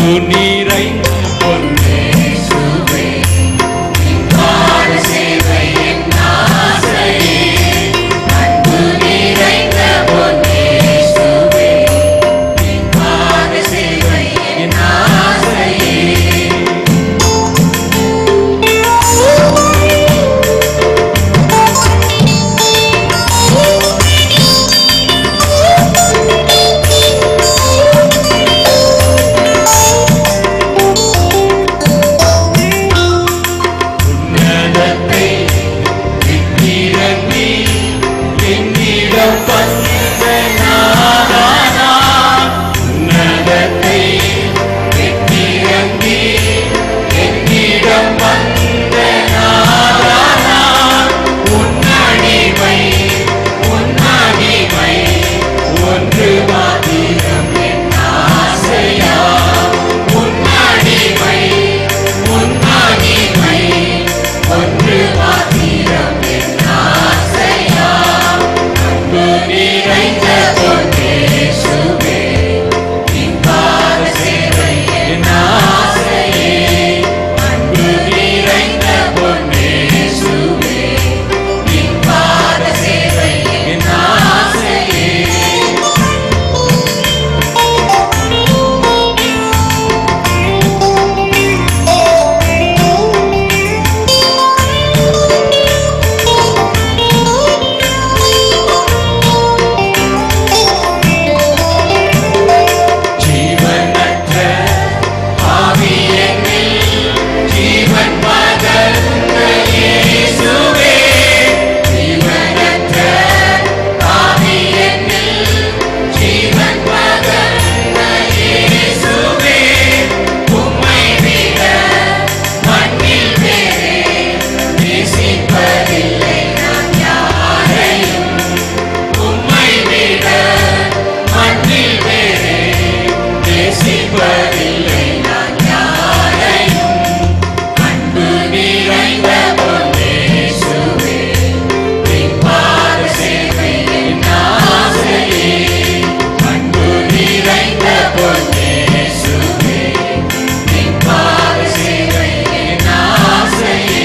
அன்பு நிறைந்த பொன்னேசுவே பாத சேவை என் ஆசையே அன்பு நிறைந்த பொன்னேசுவே என் பாத சேவை என் ஆசையே உன்னதத்தை விட்டிறங்கி என்னிடம் வந்த நாதானா உன்னதத்தை விட்டிறங்கி என்னிடம் வந்த நாதானா உன்னடிமை உன்னடிமை ஒன்று மாத்திரம் என் ஆசையா உன்னடிமை உன்னடிமை ஒன்று மாத்திரம் என் ஆசையா அன்பு நிறைந்த பொன்னேசுவே நின் பாத சேவை என் ஆசையே அன்பு நிறைந்த பொன்னேசுவே நின் பாத சேவை என் ஆசையே ஜீவனற்ற ஆவியனில் ஜீவன் பகர்ந்த இயேசுவே ஜீவனற்ற ஆவியனில் ஜீவன் பகர்ந்த இயேசுவே உம்மை விட மண்ணில் வேறே நேசிப்பதில்லை நான் யாரையும் உம்மை விட மண்ணில் வேறே நேசிப்பதில்லை நான் யாரையும் அன்பு நிறைந்த பொன்னேசுவே நின் பாத சேவை என் ஆசையே அன்பு நிறைந்த பொன்னேசுவே நின் பாத சேவை என் ஆசையே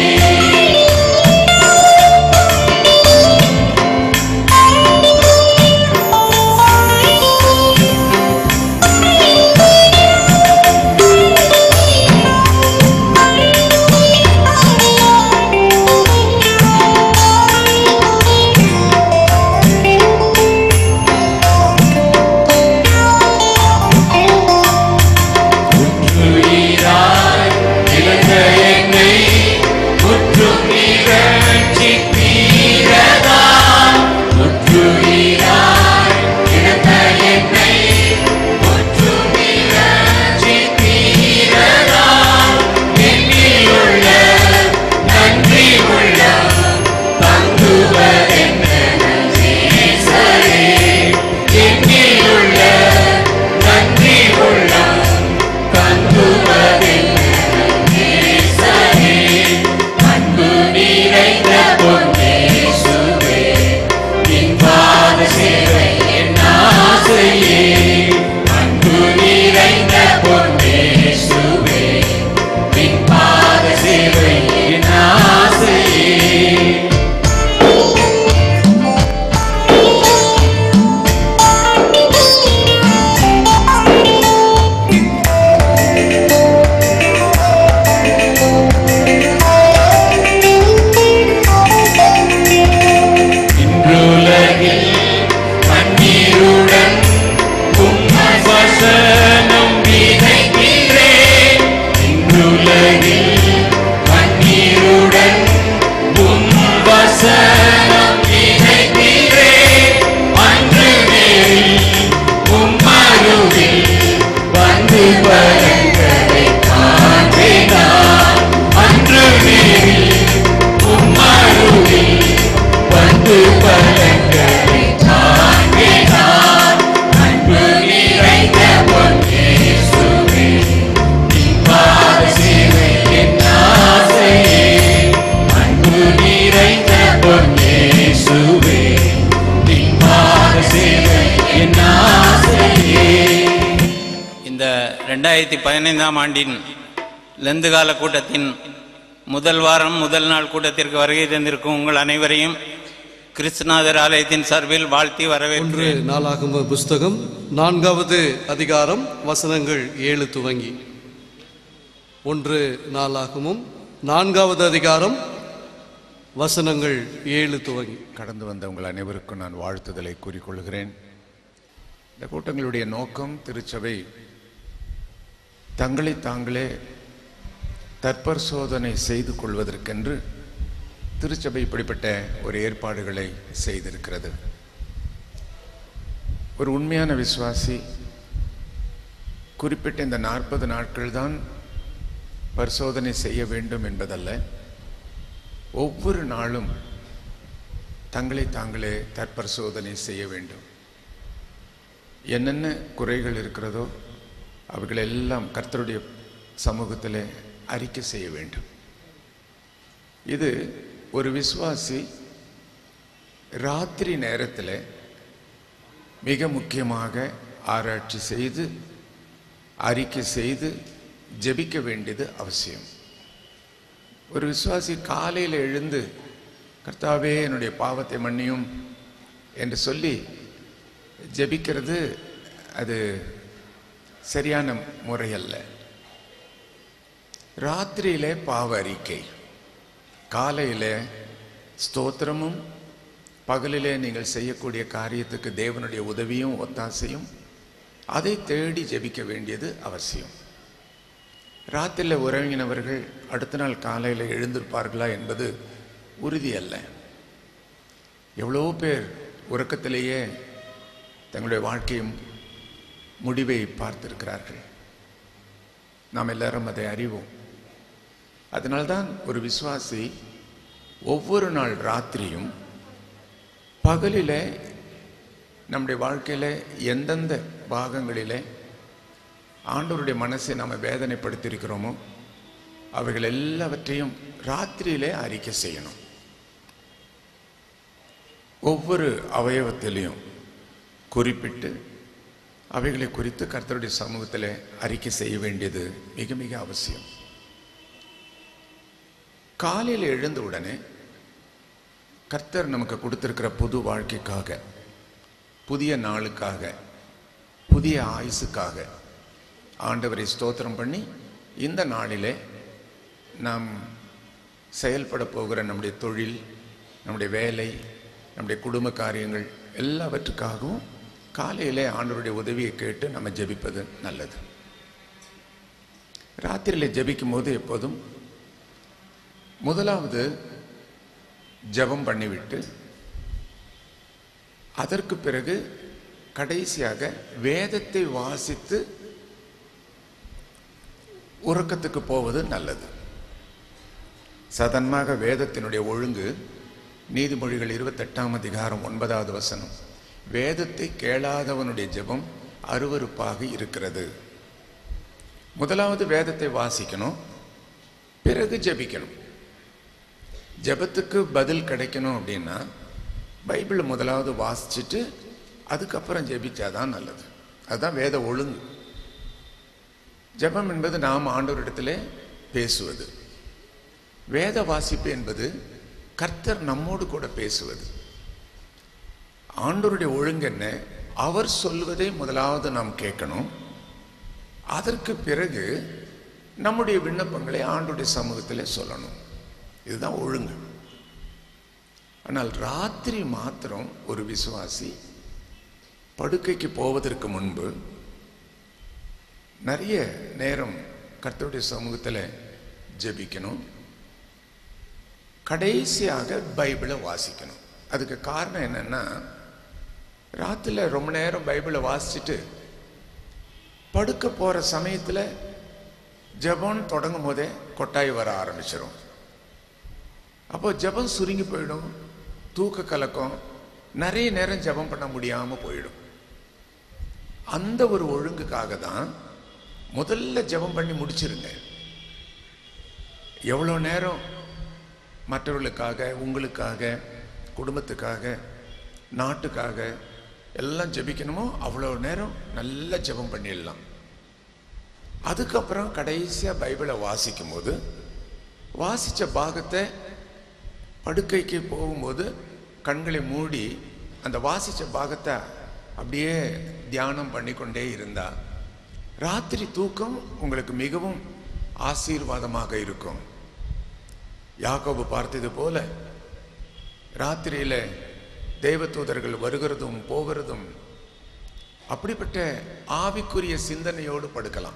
இந்த ரெண்டாயிரத்தி பதினைந்தாம் ஆண்டின் லெந்து கால கூட்டத்தின் முதல் வாரம் முதல் நாள் கூட்டத்திற்கு வருகை தந்திருக்கும் உங்கள் அனைவரையும் கிறிஸ்துநாதர் ஆலயத்தின் சார்பில் வாழ்த்தி ஒன்று வரவேற்கிறேன் நாளாகம புஸ்தகம் நான்காவது அதிகாரம் வசனங்கள் ஏழு துவங்கி ஒன்று நாளாகமும் நான்காவது அதிகாரம் வசனங்கள் ஏழு துவங்கி கடந்து வந்த உங்கள் அனைவருக்கும் நான் வாழ்த்துதலை கூறிக்கொள்கிறேன் இந்த கூட்டங்களுடைய நோக்கம் திருச்சபை தங்களை தாங்களே தற்பரிசோதனை செய்து கொள்வதற்கென்று திருச்சபை இப்படிப்பட்ட ஒரு ஏற்பாடுகளை செய்திருக்கிறது ஒரு உண்மையான விசுவாசி குறிப்பிட்ட இந்த நாற்பது நாட்கள் தான் பரிசோதனை செய்ய வேண்டும் என்பதல்ல ஒவ்வொரு நாளும் தங்களை தாங்களே தற்பரிசோதனை செய்ய வேண்டும் என்னென்ன குறைகள் இருக்கிறதோ அவைகள் எல்லாம் கர்த்தருடைய சமூகத்தில் அறிக்கை செய்ய வேண்டும் இது ஒரு விசுவாசி ராத்திரி நேரத்தில் மிக முக்கியமாக ஆராய்ச்சி செய்து அறிக்கை செய்து ஜெபிக்க வேண்டியது அவசியம் ஒரு விசுவாசி காலையில் எழுந்து கர்த்தாவே என்னுடைய பாவத்தை மன்னியும் என்று சொல்லி ஜெபிக்கிறது அது சரியான முறையல்ல ராத்திரியிலே பாவ அறிக்கை காலையிலே ஸ்தோத்திரமும் பகலிலே நீங்கள் செய்யக்கூடிய காரியத்துக்கு தேவனுடைய உதவியும் ஒத்தாசையும் அதை தேடி ஜெபிக்க வேண்டியது அவசியம் ராத்திரியில் உறங்கினவர்கள் அடுத்த நாள் காலையில் எழுந்திருப்பார்களா என்பது உறுதி அல்ல எவ்வளோ பேர் உறக்கத்திலேயே தங்களுடைய வாழ்க்கையும் முடிவை பார்த்திருக்கிறார்கள் நாம் எல்லாரும் அதை அறிவோம் அதனால்தான் ஒரு விசுவாசி ஒவ்வொரு நாள் ராத்திரியும் பகலிலே நம்முடைய வாழ்க்கையில எந்தெந்த பாகங்களிலே ஆண்டவருடைய மனசை நாம் வேதனைப்படுத்தியிருக்கிறோமோ அவைகள் எல்லாவற்றையும் ராத்திரியிலே அறிக்கை செய்யணும் ஒவ்வொரு அவயவத்திலையும் குறிப்பிட்டு அவைகளை குறித்து கர்த்தருடைய சமூகத்தில் அறிக்கை செய்ய வேண்டியது மிக மிக அவசியம் காலையில் எழுந்த உடனே கர்த்தர் நமக்கு கொடுத்திருக்கிற புது வாழ்க்கைக்காக புதிய நாளுக்காக புதிய ஆயுசுக்காக ஆண்டவரை ஸ்தோத்திரம் பண்ணி இந்த நாளிலே நாம் செயல்பட போகிற நம்முடைய தொழில் நம்முடைய வேலை நம்முடைய குடும்ப காரியங்கள் எல்லாவற்றுக்காகவும் காலையிலே ஆண்டவருடைய உதவியை கேட்டு நம்ம ஜெபிப்பது நல்லது ராத்திரியில் ஜெபிக்கும் போது எப்போதும் முதலாவது ஜெபம் பண்ணிவிட்டு அதற்கு பிறகு கடைசியாக வேதத்தை வாசித்து உறக்கத்துக்கு போவது நல்லது சாதாரணமாக வேதத்தினுடைய ஒழுங்கு நீதிமொழிகள் இருபத்தெட்டாம் அதிகாரம் ஒன்பதாவது வசனம் வேதத்தை கேளாதவனுடைய ஜெபம் அருவருப்பாக இருக்கிறது முதலாவது வேதத்தை வாசிக்கணும் பிறகு ஜெபிக்கணும் ஜெபத்துக்கு பதில் கிடைக்கணும் அப்படின்னா பைபிள் முதலாவது வாசிச்சுட்டு அதுக்கப்புறம் ஜெபிச்சாதான் நல்லது அதுதான் வேத ஒழுங்கு ஜெபம் என்பது நாம் ஆண்டவரிடத்திலே பேசுவது வேத வாசிப்பு என்பது கர்த்தர் நம்மோடு கூட பேசுவது ஆண்டவருடைய ஒழுங்கு என்ன அவர் சொல்வதை முதலாவது நாம் கேட்கணும் அதற்கு பிறகு நம்முடைய விண்ணப்பங்களை ஆண்டுடைய சமூகத்திலே சொல்லணும் இதுதான் ஒழுங்கு ஆனால் ராத்திரி மாத்திரம் ஒரு விசுவாசி படுக்கைக்கு போவதற்கு முன்பு நிறைய நேரம் கர்த்தருடைய சமூகத்தில் ஜெபிக்கணும் கடைசியாக பைபிளை வாசிக்கணும் அதுக்கு காரணம் என்னன்னா ராத்திரில ரொம்ப நேரம் பைபிளை வாசிச்சுட்டு படுக்க போற சமயத்துல ஜெபம் தொடங்கும் போதே கொட்டாய் வர ஆரம்பிச்சிடும் அப்போ ஜெபம் சுருங்கி போயிடும் தூக்க கலக்கம் நிறைய நேரம் ஜெபம் பண்ண முடியாம போயிடும் அந்த ஒரு ஒழுங்குக்காக தான் முதல்ல ஜெபம் பண்ணி முடிச்சிருங்க எவ்வளோ நேரம் மற்றவர்களுக்காக உங்களுக்காக குடும்பத்துக்காக நாட்டுக்காக எல்லாம் ஜெபிக்கணுமோ அவ்வளோ நேரம் நல்லா ஜெபம் பண்ணிடலாம் அதுக்கப்புறம் கடைசியா பைபிளை வாசிக்கும் போது வாசிச்ச பாகத்தை படுக்கைக்கு போகும்போது கண்களை மூடி அந்த வாசிச்ச பாகத்தை அப்படியே தியானம் பண்ணிக்கொண்டே இருந்தா ராத்திரி தூக்கம் உங்களுக்கு மிகவும் ஆசீர்வாதமாக இருக்கும் யாக்கோபு பார்த்தது போல ராத்திரியில தேவதூதர்கள் வருகிறதும் போகிறதும் அப்படிப்பட்ட ஆவிக்குரிய சிந்தனையோடு படுக்கலாம்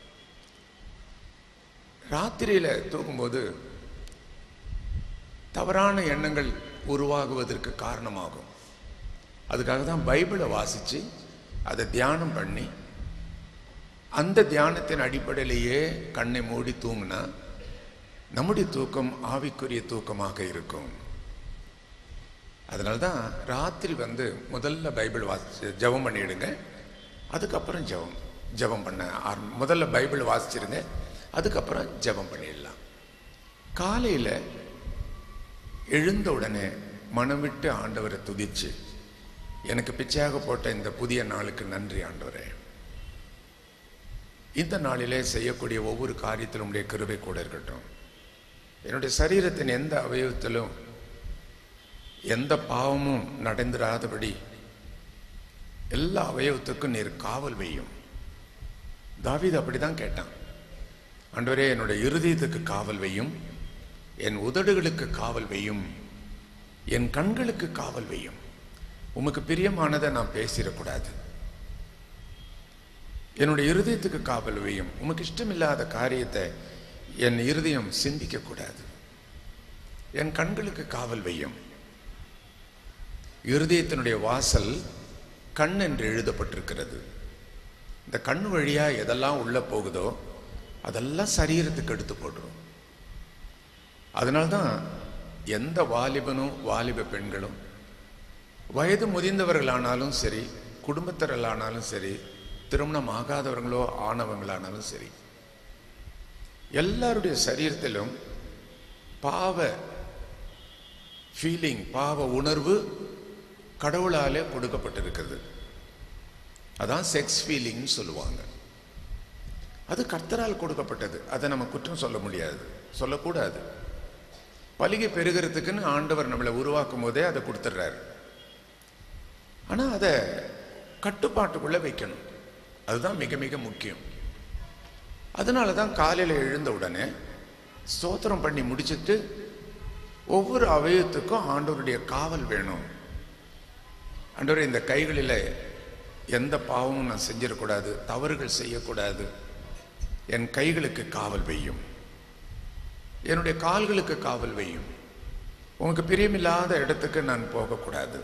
ராத்திரியில தூங்கும்போது தவறான எண்ணங்கள் உருவாகுவதற்கு காரணமாகும் அதுக்காக தான் பைபிளை வாசிச்சு அதை தியானம் பண்ணி அந்த தியானத்தின் அடிப்படையிலேயே கண்ணை மூடி தூங்கினா நம்முடைய தூக்கம் ஆவிக்குரிய தூக்கமாக இருக்கும் அதனால தான் ராத்திரி வந்து முதல்ல பைபிள் வாசி ஜெபம் பண்ணிடுங்க அதுக்கப்புறம் ஜெபம் ஜெபம் பண்ண ஆரம் முதல்ல பைபிள் வாசிச்சிருங்க அதுக்கப்புறம் ஜெபம் பண்ணிடலாம் காலையில் எழுந்த உடனே மனம் விட்டு ஆண்டவரை துதிச்சு எனக்கு பிச்சையாக போட்ட இந்த புதிய நாளுக்கு நன்றி ஆண்டவரே இந்த நாளிலே செய்யக்கூடிய ஒவ்வொரு காரியத்திலும் உடைய கிருபை கூட இருக்கட்டும் என்னுடைய சரீரத்தின் எந்த அவயவத்திலும் எந்த பாவமும் நடந்துராதபடி எல்லா அவயவத்துக்கும் நீர் காவல் வையும் தாவீது அப்படிதான் கேட்டான் ஆண்டவரே என்னுடைய இருதயத்துக்கு காவல் வையும் என் உதடுகளுக்கு காவல் வையும் என் கண்களுக்கு காவல் வையும் உமக்கு பிரியமானதை நான் பேசிடக்கூடாது என்னுடைய இருதயத்துக்கு காவல் வையும் உமக்கு இஷ்டமில்லாத காரியத்தை என் இருதயம் சிந்திக்க கூடாது என் கண்களுக்கு காவல் வையும் இருதயத்தினுடைய வாசல் கண் என்று எழுதப்பட்டிருக்கிறது இந்த கண் வழியா எதெல்லாம் உள்ள போகுதோ அதெல்லாம் சரீரத்துக்கு எடுத்து போடுறோம் அதனால்தான் எந்த வாலிபனும் வாலிப பெண்களும் வயது முதிர்ந்தவர்களானாலும் சரி குடும்பத்தினர்களானாலும் சரி திருமணம் ஆகாதவர்களோ ஆனவங்களானாலும் சரி எல்லாருடைய சரீரத்திலும் பாவ ஃபீலிங் பாவ உணர்வு கடவுளாலே கொடுக்கப்பட்டிருக்கிறது அதான் செக்ஸ் ஃபீலிங்னு சொல்லுவாங்க அது கர்த்தரால் கொடுக்கப்பட்டது அதை நம்ம குற்றம் சொல்ல முடியாது சொல்லக்கூடாது பலிகை பெருகிறதுக்குன்னு ஆண்டவர் நம்மளை உருவாக்கும் போதே அதை கொடுத்துட்றாரு ஆனா அதை கட்டுப்பாட்டுக்குள்ள வைக்கணும் அதுதான் மிக மிக முக்கியம் அதனால தான் காலையில் எழுந்த உடனே ஸ்தோத்திரம் பண்ணி முடிச்சிட்டு ஒவ்வொரு அவயத்துக்கும் ஆண்டவருடைய காவல் வேணும் ஆண்டவர் இந்த கைகளில் எந்த பாவமும் நான் செஞ்சிடக்கூடாது தவறுகள் செய்யக்கூடாது என் கைகளுக்கு காவல் வையும் என்னுடைய கால்களுக்கு காவல் வையும் உனக்கு பிரியமில்லாத இடத்துக்கு நான் போகக்கூடாது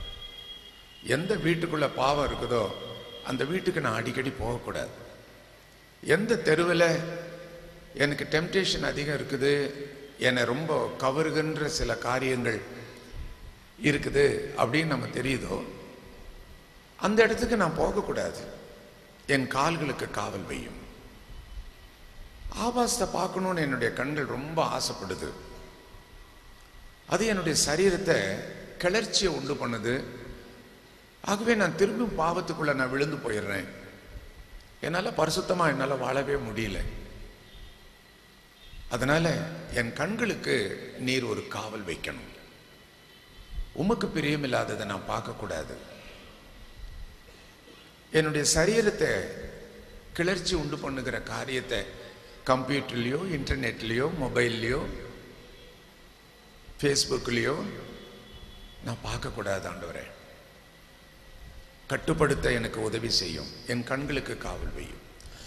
எந்த வீட்டுக்குள்ள பாவம் இருக்குதோ அந்த வீட்டுக்கு நான் அடிக்கடி போகக்கூடாது எந்த தெருவில் எனக்கு டெம்டேஷன் அதிகம் இருக்குது என்னை ரொம்ப கவருகின்ற சில காரியங்கள் இருக்குது அப்படின்னு நம்ம தெரியுதோ அந்த இடத்துக்கு நான் போகக்கூடாது என் கால்களுக்கு காவல் வையும் ஆபாசத்தை பார்க்கணும்னு என்னுடைய கண்கள் ரொம்ப ஆசைப்படுது அது என்னுடைய சரீரத்தை கிளர்ச்சியை உண்டு பண்ணுது ஆகவே நான் திரும்பவும் பாவத்துக்குள்ள நான் விழுந்து போயிடுறேன் என்னால் பரிசுத்தமா என்னால் வாழவே முடியல அதனால என் கண்களுக்கு நீர் ஒரு காவல் வைக்கணும் உமக்கு பிரியமில்லாததை நான் பார்க்கக்கூடாது என்னுடைய சரீரத்தை கிளர்ச்சி உண்டு பண்ணுகிற காரியத்தை கம்ப்யூட்டர்லேயோ இன்டர்நெட்லேயோ மொபைல்லையோ ஃபேஸ்புக்லேயோ நான் பார்க்கக்கூடாது ஆண்டவரே கட்டுப்படுத்த எனக்கு உதவி செய்யும் என் கண்களுக்கு காவல் வையும்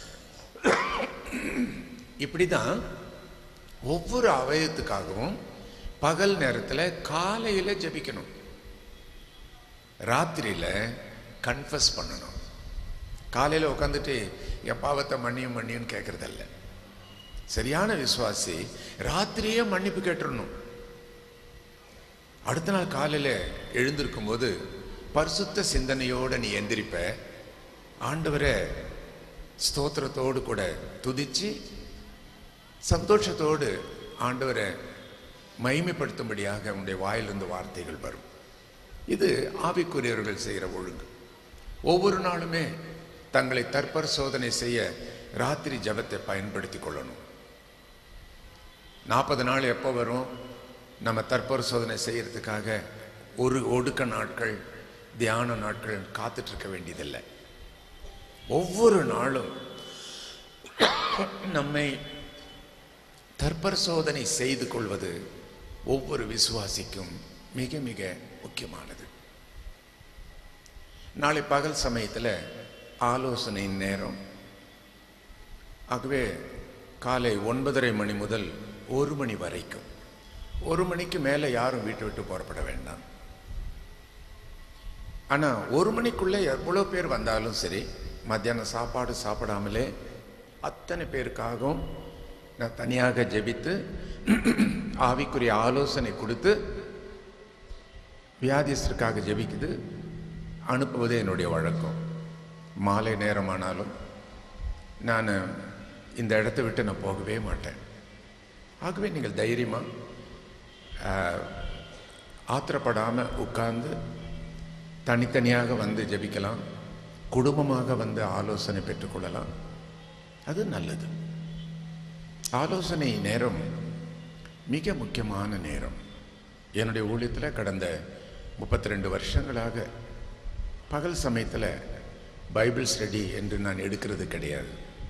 இப்படிதான் ஒவ்வொரு அவயத்துக்காகவும் பகல் நேரத்தில் காலையில் ஜெபிக்கணும் ராத்திரியில் கன்ஃபஸ் பண்ணணும் காலையில் உட்காந்துட்டு என் பாவத்தை மன்னியும் மன்னியும் கேட்கறதல்ல சரியான விசுவாசி ராத்திரியே மன்னிப்பு கேட்டுறணும் அடுத்த நாள் காலையில் எழுந்திருக்கும் போது பரிசுத்த சிந்தனையோடு நீ எந்திரிப்ப ஆண்டவரை ஸ்தோத்திரத்தோடு கூட துதிச்சு சந்தோஷத்தோடு ஆண்டவரை மகிமைப்படுத்தும்படியாக உன்னுடைய வாயிலிருந்து வார்த்தைகள் வரும் இது ஆவிக்குரியவர்கள் செய்கிற ஒழுங்கு ஒவ்வொரு நாளுமே தங்களை தற்பர் சோதனை செய்ய ராத்திரி ஜெபத்தை பயன்படுத்தி கொள்ளணும் நாற்பது நாள் எப்போ வரும் நம்ம தற்பரிசோதனை செய்யறதுக்காக ஒரு ஒடுக்க நாட்கள் தியான நாட்கள் காத்துட்டு இருக்க வேண்டியதில்லை ஒவ்வொரு நாளும் நம்மை தற்பரிசோதனை செய்து கொள்வது ஒவ்வொரு விசுவாசிக்கும் மிக மிக முக்கியமானது நாளை பகல் சமயத்தில் ஆலோசனை நேரம் ஆகவே காலை ஒன்பதரை மணி முதல் ஒரு மணி வரைக்கும் ஒரு மணிக்கு மேலே யாரும் வீட்டை விட்டு புறப்பட வேண்டாம் ஆனால் ஒரு மணிக்குள்ளே எவ்வளோ பேர் வந்தாலும் சரி மத்தியானம் சாப்பாடு சாப்பிடாமலே அத்தனை பேருக்காகவும் நான் தனியாக ஜெபித்து ஆவிக்குரிய ஆலோசனை கொடுத்து வியாதிஸ்தருக்காக ஜெபிக்குது அனுப்புவதே என்னுடைய வழக்கம் மாலை நேரமானாலும் நான் இந்த இடத்த விட்டு நான் போகவே மாட்டேன் ஆகவே நீங்கள் தைரியமாக ஆத்திரப்படாமல் உட்கார்ந்து தனித்தனியாக வந்து ஜெபிக்கலாம் குடும்பமாக வந்து ஆலோசனை பெற்றுக்கொள்ளலாம் அது நல்லது ஆலோசனை நேரம் மிக முக்கியமான நேரம் என்னுடைய ஊழியத்தில் கடந்த முப்பத்தி ரெண்டு வருஷங்களாக பகல் சமயத்தில் பைபிள் ஸ்டடி என்று நான் எடுக்கிறது கிடையாது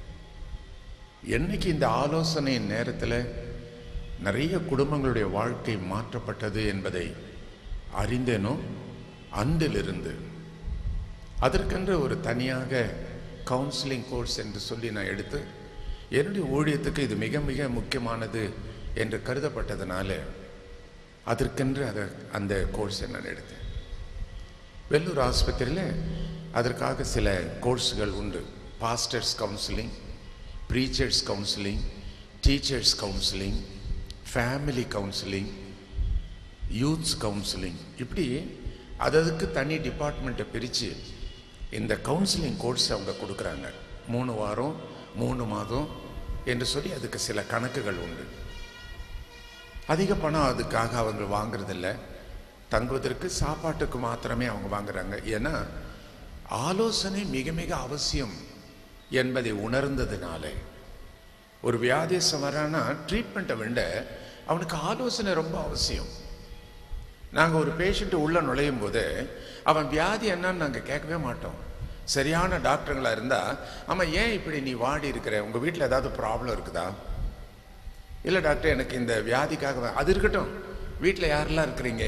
என்னைக்கு இந்த ஆலோசனை நேரத்தில் நிறைய குடும்பங்களுடைய வாழ்க்கை மாற்றப்பட்டது என்பதை அறிந்தேனோ அன்றிலிருந்து அதற்கென்று ஒரு தனியாக கவுன்சிலிங் கோர்ஸ் என்று சொல்லி நான் எடுத்து என்னுடைய ஊழியத்துக்கு இது மிக மிக முக்கியமானது என்று கருதப்பட்டதுனால அதற்கென்று அதை அந்த கோர்ஸை நான் எடுத்தேன் வெள்ளூர் ஆஸ்பத்திரியில் அதற்காக சில கோர்ஸுகள் உண்டு pastors counselling preachers counselling teachers counselling family counselling youths counselling இப்படி அததுக்கு தனி டிபார்ட்மெண்ட்டை பிரித்து இந்த கவுன்சிலிங் கோர்ஸ் அவங்க கொடுக்குறாங்க மூணு வாரம் மூணு மாதம் என்று சொல்லி அதுக்கு சில கணக்குகள் உண்டு அதிக பணம் அதுக்காக அவங்க வாங்குறதில்ல தங்குவதற்கு சாப்பாட்டுக்கு மாத்திரமே அவங்க வாங்குறாங்க ஏன்னா ஆலோசனை மிக மிக அவசியம் என்பதை உணர்ந்ததுனால ஒரு வியாதிசம் வரானா ட்ரீட்மெண்ட்டை விட அவனுக்கு ஆலோசனை ரொம்ப அவசியம் நாங்கள் ஒரு பேஷண்ட்டு உள்ள நுழையும் போது அவன் வியாதி என்னன்னு நாங்கள் கேட்கவே மாட்டோம் சரியான டாக்டருங்களா இருந்தா ஆமாம் ஏன் இப்படி நீ வாடி இருக்கிற உங்கள் வீட்டில் ஏதாவது ப்ராப்ளம் இருக்குதா இல்லை டாக்டர் எனக்கு இந்த வியாதிக்காக வ- அது இருக்கட்டும் வீட்டில் யாரெல்லாம் இருக்கிறீங்க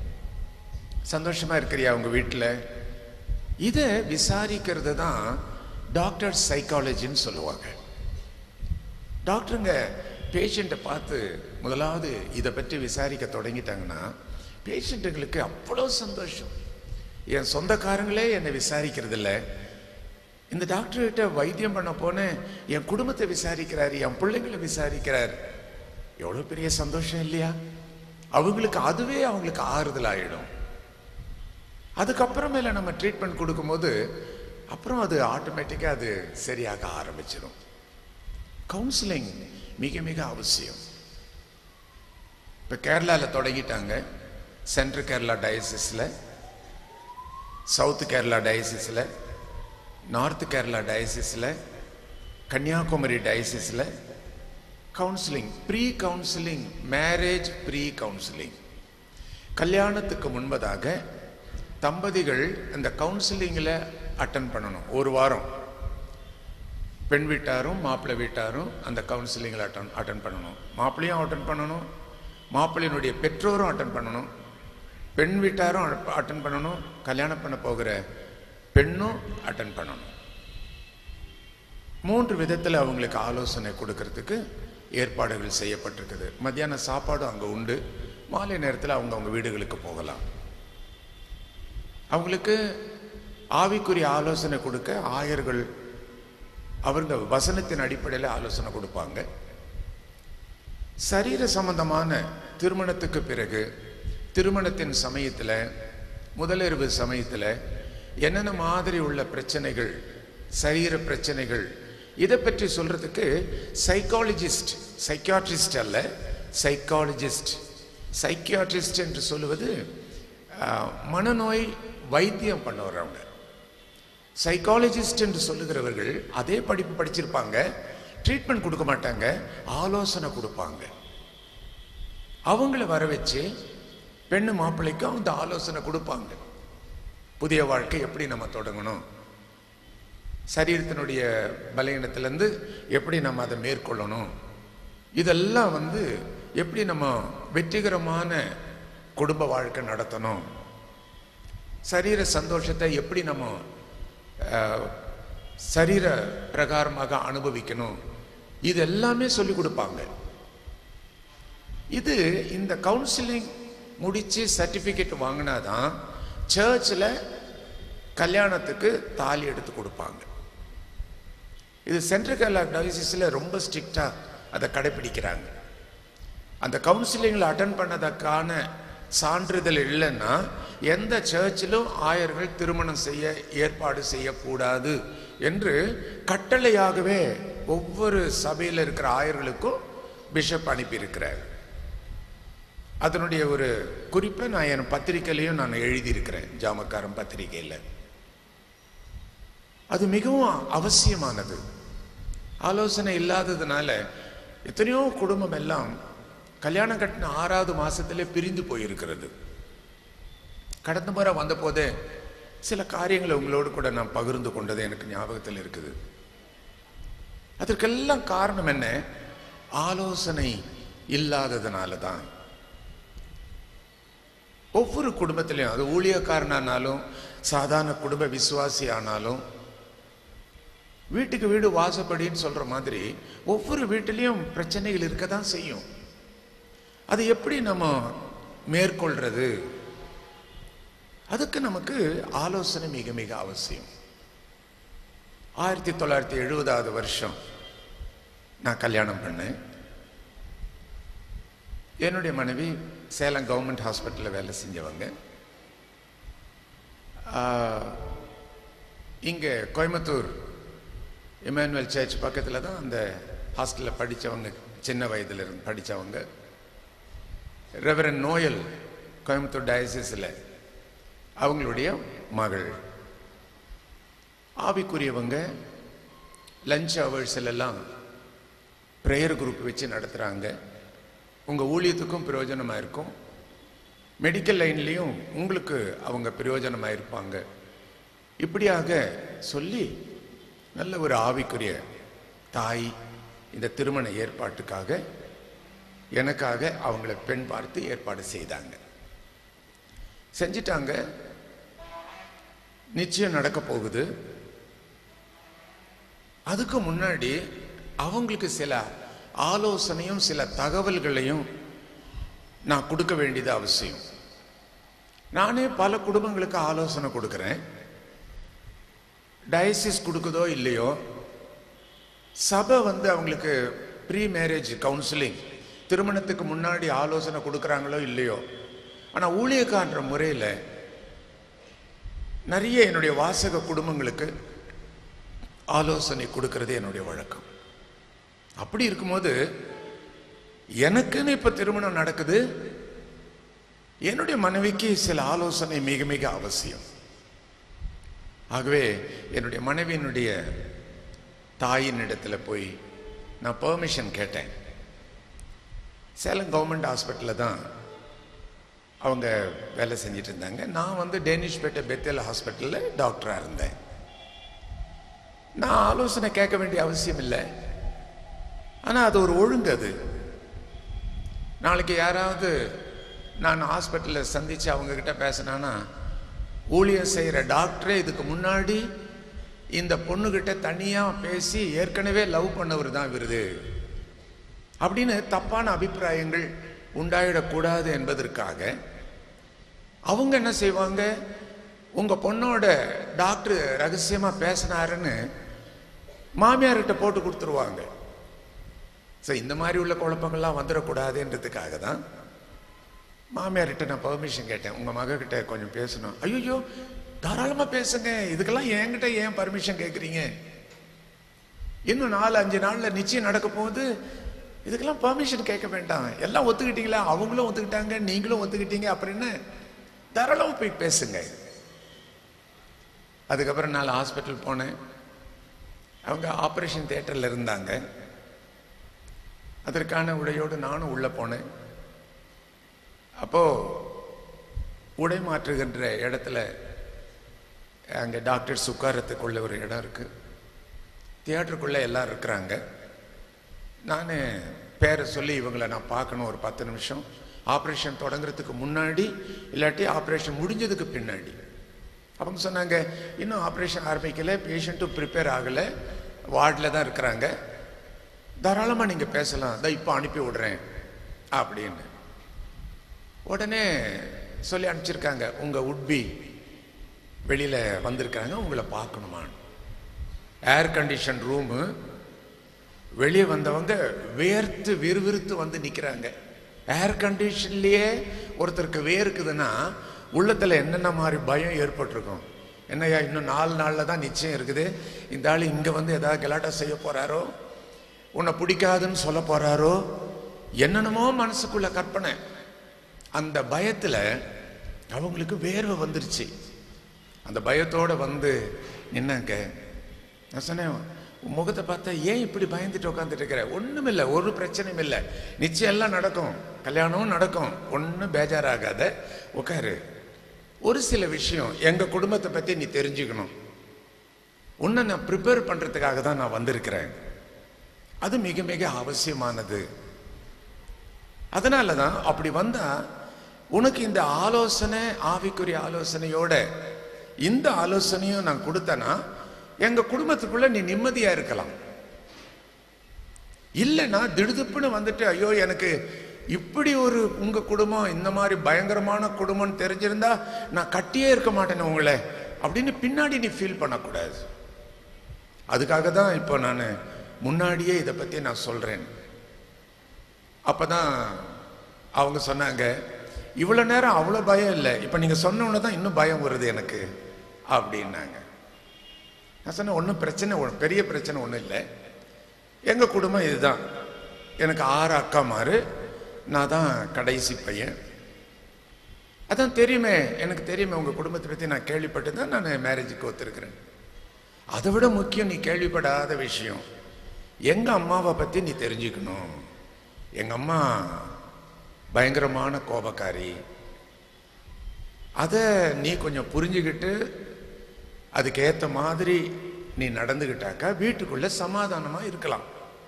சந்தோஷமா இருக்கிறியா உங்க வீட்டில் இதை விசாரிக்கிறது தான் டாக்டர் சைக்காலஜின்னு சொல்லுவாங்க டாக்டருங்க பேஷண்ட்டை பார்த்து முதலாவது இதை பற்றி விசாரிக்க தொடங்கிட்டாங்கன்னா பேஷண்ட்டுங்களுக்கு அவ்வளோ சந்தோஷம் என் சொந்தக்காரங்களே என்னை விசாரிக்கிறது இல்ல இந்த டாக்டர்கிட்ட வைத்தியம் பண்ண போனேன் என் குடும்பத்தை விசாரிக்கிறார் என் பிள்ளைங்களை விசாரிக்கிறார் எவ்வளோ பெரிய சந்தோஷம் இல்லையா அவங்களுக்கு அதுவே அவங்களுக்கு ஆறுதல் ஆயிடும் அதுக்கப்புறமேல நம்ம ட்ரீட்மெண்ட் கொடுக்கும்போது அப்புறம் அது ஆட்டோமேட்டிக்காக அது சரியாக ஆரம்பிச்சிடும் கவுன்சிலிங் மிக மிக அவசியம் இப்போ கேரளாவில் தொடங்கிட்டாங்க சென்ட்ரல் கேரளா டயசிஸில் சவுத் கேரளா டயசிஸில் நார்த் கேரளா டயசிஸில் கன்னியாகுமரி டயசிஸில் counselling pre counselling marriage pre counselling கல்யாணத்துக்கு முன்பதாக தம்பதிகள் இந்த கவுன்சிலிங்கில் அட்டன் பண்ணணும் ஒரு வாரம் பெண் வீட்டாரும் மாப்பிள்ளை வீட்டாரும் அந்த கவுன்சிலிங்கில் அட்டன் அட்டன் பண்ணணும் மாப்பிள்ளையும் அட்டன் பண்ணணும் மாப்பிள்ளையினுடைய பெற்றோரும் அட்டன் பண்ணணும் பெண் வீட்டாரும் அட்டன் பண்ணணும் கல்யாணம் பண்ண போகிற பெண்ணும் அட்டன் பண்ணணும் மூன்று விதத்தில் அவங்களுக்கு ஆலோசனை கொடுக்கறதுக்கு ஏற்பாடுகள் செய்யப்பட்டிருக்குது மத்தியான சாப்பாடும் அங்கே உண்டு மாலை நேரத்தில் அவங்க அவங்க வீடுகளுக்கு போகலாம் அவங்களுக்கு ஆவிக்குரிய ஆலோசனை கொடுக்க ஆயர்கள் அவங்க வசனத்தின் அடிப்படையில் ஆலோசனை கொடுப்பாங்க சரீர சம்பந்தமான திருமணத்துக்கு பிறகு திருமணத்தின் சமயத்தில் முதலிரவு சமயத்தில் என்னென்ன மாதிரி உள்ள பிரச்சனைகள் சரீர பிரச்சனைகள் இதை பற்றி சொல்றதுக்கு சைக்காலஜிஸ்ட் சைக்காட்ரிஸ்ட் அல்ல சைக்காலஜிஸ்ட் சைக்கியாட்ரிஸ்ட் என்று சொல்லுவது ஆஹ், மனநோய் வைத்தியம் பண்ண வர்றவங்க சைக்காலஜிஸ்ட் என்று சொல்லுகிறவர்கள் அதே படிப்பு படிச்சிருப்பாங்க ட்ரீட்மெண்ட் கொடுக்க மாட்டாங்க ஆலோசனை கொடுப்பாங்க அவங்கள வர வச்சு பெண்ணு மாப்பிள்ளைக்கும் அந்த ஆலோசனை கொடுப்பாங்க புதிய வாழ்க்கை எப்படி நம்ம தொடங்கணும் சரீரத்தினுடைய பலகீனத்திலேருந்து எப்படி நம்ம அதை மேற்கொள்ளணும் இதெல்லாம் வந்து எப்படி நம்ம வெற்றிகரமான குடும்ப வாழ்க்கை நடத்தணும் சரீர சந்தோஷத்தை எப்படி நம்ம அஹ், சரீர பிரகாரமாக அனுபவிக்கணும் இது எல்லாமே சொல்லி கொடுப்பாங்க இது இந்த கவுன்சிலிங் முடிச்சு சர்டிஃபிகேட் வாங்கினாதான் சர்ச்சில் கல்யாணத்துக்கு தாலி எடுத்து கொடுப்பாங்க இது சென்ட்ரல் கேரளா டயசிஸில் ரொம்ப ஸ்ட்ரிக்டாக அதை கடைபிடிக்கிறாங்க அந்த கவுன்சிலிங்கில் அட்டன் பண்ணதற்கான சான்றிதழ் இல்லைன்னா எந்த சர்ச்சிலும் ஆயர்கள் திருமணம் செய்ய ஏற்பாடு செய்யக்கூடாது என்று கட்டளையாகவே ஒவ்வொரு சபையில் இருக்கிற ஆயர்களுக்கும் பிஷப் அனுப்பியிருக்கிறார் அதனுடைய ஒரு குறிப்பை நான் என் பத்திரிக்கையிலையும் நான் எழுதியிருக்கிறேன் ஜாமக்காரன் பத்திரிகையில் அது மிகவும் அவசியமானது ஆலோசனை இல்லாததுனால எத்தனையோ குடும்பம் எல்லாம் கல்யாணம் கட்டின ஆறாவது மாசத்திலே பிரிந்து போயிருக்கிறது கடந்த முறை வந்தபோதே சில காரியங்களை உங்களோடு கூட நான் பகிர்ந்து கொண்டது எனக்கு ஞாபகத்தில் இருக்குது அதற்கெல்லாம் காரணம் என்ன ஆலோசனை இல்லாததுனால தான் ஒவ்வொரு குடும்பத்திலையும் அது ஊழியக்காரனானாலும் சாதாரண குடும்ப விசுவாசி ஆனாலும் வீட்டுக்கு வீடு வாசப்படின்னு சொல்ற மாதிரி ஒவ்வொரு வீட்டிலையும் பிரச்சனைகள் இருக்க தான் செய்யும் அது எப்படி நம்ம மேற்கொள்றது அதுக்கு நமக்கு ஆலோசனை மிக மிக அவசியம் ஆயிரத்தி தொள்ளாயிரத்தி எழுபதாவது வருஷம் நான் கல்யாணம் பண்ணேன் என்னுடைய மனைவி சேலம் கவர்மெண்ட் ஹாஸ்பிட்டலில் வேலை செஞ்சவங்க இங்கே கோயம்புத்தூர் இமானுவல் சர்ச் பக்கத்தில் தான் அந்த ஹாஸ்டலில் படித்தவங்க சின்ன வயதில் இருந்து படித்தவங்க ரெவரன் நோயல் கோயம்புத்தூர் டயசிஸில் அவங்களுடைய மகள் ஆவிக்குரியவங்க லஞ்ச் ஹவர்ஸில் எல்லாம் ப்ரேயர் குரூப் வச்சு நடத்துகிறாங்க உங்கள் ஊழியத்துக்கும் பிரயோஜனமாக இருக்கும் மெடிக்கல் லைன்லேயும் உங்களுக்கு அவங்க பிரயோஜனமாக இருப்பாங்க இப்படியாக சொல்லி நல்ல ஒரு ஆவிக்குரிய தாய் இந்த திருமண ஏற்பாட்டுக்காக எனக்காக அவங்கள பெண் பார்த்து ஏற்பாடு செய்தாங்க செஞ்சிட்டாங்க நிச்சயம் நடக்க போகுது அதுக்கு முன்னாடி அவங்களுக்கு சில ஆலோசனையும் சில தகவல்களையும் நான் கொடுக்க வேண்டியது அவசியம் நானே பல குடும்பங்களுக்கு ஆலோசனை கொடுக்குறேன் டயசிஸ் கொடுக்குதோ இல்லையோ சபை வந்து அவங்களுக்கு ப்ரீ மேரேஜ் கவுன்சிலிங் திருமணத்துக்கு முன்னாடி ஆலோசனை கொடுக்குறாங்களோ இல்லையோ ஆனால் ஊழியக்காரன்ற முறையில் நிறைய என்னுடைய வாசக குடும்பங்களுக்கு ஆலோசனை கொடுக்கறது என்னுடைய வழக்கம் அப்படி இருக்கும்போது எனக்குன்னு இப்போ திருமணம் நடக்குது என்னுடைய மனைவிக்கு சில ஆலோசனை மிக மிக அவசியம் ஆகவே என்னுடைய மனைவியினுடைய தாயின் இடத்துல போய் நான் பெர்மிஷன் கேட்டேன் சேலம் கவர்மெண்ட் ஹாஸ்பிட்டலில் தான் அவங்க வேலை செஞ்சிட்டு இருந்தாங்க நான் வந்து டேனிஷ்பேட்டை பெத்தேல் ஹாஸ்பிட்டலில் டாக்டராக இருந்தேன் நான் ஆலோசனை கேட்க வேண்டிய அவசியம் இல்லை ஆனால் அது ஒரு ஒழுங்கு அது நாளைக்கு யாராவது நான் ஹாஸ்பிட்டலில் சந்தித்து அவங்கக்கிட்ட பேசினானா ஊழியம் செய்கிற டாக்டரே இதுக்கு முன்னாடி இந்த பொண்ணுகிட்ட தனியாக பேசி ஏற்கனவே லவ் பண்ணவர் தான் விருது அப்படின்னு தப்பான அபிப்பிராயங்கள் உண்டாயிடக்கூடாது என்பதற்காக அவங்க என்ன செய்வாங்க உங்க பொண்ணோட டாக்டர் ரகசியமா பேசினாருன்னு மாமியார்கிட்ட போட்டு கொடுத்துருவாங்க ஸோ இந்த மாதிரி உள்ள குழப்பங்கள்லாம் வந்துடக்கூடாதுன்றதுக்காக தான் மாமியார்கிட்ட நான் பெர்மிஷன் கேட்டேன் உங்க மகக்கிட்ட கொஞ்சம் பேசணும் ஐயோ தாராளமா பேசுங்க இதுக்கெல்லாம் என்கிட்ட ஏன் பர்மிஷன் கேட்குறீங்க இன்னும் நாலு அஞ்சு நாள்ல நிச்சயம் நடக்க போகுது இதுக்கெல்லாம் பெர்மிஷன் கேட்க வேண்டாம் எல்லாம் ஒத்துக்கிட்டீங்களா அவங்களும் ஒத்துக்கிட்டாங்க நீங்களும் ஒத்துக்கிட்டீங்க அப்புறம் என்ன தாராளமா போய் பேசுங்க அதுக்கப்புறம் நான் ஹாஸ்பிட்டல் போனேன் அவங்க ஆப்ரேஷன் தியேட்டரில் இருந்தாங்க அதற்கான உடையோடு நானும் உள்ளே போனேன் அப்போது உடை மாற்றுகின்ற இடத்துல அங்கே டாக்டர்ஸ் உட்காரத்துக்குள்ள ஒரு இடம் இருக்குது தியேட்டருக்குள்ளே எல்லாம் இருக்கிறாங்க நான் பேரை சொல்லி இவங்களை நான் பார்க்கணும் ஒரு பத்து நிமிஷம் ஆப்ரேஷன் தொடங்குறதுக்கு முன்னாடி இல்லாட்டி ஆப்ரேஷன் முடிஞ்சதுக்கு பின்னாடி அவங்க சொன்னாங்க இன்னும் ஆப்ரேஷன் ஆரம்பிக்கல பேஷண்ட்டும் ப்ரிப்பேர் ஆகலை வார்டில் தான் இருக்கிறாங்க தாராளமாக நீங்கள் பேசலாம் தான் இப்போ அனுப்பி விடுறேன் அப்படின்னு உடனே சொல்லி அனுப்பிச்சிருக்காங்க உங்கள் உட்பி வெளியில் வந்திருக்காங்க உங்களை பார்க்கணுமான்னு ஏர் கண்டிஷன் ரூமு வெளியே வந்தவங்க வேர்த்து விறுவிறுத்து வந்து நிற்கிறாங்க ஏர் கண்டிஷன்லேயே ஒருத்தருக்கு வேர்க்குதுன்னா உள்ளத்தில் என்னென்ன மாதிரி பயம் ஏற்பட்டிருக்கும் என்னய்யா இன்னும் நாலு நாளில் தான் நிச்சயம் இருக்குது இந்த ஆள் இங்கே வந்து ஏதாவது கலாட்டா செய்ய போகிறாரோ உன்னை பிடிக்காதுன்னு சொல்ல போகிறாரோ என்னென்னமோ மனசுக்குள்ள கற்பனை அந்த பயத்தில் அவங்களுக்கு வேர்வை வந்துருச்சு அந்த பயத்தோட வந்து நின்னாங்க நான் சொன்னேன் உன் முகத்தை பார்த்தா ஏன் இப்படி பயந்துட்டு உட்காந்துட்டு இருக்கிற ஒன்றும் இல்லை ஒரு பிரச்சனையும் இல்லை நிச்சயம் எல்லாம் நடக்கும் கல்யாணமும் நடக்கும் ஒன்றும் பேஜாராகாத உட்காரு ஒரு சில விஷயம் எங்கள் குடும்பத்தை பற்றி நீ தெரிஞ்சுக்கணும் உன்னை நான் ப்ரிப்பேர் பண்ணுறதுக்காக தான் நான் வந்திருக்கிறேன் அது மிக மிக அவசியமானது அதனால தான் அப்படி வந்தா உனக்கு இந்த ஆலோசனை ஆவிக்குரிய ஆலோசனையோட இந்த ஆலோசனையும் நான் கொடுத்தேன்னா எங்க குடும்பத்துக்குள்ள நீ நிம்மதியா இருக்கலாம் இல்லைன்னா திடுதுப்புன்னு வந்துட்டு ஐயோ எனக்கு இப்படி ஒரு உங்க குடும்பம் இந்த மாதிரி பயங்கரமான குடும்பம்னு தெரிஞ்சிருந்தா நான் கட்டியே இருக்க மாட்டேன் உங்களை அப்படின்னு பின்னாடி நீ ஃபீல் பண்ணக்கூடாது அதுக்காக தான் இப்போ நான் முன்னாடியே இதை பற்றி நான் சொல்கிறேன் அப்போ தான் அவங்க சொன்னாங்க இவ்வளோ நேரம் அவ்வளோ பயம் இல்லை இப்போ நீங்கள் சொன்னோன்னே தான் இன்னும் பயம் வருது எனக்கு அப்படின்னாங்க நான் சொன்னேன் ஒன்றும் பிரச்சனை ஒண்ணு- பெரிய பிரச்சனை ஒன்றும் இல்லை எங்கள் குடும்பம் இதுதான் எனக்கு ஆறு அக்காமாரு நான் தான் கடைசி பையன் அதான் தெரியுமே எனக்கு தெரியுமே உங்கள் குடும்பத்தை பற்றி நான் கேள்விப்பட்டு தான் நான் மேரேஜுக்கு ஒத்துருக்கிறேன் அதை விட முக்கியம் நீ கேள்விப்படாத விஷயம் எங்க அம்மாவை பத்தி நீ தெரிஞ்சுக்கணும் எங்க அம்மா பயங்கரமான கோபக்காரி அதை நீ கொஞ்சம் புரிஞ்சுக்கிட்டு அதுக்கேற்ற மாதிரி நீ நடந்துக்கிட்டாக்கா வீட்டுக்குள்ள சமாதானமா இருக்கலாம்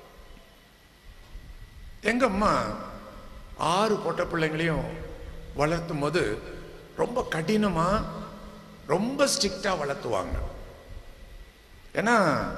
எங்க அம்மா ஆறு பொட்ட பிள்ளைங்களையும் வளர்த்தும் போது ரொம்ப கடினமா ரொம்ப ஸ்ட்ரிக்டா வளர்த்துவாங்க ஏன்னா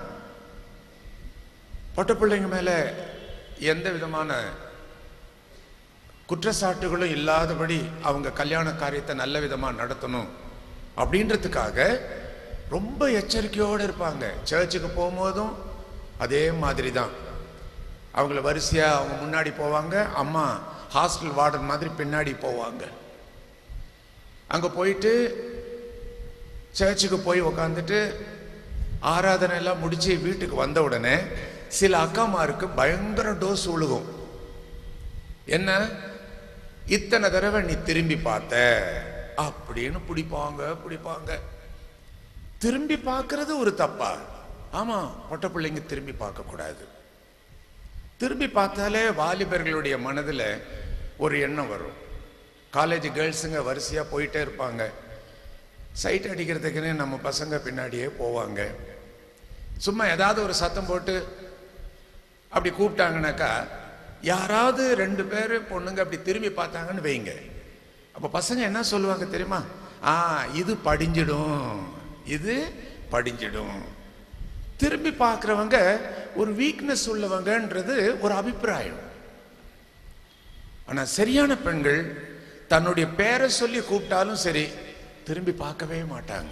பொட்ட பிள்ளைங்க மேல எந்த விதமான குற்றச்சாட்டுகளும் இல்லாதபடி அவங்க கல்யாண காரியத்தை நல்ல விதமா நடத்தணும் அப்படின்றதுக்காக ரொம்ப எச்சரிக்கையோடு இருப்பாங்க சர்ச்சுக்கு போகும்போதும் அதே மாதிரி தான் அவங்கள வரிசையா அவங்க முன்னாடி போவாங்க அம்மா ஹாஸ்டல் வார்டன் மாதிரி பின்னாடி போவாங்க அங்க போயிட்டு சர்ச்சுக்கு போய் உக்காந்துட்டு ஆராதனை எல்லாம் முடிச்சு வீட்டுக்கு வந்த உடனே சில அக்காமாருக்கு பயங்கர டோஸ் விழுகும் என்ன இத்தனை தடவை நீ திரும்பி பார்த்த அப்படின்னு பிடிப்பாங்க பிடிப்பாங்க திரும்பி பார்க்கறது ஒரு தப்பா ஆமா பொட்ட பிள்ளைங்க திரும்பி பார்க்க கூடாது திரும்பி பார்த்தாலே வாலிபர்களுடைய மனதில் ஒரு எண்ணம் வரும் காலேஜ் கேர்ள்ஸுங்க வரிசையா போயிட்டே இருப்பாங்க சைட் அடிக்கிறதுக்குன்னு நம்ம பசங்க பின்னாடியே போவாங்க சும்மா ஏதாவது ஒரு சத்தம் போட்டு அப்படி கூப்பிட்டாங்கனாக்கா யாராவது ரெண்டு பேர் பொண்ணுங்க அப்படி திரும்பி பார்த்தாங்கன்னு வைங்க அப்போ பசங்க என்ன சொல்லுவாங்க தெரியுமா ஆ இது படிஞ்சிடும் இது படிஞ்சிடும் திரும்பி பார்க்குறவங்க ஒரு வீக்னஸ் உள்ளவங்கன்றது ஒரு அபிப்பிராயம் ஆனா சரியான பெண்கள் தன்னுடைய பேரை சொல்லி கூப்பிட்டாலும் சரி திரும்பி பார்க்கவே மாட்டாங்க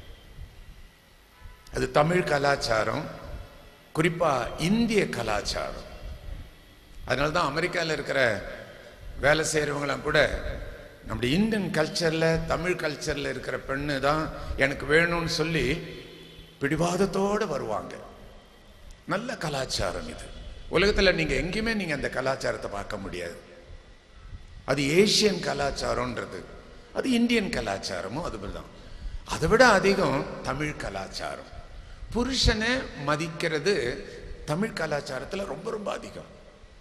அது தமிழ் கலாச்சாரம் குறிப்பா இந்திய கலாச்சாரம் அதனால தான் அமெரிக்காவில் இருக்கிற வேலை செய்கிறவங்களாம் கூட நம்முடைய இந்தியன் கல்ச்சரில் தமிழ் கல்ச்சரில் இருக்கிற பெண்ணு தான் எனக்கு வேணும்னு சொல்லி பிடிவாதத்தோடு வருவாங்க நல்ல கலாச்சாரம் இது உலகத்தில் நீங்கள் எங்கேயுமே நீங்கள் அந்த கலாச்சாரத்தை பார்க்க முடியாது அது ஏசியன் கலாச்சாரம்ன்றது அது இந்தியன் கலாச்சாரமும் அதுதான் அதை விட அதிகம் தமிழ் கலாச்சாரம் புருஷனை மதிக்கிறது தமிழ் கலாச்சாரத்துல ரொம்ப ரொம்ப அதிகம்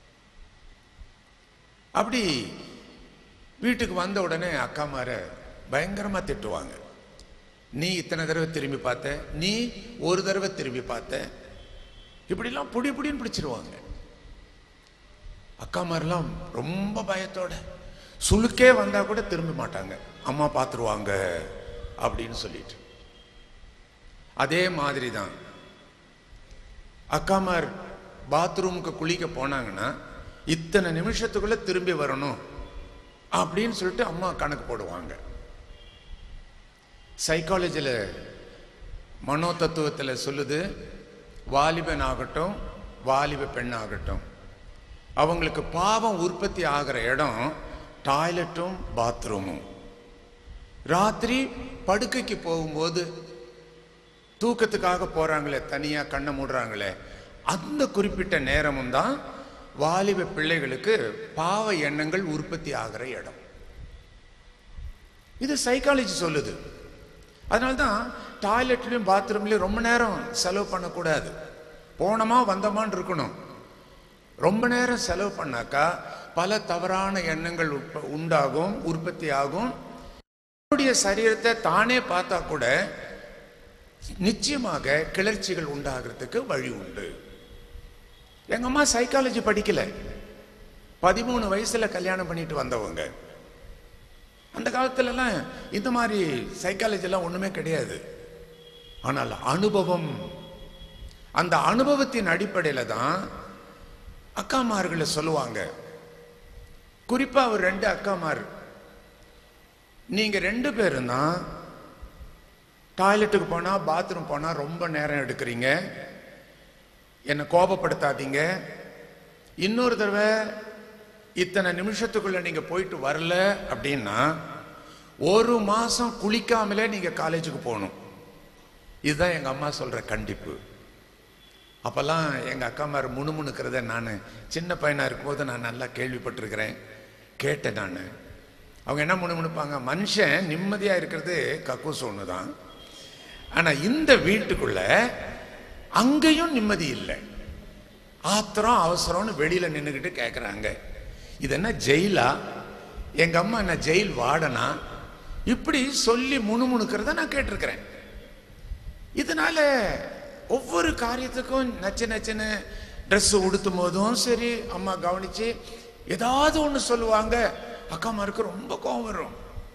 அப்படி வீட்டுக்கு வந்த உடனே அக்காமார பயங்கரமா திட்டுவாங்க நீ இத்தனை தடவை திரும்பி பார்த்த நீ ஒரு தடவை திரும்பி பார்த்த இப்படிலாம் புடி புடின்னு பிடிச்சிருவாங்க அக்காமாரெல்லாம் ரொம்ப பயத்தோட சுளுக்கே வந்தா கூட திரும்ப மாட்டாங்க அம்மா பார்த்துருவாங்க அப்படின்னு சொல்லிட்டு அதே மாதிரி தான் அக்காமார் பாத்ரூமுக்கு குளிக்க போனாங்கன்னா இத்தனை நிமிஷத்துக்குள்ள திரும்பி வரணும் அப்படின்னு சொல்லிட்டு அம்மா கணக்கு போடுவாங்க சைக்காலஜியில் மனோ தத்துவத்தில் சொல்லுது வாலிபன் ஆகட்டும் வாலிப பெண் ஆகட்டும் அவங்களுக்கு பாவம் உற்பத்தி ஆகிற இடம் டாய்லெட்டும் பாத்ரூமும் ராத்திரி படுக்கைக்கு போகும்போது தூக்கத்துக்காக போறாங்களே தனியா கண்ணை மூடுறாங்களே அந்த குறிப்பிட்ட நேரமும் தான் வாலிப பிள்ளைகளுக்கு பாவ எண்ணங்கள் உற்பத்தி ஆகிற இடம் இது சைக்காலஜி சொல்லுது அதனால்தான் டாய்லெட்லயும் பாத்ரூம்லயும் ரொம்ப நேரம் செலவு பண்ணக்கூடாது போனோமா வந்தோமான்னு இருக்கணும் ரொம்ப நேரம் செலவு பண்ணாக்கா பல தவறான எண்ணங்கள் உற்ப- உண்டாகும் உற்பத்தி ஆகும் தன்னுடைய சரீரத்தை தானே பார்த்தா கூட நிச்சயமாக கிளர்ச்சிகள் உண்டாகிறதுக்கு வழி உண்டு எங்க அம்மா சைக்காலஜி படிக்கல பதிமூணு வயசுல கல்யாணம் பண்ணிட்டு வந்தவங்க அந்த காலத்துலலாம் இந்த மாதிரி சைக்காலஜி எல்லாம் ஒண்ணுமே கிடையாது ஆனால் அனுபவம் அந்த அனுபவத்தின் அடிப்படையில தான் அக்காமார்களை சொல்லுவாங்க குறிப்பா ஒரு ரெண்டு அக்காமார் நீங்க ரெண்டு பேரும் தான் டாய்லெட்டுக்கு போனா பாத்ரூம் போனா ரொம்ப நேரம் எடுக்கிறீங்க என்னை கோபப்படுத்தாதீங்க இன்னொரு தடவை இத்தனை நிமிஷத்துக்குள்ள நீங்க போயிட்டு வரல அப்படின்னா ஒரு மாசம் குளிக்காமலே நீங்க காலேஜுக்கு போகணும் இதுதான் எங்க அம்மா சொல்ற கண்டிப்பு அப்பெல்லாம் எங்க அக்காமார் முணுமுணுக்கிறத நான் சின்ன பையனா இருக்கும்போது நான் நல்லா கேள்விப்பட்டிருக்கிறேன் கேட்டேன் நான் அவங்க என்ன முணுமுணுப்பாங்க மனுஷன் நிம்மதியா இருக்கிறது கக்கூஸ் ஒன்று தான் ஆனா இந்த வீட்டுக்குள்ள அங்கேயும் நிம்மதி இல்லை ஆத்திரம் அவசரம்னு வெளியில நின்றுக்கிட்டு கேட்குறாங்க இது என்ன ஜெயிலா எங்க அம்மா என்ன ஜெயில் வாடனா இப்படி சொல்லி முணுமுணுக்கிறத நான் கேட்டிருக்கிறேன் இதனால ஒவ்வொரு காரியத்துக்கும் நச்சு நச்சுன்னு ட்ரெஸ் உடுத்தும் போதும் சரி அம்மா கவனிச்சு ஏதாவது ஒன்று சொல்லுவாங்க அக்காமாருக்கு ரொம்ப கோவம் வரும்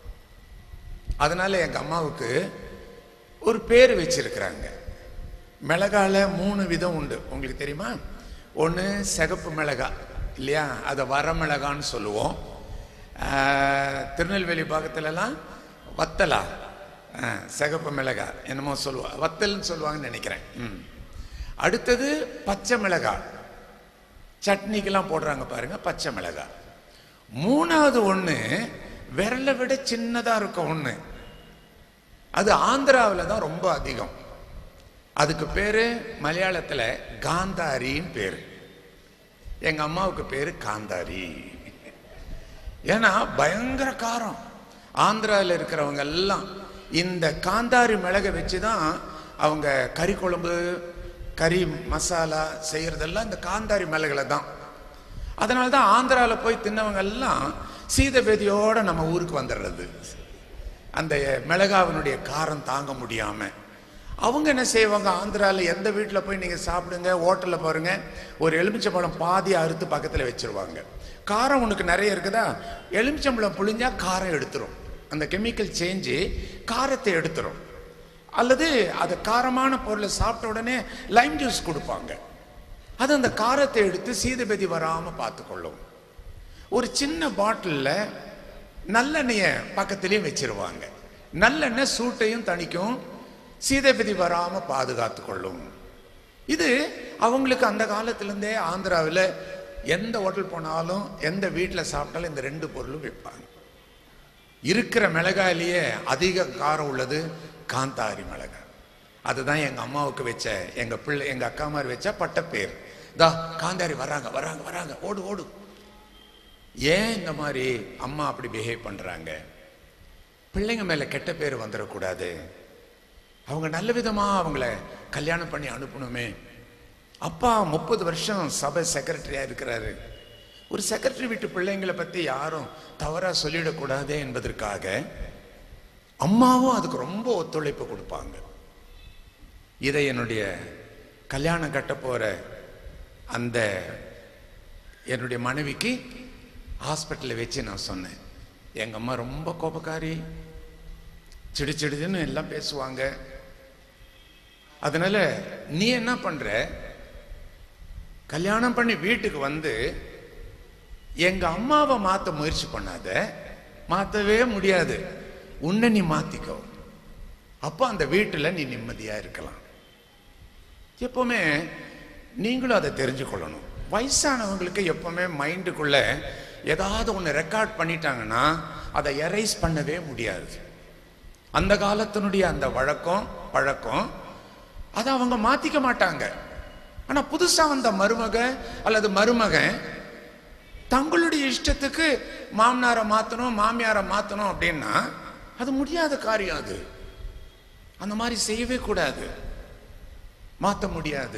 அதனால எங்க அம்மாவுக்கு ஒரு பேர் வச்சிருக்கிறாங்க மிளகால மூணு விதம் உண்டு உங்களுக்கு தெரியுமா ஒன்று சிகப்பு மிளகா இல்லையா அதை வர மிளகான்னு சொல்லுவோம் ஆஹ், திருநெல்வேலி பாகத்துலலாம் வத்தலா ஆஹ், சிகப்பு மிளகா என்னமோ சொல்லுவா வத்தல்னு சொல்லுவாங்கன்னு நினைக்கிறேன் ம். அடுத்தது பச்சை மிளகா சட்னிக்கெல்லாம் போடுறாங்க பாருங்க பச்சை மிளகா மூணாவது ஒன்று விரலை விட சின்னதாக இருக்கும் ஒன்று அது ஆந்திராவில் தான் ரொம்ப அதிகம் அதுக்கு பேரு மலையாளத்தில் காந்தாரின்னு பேரு எங்க அம்மாவுக்கு பேரு காந்தாரி ஏன்னா பயங்கர காரம் ஆந்திராவில் இருக்கிறவங்க எல்லாம் இந்த காந்தாரி மிளகை வச்சு தான் அவங்க கறி குழம்பு கறி மசாலா செய்யறதெல்லாம் இந்த காந்தாரி மிளகுல தான் அதனால தான் ஆந்திராவில் போய் தின்னவங்க எல்லாம் சீதபேதியோட நம்ம ஊருக்கு வந்துடுறது அந்த மிளகாவினுடைய காரம் தாங்க முடியாம அவங்க என்ன செய்வாங்க ஆந்திராவில் எந்த வீட்டில் போய் நீங்கள் சாப்பிடுங்க ஹோட்டலில் பாருங்க ஒரு எலுமிச்சம்பழம் பாதி அறுத்து பக்கத்தில் வச்சிருவாங்க காரம் உனக்கு நிறைய இருக்குதா எலுமிச்சம்பழம் புழிஞ்சா காரம் எடுத்துரும் அந்த கெமிக்கல் சேஞ்சு காரத்தை எடுத்துரும் அல்லது அது காரமான பொருளை சாப்பிட்ட உடனே லைம் ஜூஸ் கொடுப்பாங்க அது அந்த காரத்தை எடுத்து சீதபதி வராமல் பார்த்துக்கொள்ளும் ஒரு சின்ன பாட்டிலில் நல்லெண்ணெயை பக்கத்திலேயே வச்சிருவாங்க நல்லெண்ணெய் சூட்டையும் தணிக்கும் சீதைபதி வராம பாதுகாத்து கொள்ளும் இது அவங்களுக்கு அந்த காலத்திலேருந்தே ஆந்திராவில் எந்த ஹோட்டல் போனாலும் எந்த வீட்டில் சாப்பிட்டாலும் இந்த ரெண்டு பொருளும் வைப்பாங்க இருக்கிற மிளகாயிலேயே அதிக காரம் உள்ளது காந்தாரி மிளகாய் அதுதான் எங்க அம்மாவுக்கு வச்ச எங்க பிள்ளை எங்க அக்கா மாதிரி வச்ச பட்ட பேர் தா காந்தாரி வராங்க வராங்க வராங்க ஓடு ஓடு ஏன் இந்த மாதிரி அம்மா அப்படி பிஹேவ் பண்றாங்க பிள்ளைங்க மேல கெட்ட பேர் வந்துடக்கூடாது அவங்க நல்ல விதமா அவங்கள கல்யாணம் பண்ணி அனுப்பணுமே அப்பா முப்பது வருஷம் சபை செக்ரட்டரியா இருக்கிறாரு ஒரு செக்ரட்டரி வீட்டு பிள்ளைங்களை பத்தி யாரும் தவறா சொல்லிடக்கூடாதே என்பதற்காக அம்மாவும் அதுக்கு ரொம்ப ஒத்துழைப்பு கொடுப்பாங்க இதை என்னுடைய கல்யாணம் கட்ட போற அந்த என்னுடைய மனைவிக்கு ஹாஸ்பிட்டலில் வச்சு நான் சொன்னேன் எங்க அம்மா ரொம்ப கோபக்காரி சிடு சிடுதுன்னு எல்லாம் பேசுவாங்க அதனால நீ என்ன பண்ற கல்யாணம் பண்ணி வீட்டுக்கு வந்து எங்க அம்மாவை மாத்த முயற்சி பண்ணாத மாத்தவே முடியாது உன்னை நீ மாத்திக்கோ அப்போ அந்த வீட்டுல நீ நிம்மதியா இருக்கலாம் எப்பவுமே நீங்களும் அதை தெரிஞ்சுக்கொள்ளணும் வயசானவங்களுக்கு எப்பவுமே மைண்டுக்குள்ள ஏதாவது ஒன்று ரெக்கார்ட் பண்ணிட்டாங்கன்னா அதை எரைஸ் பண்ணவே முடியாது அந்த காலத்தினுடைய அந்த வழக்கம் பழக்கம் அதை அவங்க மாத்திக்க மாட்டாங்க ஆனா புதுசா வந்த மருமக அல்லது மருமகன் தங்களுடைய இஷ்டத்துக்கு மாமனாரை மாத்தணும் மாமியாரை மாத்தணும் அப்படின்னா அது முடியாத காரியம் அது அந்த மாதிரி செய்யவே கூடாது மாற்ற முடியாது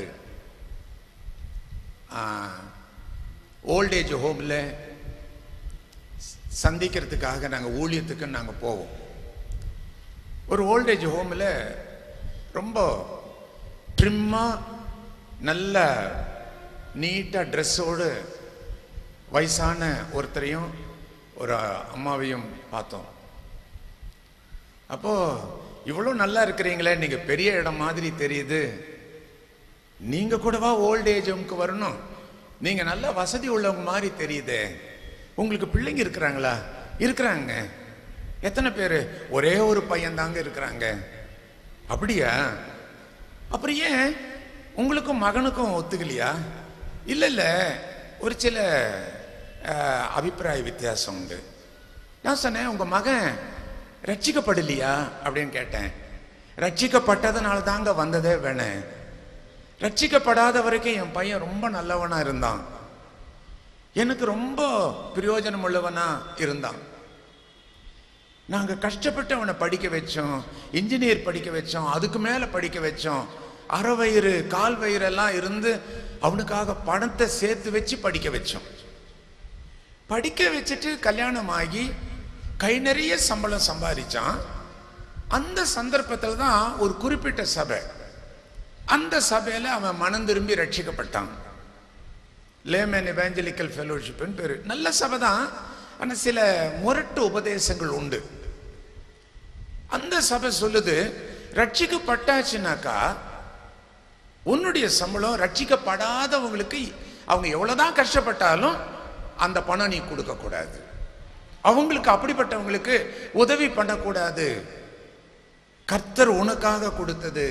ஓல்டேஜ் ஹோமில் சந்திக்கிறதுக்காக நாங்கள் ஊழியத்துக்கு நாங்கள் போவோம் ஒரு ஓல்டேஜ் ஹோமில் ரொம்ப ட்ரிம்மாக நல்ல நீட்டாக ட்ரெஸ்ஸோடு வயசான ஒருத்தரையும் ஒரு அம்மாவையும் பார்த்தோம் அப்போ இவ்வளோ நல்லா இருக்கிறீங்களே நீங்க பெரிய இடம் மாதிரி தெரியுது நீங்க கூடவா ஓல்ட் ஏஜ் ஹோம்க்கு வரணும் நீங்க நல்ல வசதி உள்ளவங்க மாதிரி தெரியுதே உங்களுக்கு பிள்ளைங்க இருக்கிறாங்களா இருக்கிறாங்க எத்தனை பேர் ஒரே ஒரு பையன் தாங்க இருக்கிறாங்க அப்படியா அப்புறம் ஏன் உங்களுக்கும் மகனுக்கும் ஒத்துக்கலையா இல்ல இல்ல ஒரு சில அஹ், அபிப்பிராய வித்தியாசம் உண்டு நான் சொன்னேன் உங்க மகன் ரட்சிக்கப்படலையா அப்படின்னு கேட்டேன் ரட்சிக்கப்பட்டதுனால தாங்க வந்ததே வேணேன் ரட்சிக்கப்படாத வரைக்கும் என் பையன் ரொம்ப நல்லவனா இருந்தான் எனக்கு ரொம்ப பிரயோஜனம் உள்ளவனா இருந்தான் நாங்க கஷ்டப்பட்டு அவனை படிக்க வச்சோம் இன்ஜினியர் படிக்க வச்சோம் அதுக்கு மேல படிக்க வச்சோம் அரை வயிறு கால் வயிறு எல்லாம் இருந்து அவனுக்காக பணத்தை சேர்த்து வச்சு படிக்க வச்சோம் படிக்க வச்சுட்டு கல்யாணம் ஆகி கை நிறைய சம்பளம் சம்பாதிச்சான் அந்த சந்தர்ப்பத்தில் தான் ஒரு குறிப்பிட்ட சபை அந்த சபையில அவன் மனம் திரும்பி ரட்சிக்கப்பட்டான் லேமன் எவாஞ்சலிக்கல் ஃபெலோஷிப்னு பேரு நல்ல சபை தான் ஆனா சில முரட்டு உபதேசங்கள் உண்டு அந்த சபை சொல்லுது ரட்சிக்கப்பட்டாச்சுனாக்கா உன்னுடைய சம்பளம் ரட்சிக்கப்படாதவங்களுக்கு அவங்க எவ்வளவுதான் கஷ்டப்பட்டாலும் அந்த பணம் நீ கொடுக்க கூடாது அவங்களுக்கு அப்படிப்பட்டவங்களுக்கு உதவி பண்ணக்கூடாது கர்த்தர் உனக்காக கொடுத்தது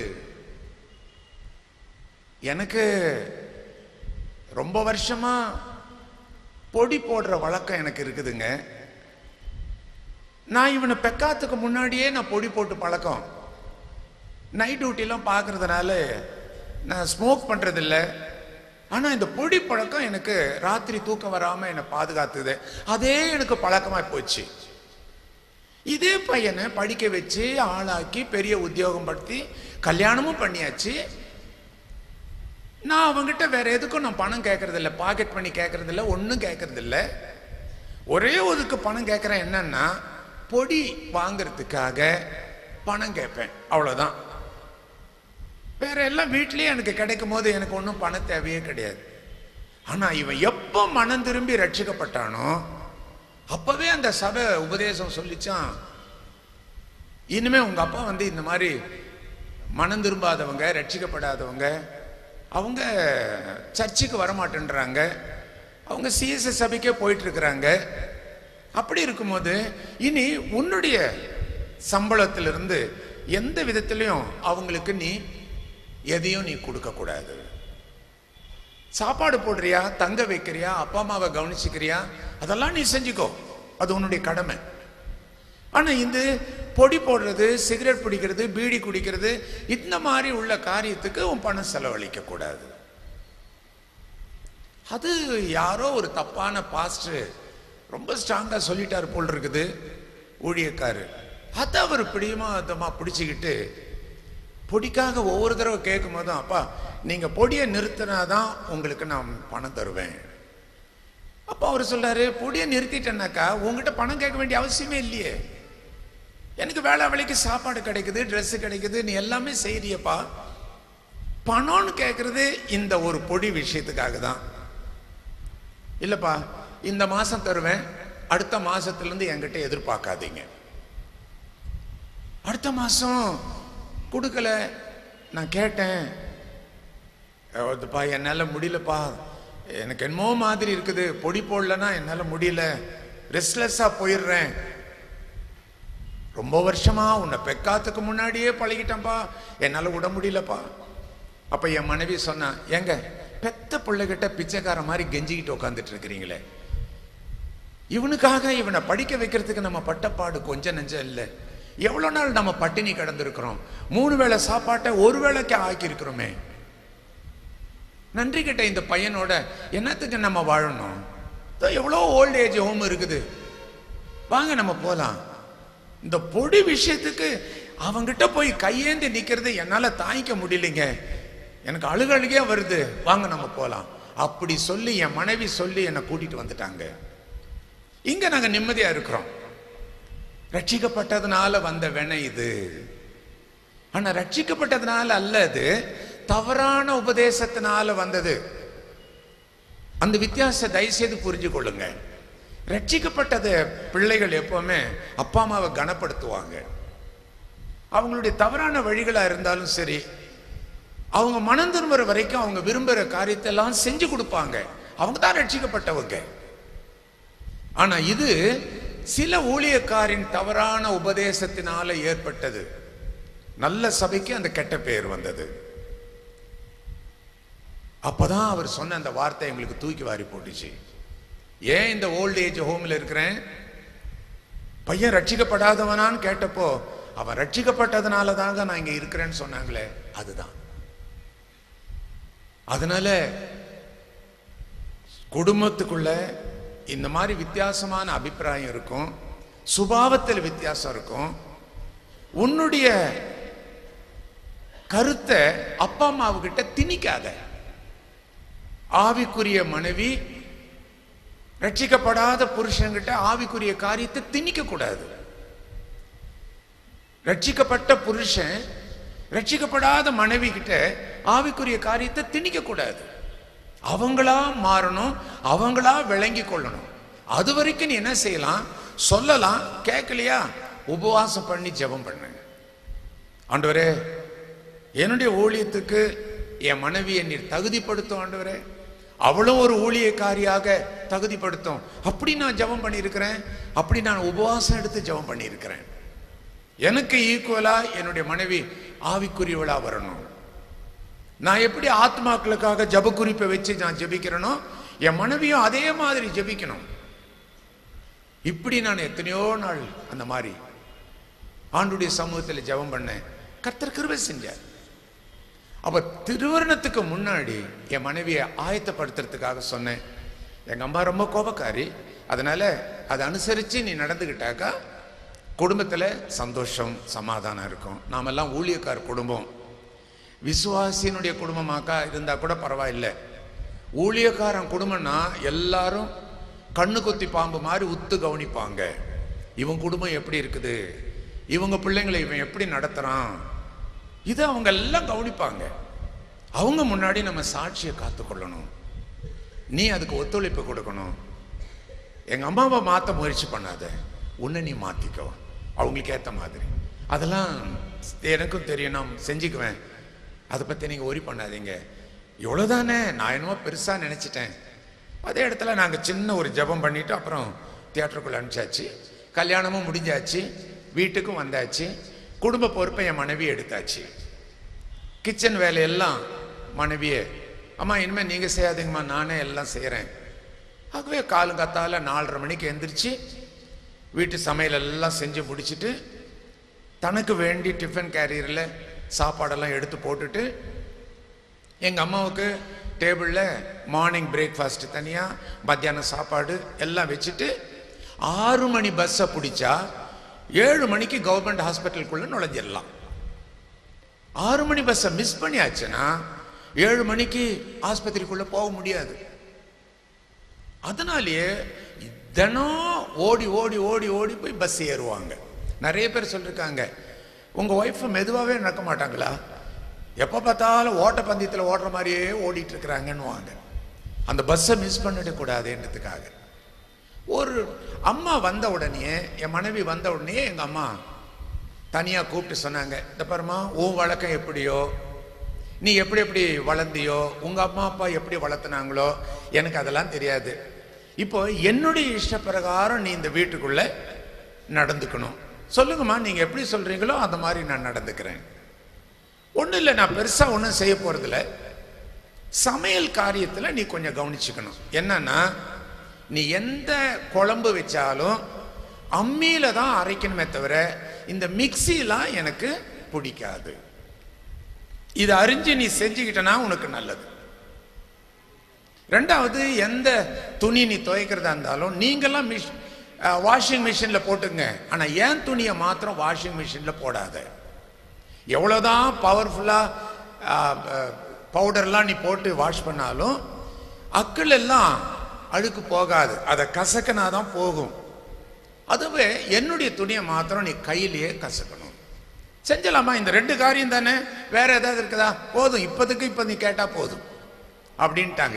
எனக்கு ரொம்ப வருஷமா பொடி போடுற வழக்கம் எனக்கு இருக்குதுங்க நான் இவனை பெக்காத்துக்கு முன்னாடியே நான் பொடி போட்டு பழக்கம் நைட் டியூட்டிலாம் பார்க்கறதுனால நான் ஸ்மோக் பண்றதில்ல ஆனா இந்த பொடி பழக்கம் எனக்கு ராத்திரி தூக்கம் வராம என்னை பாதுகாத்துது அதே எனக்கு பழக்கமா போச்சு இதே பையனை படிக்க வச்சு ஆளாக்கி பெரிய உத்தியோகம் படுத்தி கல்யாணமும் பண்ணியாச்சு நான் அவங்ககிட்ட வேற எதுக்கும் நான் பணம் கேட்கறது இல்ல பாக்கெட் பண்ணி கேட்கறது இல்ல ஒன்றும் கேட்கறது இல்ல ஒரே ஒதுக்கு பணம் கேட்கறேன் என்னன்னா பொடி வாங்குறதுக்காக பணம் கேட்பேன் அவ்வளவுதான் வேற எல்லாம் வீட்லயே எனக்கு கிடைக்கும் போது எனக்கு ஒன்றும் பண தேவையே கிடையாது ஆனா இவன் எப்போ மனம் திரும்பி ரட்சிக்கப்பட்டானோ அப்பவே அந்த சபை உபதேசம் சொல்லிச்சான் இனிமே உங்க அப்பா வந்து இந்த மாதிரி மனம் திரும்பாதவங்க ரட்சிக்கப்படாதவங்க அவங்க சர்ச்சுக்கு வரமாட்டேன்றாங்க அவங்க சிஎஸ்எஸ் சபைக்கே போயிட்டு இருக்கிறாங்க அப்படி இருக்கும்போது இனி உன்னுடைய சம்பளத்திலிருந்து எந்த விதத்திலையும் அவங்களுக்கு நீ எதையும் நீ கொடுக்க கூடாது சாப்பாடு போடுறியா தங்க வைக்கிறியா அப்பா அம்மாவை கவனிச்சுக்கிறியா அதெல்லாம் நீ செஞ்சுக்கோ அது உன்னுடைய கடமை ஆனா இந்த பொடி போடுறது சிகரெட் பிடிக்கிறது பீடி குடிக்கிறது இந்த மாதிரி உள்ள காரியத்துக்கு உன் பணம் செலவழிக்க கூடாது அது யாரோ ஒரு தப்பான பாஸ்டர் ரொம்ப ஸ்ட்ராங்கா சொல்லிட்டாரு போல் இருக்குது ஊழியக்காரு அதை அவர் பிடியுமா அதமா பிடிச்சுக்கிட்டு பொடிக்காக ஒவ்வொரு தடவை கேட்கும் போதும் அப்பா நீங்க பொடியை நிறுத்தினாதான் உங்களுக்கு நான் பணம் தருவேன் அப்போ அவர் சொல்றாரு பொடியை நிறுத்திட்டேன்னாக்கா உங்ககிட்ட பணம் கேட்க வேண்டிய அவசியமே இல்லையே எனக்கு வேலை வேலைக்கு சாப்பாடு கிடைக்குது Dress கிடைக்குது நீ எல்லாமே செய்யறியப்பா பணம்னு கேட்கறது இந்த ஒரு பொடி விஷயத்துக்காக தான் இல்லப்பா இந்த மாசம் தருவேன் அடுத்த மாசத்துல இருந்து என்கிட்ட எதிர்பார்க்காதீங்க அடுத்த மாசம் கொடுக்கல நான் கேட்டேன் அதுப்பா என்னால் முடியலப்பா எனக்கு என்னமோ மாதிரி இருக்குது பொடி போடலன்னா என்னால் முடியல ரெஸ்ட்லெஸ்ஸாக போயிடுறேன் ரொம்ப வருஷமா உன்னை பெக்காத்துக்கு முன்னாடியே பழகிட்டேன்ப்பா என்னால் விட முடியலப்பா அப்போ என் மனைவி சொன்னா ஏங்க பெத்த பிள்ளைகிட்ட பிச்சைக்கார மாதிரி கெஞ்சிக்கிட்டு உட்காந்துட்டு இருக்கிறீங்களே இவனுக்காக இவனை படிக்க வைக்கிறதுக்கு நம்ம பட்டப்பாடு கொஞ்சம் நெஞ்சம் இல்லை எவ்வளோ நாள் நம்ம பட்டினி கிடந்திருக்கிறோம் மூணு வேளை சாப்பாட்டை ஒரு வேளைக்கு ஆக்கியிருக்கிறோமே நன்றி கிட்ட இந்த பையனோட என்னத்துக்கு நம்ம வாழணும் இதோ எவ்வளோ ஓல்ட் ஏஜ் ஹோம் இருக்குது வாங்க நம்ம போலாம் இந்த பொடி விஷயத்துக்கு அவங்கிட்ட போய் கையேந்தி நிக்கிறது என்னால தாங்கிக்க முடியலைங்க எனக்கு அழுகழுகே வருது வாங்க நம்ம போலாம் அப்படி சொல்லி என் மனைவி சொல்லி என்னை கூட்டிட்டு வந்துட்டாங்க இங்க நாங்க நிம்மதியா இருக்கிறோம் ரட்சிக்கப்பட்டதுனால வந்த வினை இது ஆனா ரட்சிக்கப்பட்டதுனால அல்ல அது தவறான உபதேசத்தினால வந்தது அந்த வித்தியாசத்தை தயவுசெய்து புரிஞ்சு கொள்ளுங்க ரட்சிக்கப்பட்டது பிள்ளைகள் எப்பவுமே அப்பா அம்மாவை கனப்படுத்துவாங்க அவங்களுடைய தவறான வழிகளா இருந்தாலும் சரி அவங்க மனம் திரும்புற வரைக்கும் அவங்க விரும்புகிற காரியத்தை எல்லாம் செஞ்சு கொடுப்பாங்க அவங்க தான் ரட்சிக்கப்பட்டவங்க ஆனா இது சில ஊழியக்காரின் தவறான உபதேசத்தினால ஏற்பட்டது நல்ல சபைக்கு அந்த கெட்ட பெயர் வந்தது அப்பதான் அவர் சொன்ன அந்த வார்த்தை எங்களுக்கு தூக்கி வாரி போட்டுச்சு ஏன் இந்த ஓல்ட் ஏஜ் ஹோம்ல இருக்கிறேன் பையன் ரட்சிக்கப்படாதவனான்னு கேட்டப்போ அவன் ரட்சிக்கப்பட்டதுனால தாங்க நான் இங்க இருக்கிறேன்னு சொன்னாங்களே அதுதான் அதனால குடும்பத்துக்குள்ள இந்த மாதிரி வித்தியாசமான அபிப்பிராயம் இருக்கும் சுபாவத்தில் வித்தியாசம் இருக்கும் உன்னுடைய கருத்தை அப்பா அம்மாவுக்கிட்ட திணிக்காத ஆவிக்குரிய மனைவி ரட்சிக்கப்படாத புருஷன்கிட்ட ஆவிக்குரிய காரியத்தை திணிக்க கூடாது ரட்சிக்கப்பட்ட புருஷன் ரட்சிக்கப்படாத மனைவி கிட்ட ஆவிக்குரிய காரியத்தை திணிக்க கூடாது அவங்களா மாறணும் அவங்களா விளங்கி கொள்ளணும் அது வரைக்கும் நீ என்ன செய்யலாம் சொல்லலாம் கேட்கலையா உபவாசம் பண்ணி ஜெபம் பண்ணு ஆண்டவரே என்னுடைய ஊழியத்துக்கு என் மனைவியை நீர் தகுதிப்படுத்தும் ஆண்டவரே அவளும் ஒரு ஊழியக்காரியாக தகுதிப்படுத்தும் அப்படி நான் ஜெபம் பண்ணியிருக்கிறேன் அப்படி நான் உபவாசம் எடுத்து ஜெபம் பண்ணியிருக்கிறேன் எனக்கு ஈக்குவலா என்னுடைய மனைவி ஆவிக்குரியவளா வரணும் நான் எப்படி ஆத்மாக்களுக்காக ஜப குறிப்பை வச்சு நான் ஜெபிக்கிறேனோ என் மனைவியும் அதே மாதிரி ஜெபிக்கணும் இப்படி நான் எத்தனையோ நாள் அந்த மாதிரி ஆண்டுடைய சமூகத்தில் ஜெபம் பண்ணேன் கர்த்தர் கிருபை செஞ்சார் அப்ப திருவரணத்துக்கு முன்னாடி என் மனைவியை ஆயத்தப்படுத்துறதுக்காக சொன்னேன் எங்க அம்மா ரொம்ப கோபக்காரி அதனால அதை அனுசரிச்சு நீ நடந்துக்கிட்டாக்கா குடும்பத்துல சந்தோஷம் சமாதானம் இருக்கும் நாமெல்லாம் ஊழியக்கார குடும்பம் விசுவாசியினுடைய குடும்பமாக்கா இருந்தா கூட பரவாயில்லை ஊழியக்காரன் குடும்பம்னா எல்லாரும் கண்ணு கொத்தி பாம்பு மாதிரி உத்து கவனிப்பாங்க இவன் குடும்பம் எப்படி இருக்குது இவங்க பிள்ளைங்களை இவன் எப்படி நடத்துறான் இது அவங்க எல்லாம் கவனிப்பாங்க அவங்க முன்னாடி நம்ம சாட்சியை காத்துக்கொள்ளணும் நீ அதுக்கு ஒத்துழைப்பு கொடுக்கணும் எங்க அம்மாவை மாத்த முயற்சி பண்ணாத உன்னை நீ மாத்திக்கோ அவங்களுக்கு ஏத்த மாதிரி அதெல்லாம் எனக்கும் தெரியும் நான் செஞ்சுக்குவேன் அதை பத்தி நீங்க ஒரி பண்ணாதீங்க இவ்வளவுதானே நான் என்னமோ பெருசா நினைச்சிட்டேன் அதே இடத்துல நாங்க சின்ன ஒரு ஜெபம் பண்ணிட்டு அப்புறம் தியேட்டருக்குள்ள அனுப்பிச்சாச்சு கல்யாணமும் முடிஞ்சாச்சு வீட்டுக்கும் வந்தாச்சு குடும்ப பொறுப்பை என் மனைவி எடுத்தாச்சு கிச்சன் வேலையெல்லாம் மனைவியே அம்மா இனிமேல் நீங்க செய்யாதீங்கம்மா நானே எல்லாம் செய்கிறேன் ஆகவே காலங்காத்தால நாலரை மணிக்கு எந்திரிச்சு வீட்டு சமையல் எல்லாம் செஞ்சு முடிச்சிட்டு தனக்கு வேண்டி டிஃபன் கேரியரில் சாப்பாடெல்லாம் எடுத்து போட்டுட்டு எங்கள் அம்மாவுக்கு டேபிளில் மார்னிங் பிரேக்ஃபாஸ்ட் தனியாக மத்தியானம் சாப்பாடு எல்லாம் வச்சுட்டு ஆறு மணி பஸ்ஸை பிடிச்சா ஏழு மணிக்கு கவர்மெண்ட் ஹாஸ்பிட்டலுக்குள்ளே நுழைஞ்சிடலாம் ஆறு மணி பஸ்ஸை மிஸ் பண்ணியாச்சுன்னா ஏழு மணிக்கு ஆஸ்பத்திரிக்குள்ள போக முடியாது அதனாலேயே தினம் ஓடி ஓடி ஓடி ஓடி போய் பஸ் ஏறுவாங்க நிறைய பேர் சொல்லியிருக்காங்க உங்க ஒய்ஃப் மெதுவாகவே நடக்க மாட்டாங்களா எப்போ பார்த்தாலும் ஓட்ட பந்தயத்தில் ஓடுற மாதிரியே ஓடிட்டு இருக்கிறாங்கன்னுவாங்க அந்த பஸ்ஸை மிஸ் பண்ணிடக்கூடாதுன்றதுக்காக ஒரு அம்மா வந்த உடனே என் மனைவி வந்த உடனே எங்க அம்மா தனியா கூப்பிட்டு சொன்னாங்க இந்த பாருமா உன் வழக்கம் எப்படியோ நீ எப்படி எப்படி வளர்ந்தியோ உங்க அம்மா அப்பா எப்படி வளர்த்துனாங்களோ எனக்கு அதெல்லாம் தெரியாது இப்போ என்னுடைய இஷ்ட பிரகாரம் நீ இந்த வீட்டுக்குள்ள நடந்துக்கணும் சொல்லுங்கம்மா நீங்க எப்படி சொல்றீங்களோ அந்த மாதிரி நான் நடந்துக்கிறேன் ஒன்றும் இல்லை நான் பெருசா ஒன்றும் செய்ய போறதில்ல சமையல் காரியத்துல நீ கொஞ்சம் கவனிச்சுக்கணும் என்னன்னா நீ எந்த குழம்பு வச்சாலும் அம்மியில தான் அரைக்கணுமே தவிர இந்த மிக்சிலாம் எனக்கு பிடிக்காது இதை அறிஞ்சு நீ செஞ்சுக்கிட்டனா உனக்கு நல்லது ரெண்டாவது எந்த துணி நீ துவைக்கிறதா இருந்தாலும் நீங்கெல்லாம் மிஷ் வாஷிங் மிஷின்ல போட்டுங்க ஆனா ஏன் துணியை மாத்திரம் வாஷிங் மிஷின்ல போடாத எவ்வளவுதான் பவர்ஃபுல்லா பவுடர்லாம் நீ போட்டு வாஷ் பண்ணாலும் அக்கள் எல்லாம் அழுக்கு போகாது அதை கசக்கினா தான் போகும் அதுவே என்னுடைய துணியை மாத்திரம் நீ கையிலேயே கசக்கணும் செஞ்சலாமா இந்த ரெண்டு காரியம் தானே வேற ஏதாவது இருக்குதா போதும் இப்போதைக்கு இப்போ நீ கேட்டா போதும் அப்படின்ட்டாங்க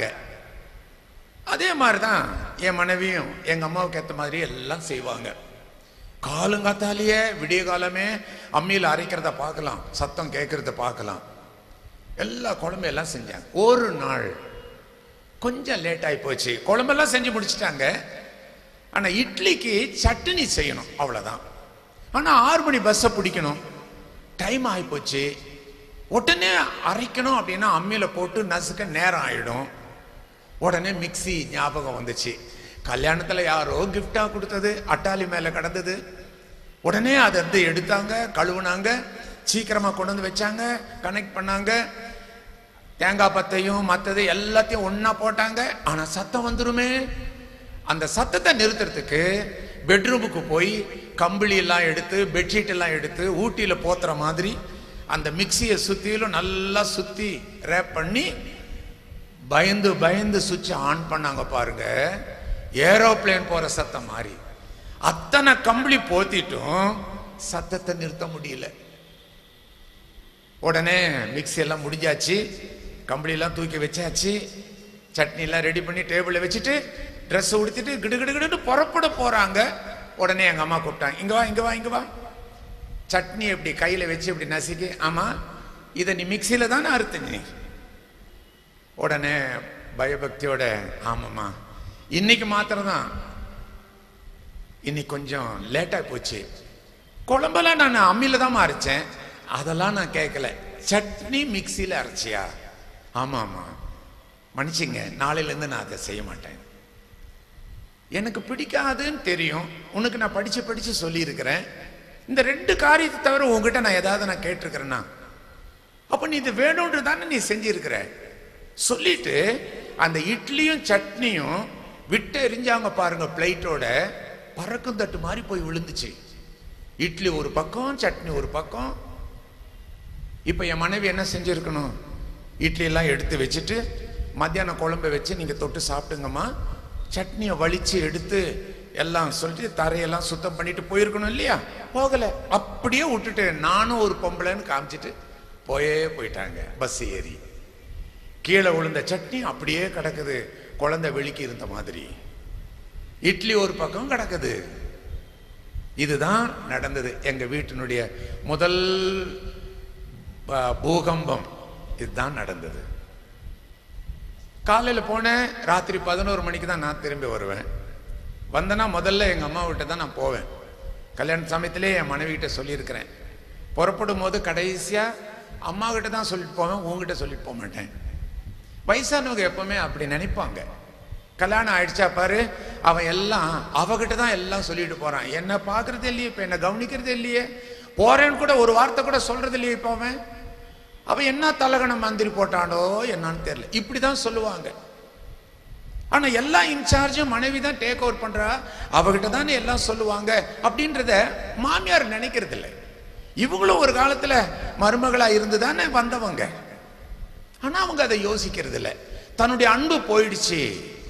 அதே மாதிரி தான் என் மனைவியும் எங்க அம்மாவுக்கு ஏற்ற மாதிரி எல்லாம் செய்வாங்க காலங்காத்தாலேயே விடிய காலமே அம்மியில் அரைக்கிறத பார்க்கலாம் சத்தம் கேட்கறத பார்க்கலாம் எல்லா குழம்பு எல்லாம் செஞ்சாங்க ஒரு நாள் கொஞ்சம் லேட் ஆகி போச்சு குழம்பெல்லாம் செஞ்சு முடிச்சிட்டாங்க ஆனா இட்லிக்கு சட்னி செய்யணும் அவ்வளவுதான் ஆனா ஆறு மணி பஸ்ஸை பிடிக்கணும் டைம் ஆகி போச்சு உடனே அரைக்கணும் அப்படின்னா அம்மியில போட்டு நசுக்க நேரம் ஆயிடும் உடனே மிக்ஸி ஞாபகம் வந்துச்சு கல்யாணத்துல யாரோ கிஃப்டா கொடுத்தது அட்டாளி மேல கடந்தது உடனே அதை வந்து எடுத்தாங்க கழுவுனாங்க சீக்கிரமா கொண்டு வந்து வச்சாங்க கனெக்ட் பண்ணாங்க தேங்காய் பத்தையும் மத்தது எல்லாத்தையும் ஒண்ணா போட்டாங்க ஆனா சத்தம் வந்துருமே அந்த சத்தத்தை நிறுத்துறதுக்கு பெட்ரூமுக்கு போய் கம்பிளி எல்லாம் எடுத்து பெட்ஷீட் எல்லாம் எடுத்து ஊட்டியில போத்துற மாதிரி அந்த மிக்சியை சுத்திலும் நல்லா சுத்தி ரேப் பண்ணி பயந்து பயந்து சுவிட்ச் ஆன் பண்ணாங்க பாருங்க ஏரோப்ளேன் போற சத்தம் மாதிரி அத்தனை கம்பளி போத்திட்டும் சத்தத்தை நிறுத்த முடியல உடனே மிக்ஸி எல்லாம் முடிஞ்சாச்சு கம்பளி எல்லாம் தூக்கி வச்சாச்சு சட்னி எல்லாம் ரெடி பண்ணி டேபிள்ல வச்சுட்டு ட்ரெஸ் உடுத்திட்டு கிடு கிடு கிடுன்னு புறப்பட போறாங்க உடனே எங்க அம்மா கூப்பிட்டாங்க இங்க வா இங்க வா இங்க வா சட்னி இப்படி கையில வச்சு இப்படி நசுக்கி ஆமா இதை நீ மிக்சியில தானே அறுத்து நீ உடனே பயபக்தியோட ஆமாம்மா இன்னைக்கு மாத்திரம் தான் இன்னைக்கு கொஞ்சம் லேட்டா போச்சு குழம்பெல்லாம் நான் அம்மியில தான் அரைச்சேன் அதெல்லாம் நான் கேட்கல சட்னி மிக்சியில அரைச்சியா ஆமா ஆமா மன்னிச்சுங்க நாளையில இருந்து நான் அதை செய்ய மாட்டேன் எனக்கு பிடிக்காதுன்னு தெரியும் உனக்கு நான் படிச்சு படிச்சு சொல்லியிருக்கிறேன் இந்த ரெண்டு காரியத்தை தவிர உங்ககிட்ட நான் ஏதாவது நான் கேட்டிருக்கிறேன்னா அப்ப நீ இது வேணும்னு தானே நீ செஞ்சிருக்கிற சொல்லிட்டு அந்த இட்லியும் சட்னியும் விட்டு எரிஞ்சாங்க பாருங்க பிளேட்டோட பறக்கும் தட்டு மாதிரி போய் விழுந்துச்சு இட்லி ஒரு பக்கம் சட்னி ஒரு பக்கம் இப்ப என் மனைவி என்ன செஞ்சிருக்கணும் இட்லி எல்லாம் எடுத்து வச்சுட்டு மத்தியானம் குழம்பு வச்சு நீங்க தொட்டு சாப்பிடுங்கம்மா சட்னியை வலிச்சு எடுத்து எல்லாம் சொல்லிட்டு தரையெல்லாம் சுத்தம் பண்ணிட்டு போயிருக்கணும் இல்லையா போகல அப்படியே விட்டுட்டு நானும் ஒரு பொம்பளைன்னு காமிச்சிட்டு போயே போயிட்டாங்க பஸ் ஏறி கீழே விழுந்த சட்னி அப்படியே கிடக்குது குழந்தை வெளிக்கு இருந்த மாதிரி இட்லி ஒரு பக்கம் கிடக்குது இதுதான் நடந்தது எங்க வீட்டினுடைய முதல் ப- பூகம்பம் இதுதான் நடந்தது காலையில போனேன் ராத்திரி பதினோரு மணிக்கு தான் நான் திரும்பி வருவேன் வந்தேன்னா முதல்ல எங்க அம்மா வீட்டை தான் நான் போவேன் கல்யாண சமயத்திலே என் மனைவி கிட்ட சொல்லியிருக்கிறேன் புறப்படும் போது கடைசியா அம்மா கிட்ட தான் சொல்லிட்டு போவேன் உங்ககிட்ட சொல்லிட்டு போக மாட்டேன் வயசானவங்க எப்பவுமே அப்படி நினைப்பாங்க கல்யாணம் ஆயிடுச்சா பாரு அவன் எல்லாம் அவகிட்ட தான் எல்லாம் சொல்லிட்டு போறான் என்ன பார்க்கறது இல்லையே இப்ப என்ன கவனிக்கிறது இல்லையே போறேன்னு கூட ஒரு வார்த்தை கூட சொல்றது இல்லையே இப்ப அவன் அவன் என்ன தலகணம் மந்திரி போட்டானோ என்னன்னு தெரியல இப்படிதான் சொல்லுவாங்க ஆனா எல்லா இன்சார்ஜும் மனைவி தான் டேக் ஓவர் பண்றா அவகிட்ட தானே எல்லாம் சொல்லுவாங்க அப்படின்றத மாமியார் நினைக்கிறது இல்லை இவங்களும் ஒரு காலத்துல மருமகளா இருந்து தானே வந்தவங்க ஆனா அவங்க அதை யோசிக்கிறது இல்ல தன்னுடைய அன்பு போயிடுச்சு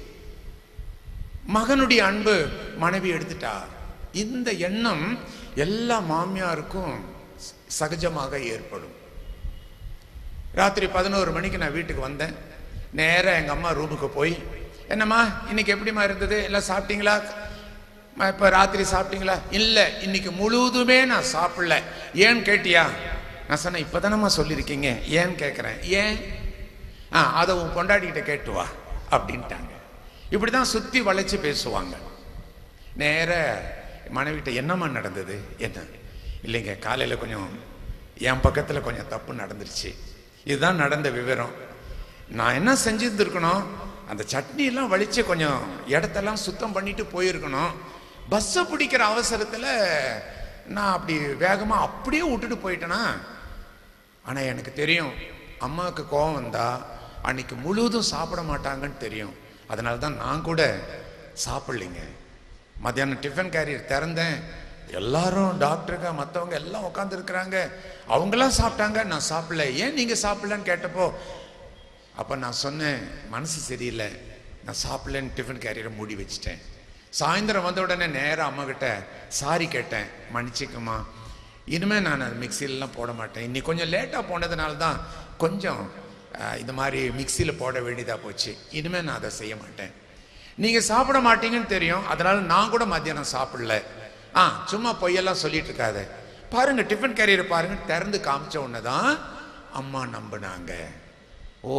மகனுடைய அன்பு மனைவி எடுத்துட்டா இந்த எண்ணம் எல்லா மாமியாருக்கும் சகஜமாக ஏற்படும் ராத்திரி பதினோரு மணிக்கு நான் வீட்டுக்கு வந்தேன் நேரா எங்க அம்மா ரூமுக்கு போய் என்னம்மா இன்னைக்கு எப்படிம்மா இருந்தது எல்லாம் சாப்பிட்டீங்களா ம, இப்ப ராத்திரி சாப்பிட்டீங்களா இல்ல இன்னைக்கு முழுவதுமே நான் சாப்பிடல ஏன்னு கேட்டியா நான் சொன்னேன் இப்பதானம்மா சொல்லியிருக்கீங்க ஏன்னு கேட்குறேன் ஏன் ஆ அதை உன் பொண்டாட்டிகிட்ட கேட்டு வா அப்படின்ட்டாங்க இப்படிதான் சுத்தி வளைச்சு பேசுவாங்க நேர மனைவிட்ட என்னம்மா நடந்தது என்ன இல்லைங்க காலையில கொஞ்சம் என் பக்கத்துல கொஞ்சம் தப்பு நடந்துருச்சு இதுதான் நடந்த விவரம் நான் என்ன செஞ்சிருந்துருக்கணும் அந்த சட்னி எல்லாம் வலிச்சு கொஞ்சம் இடத்தெல்லாம் சுத்தம் பண்ணிட்டு போயிருக்கணும் பஸ்ஸை பிடிக்கிற அவசரத்துல நான் அப்படி வேகமா அப்படியே விட்டுட்டு போயிட்டேனா ஆனா எனக்கு தெரியும் அம்மாவுக்கு கோவம் வந்தா அன்னைக்கு முழுவதும் சாப்பிட மாட்டாங்கன்னு தெரியும் அதனால தான் நான் கூட சாப்பிடலைங்க மத்தியானம் டிஃபன் கேரியர் திறந்தேன் எல்லாரும் டாக்டருங்க மற்றவங்க எல்லாம் உட்காந்துருக்குறாங்க அவங்கெல்லாம் சாப்பிட்டாங்க நான் சாப்பிடல ஏன் நீங்க சாப்பிடலன்னு கேட்டப்போ அப்ப நான் சொன்னேன் மனசு சரியில்லை நான் சாப்பிடலன்னு டிஃபன் கேரியரை மூடி வச்சிட்டேன் சாயந்தரம் வந்த உடனே நேராக அம்மா கிட்ட சாரி கேட்டேன் மன்னிச்சுக்குமா இனிமே நான் அது மிக்சிலலாம் போட மாட்டேன் இன்னைக்கு கொஞ்சம் லேட்டாக போனதுனால தான் கொஞ்சம் அஹ், இந்த மாதிரி மிக்சியில் போட வேண்டியதாக போச்சு இனிமே நான் அதை செய்ய மாட்டேன் நீங்க சாப்பிட மாட்டீங்கன்னு தெரியும் அதனால நான் கூட மத்தியானம் சாப்பிடல ஆ சும்மா பொய்யெல்லாம் சொல்லிட்டு இருக்காத பாருங்க டிஃபன் கேரியர் பாருங்க திறந்து காமிச்ச உடனே தான் அம்மா நம்பினாங்க ஓ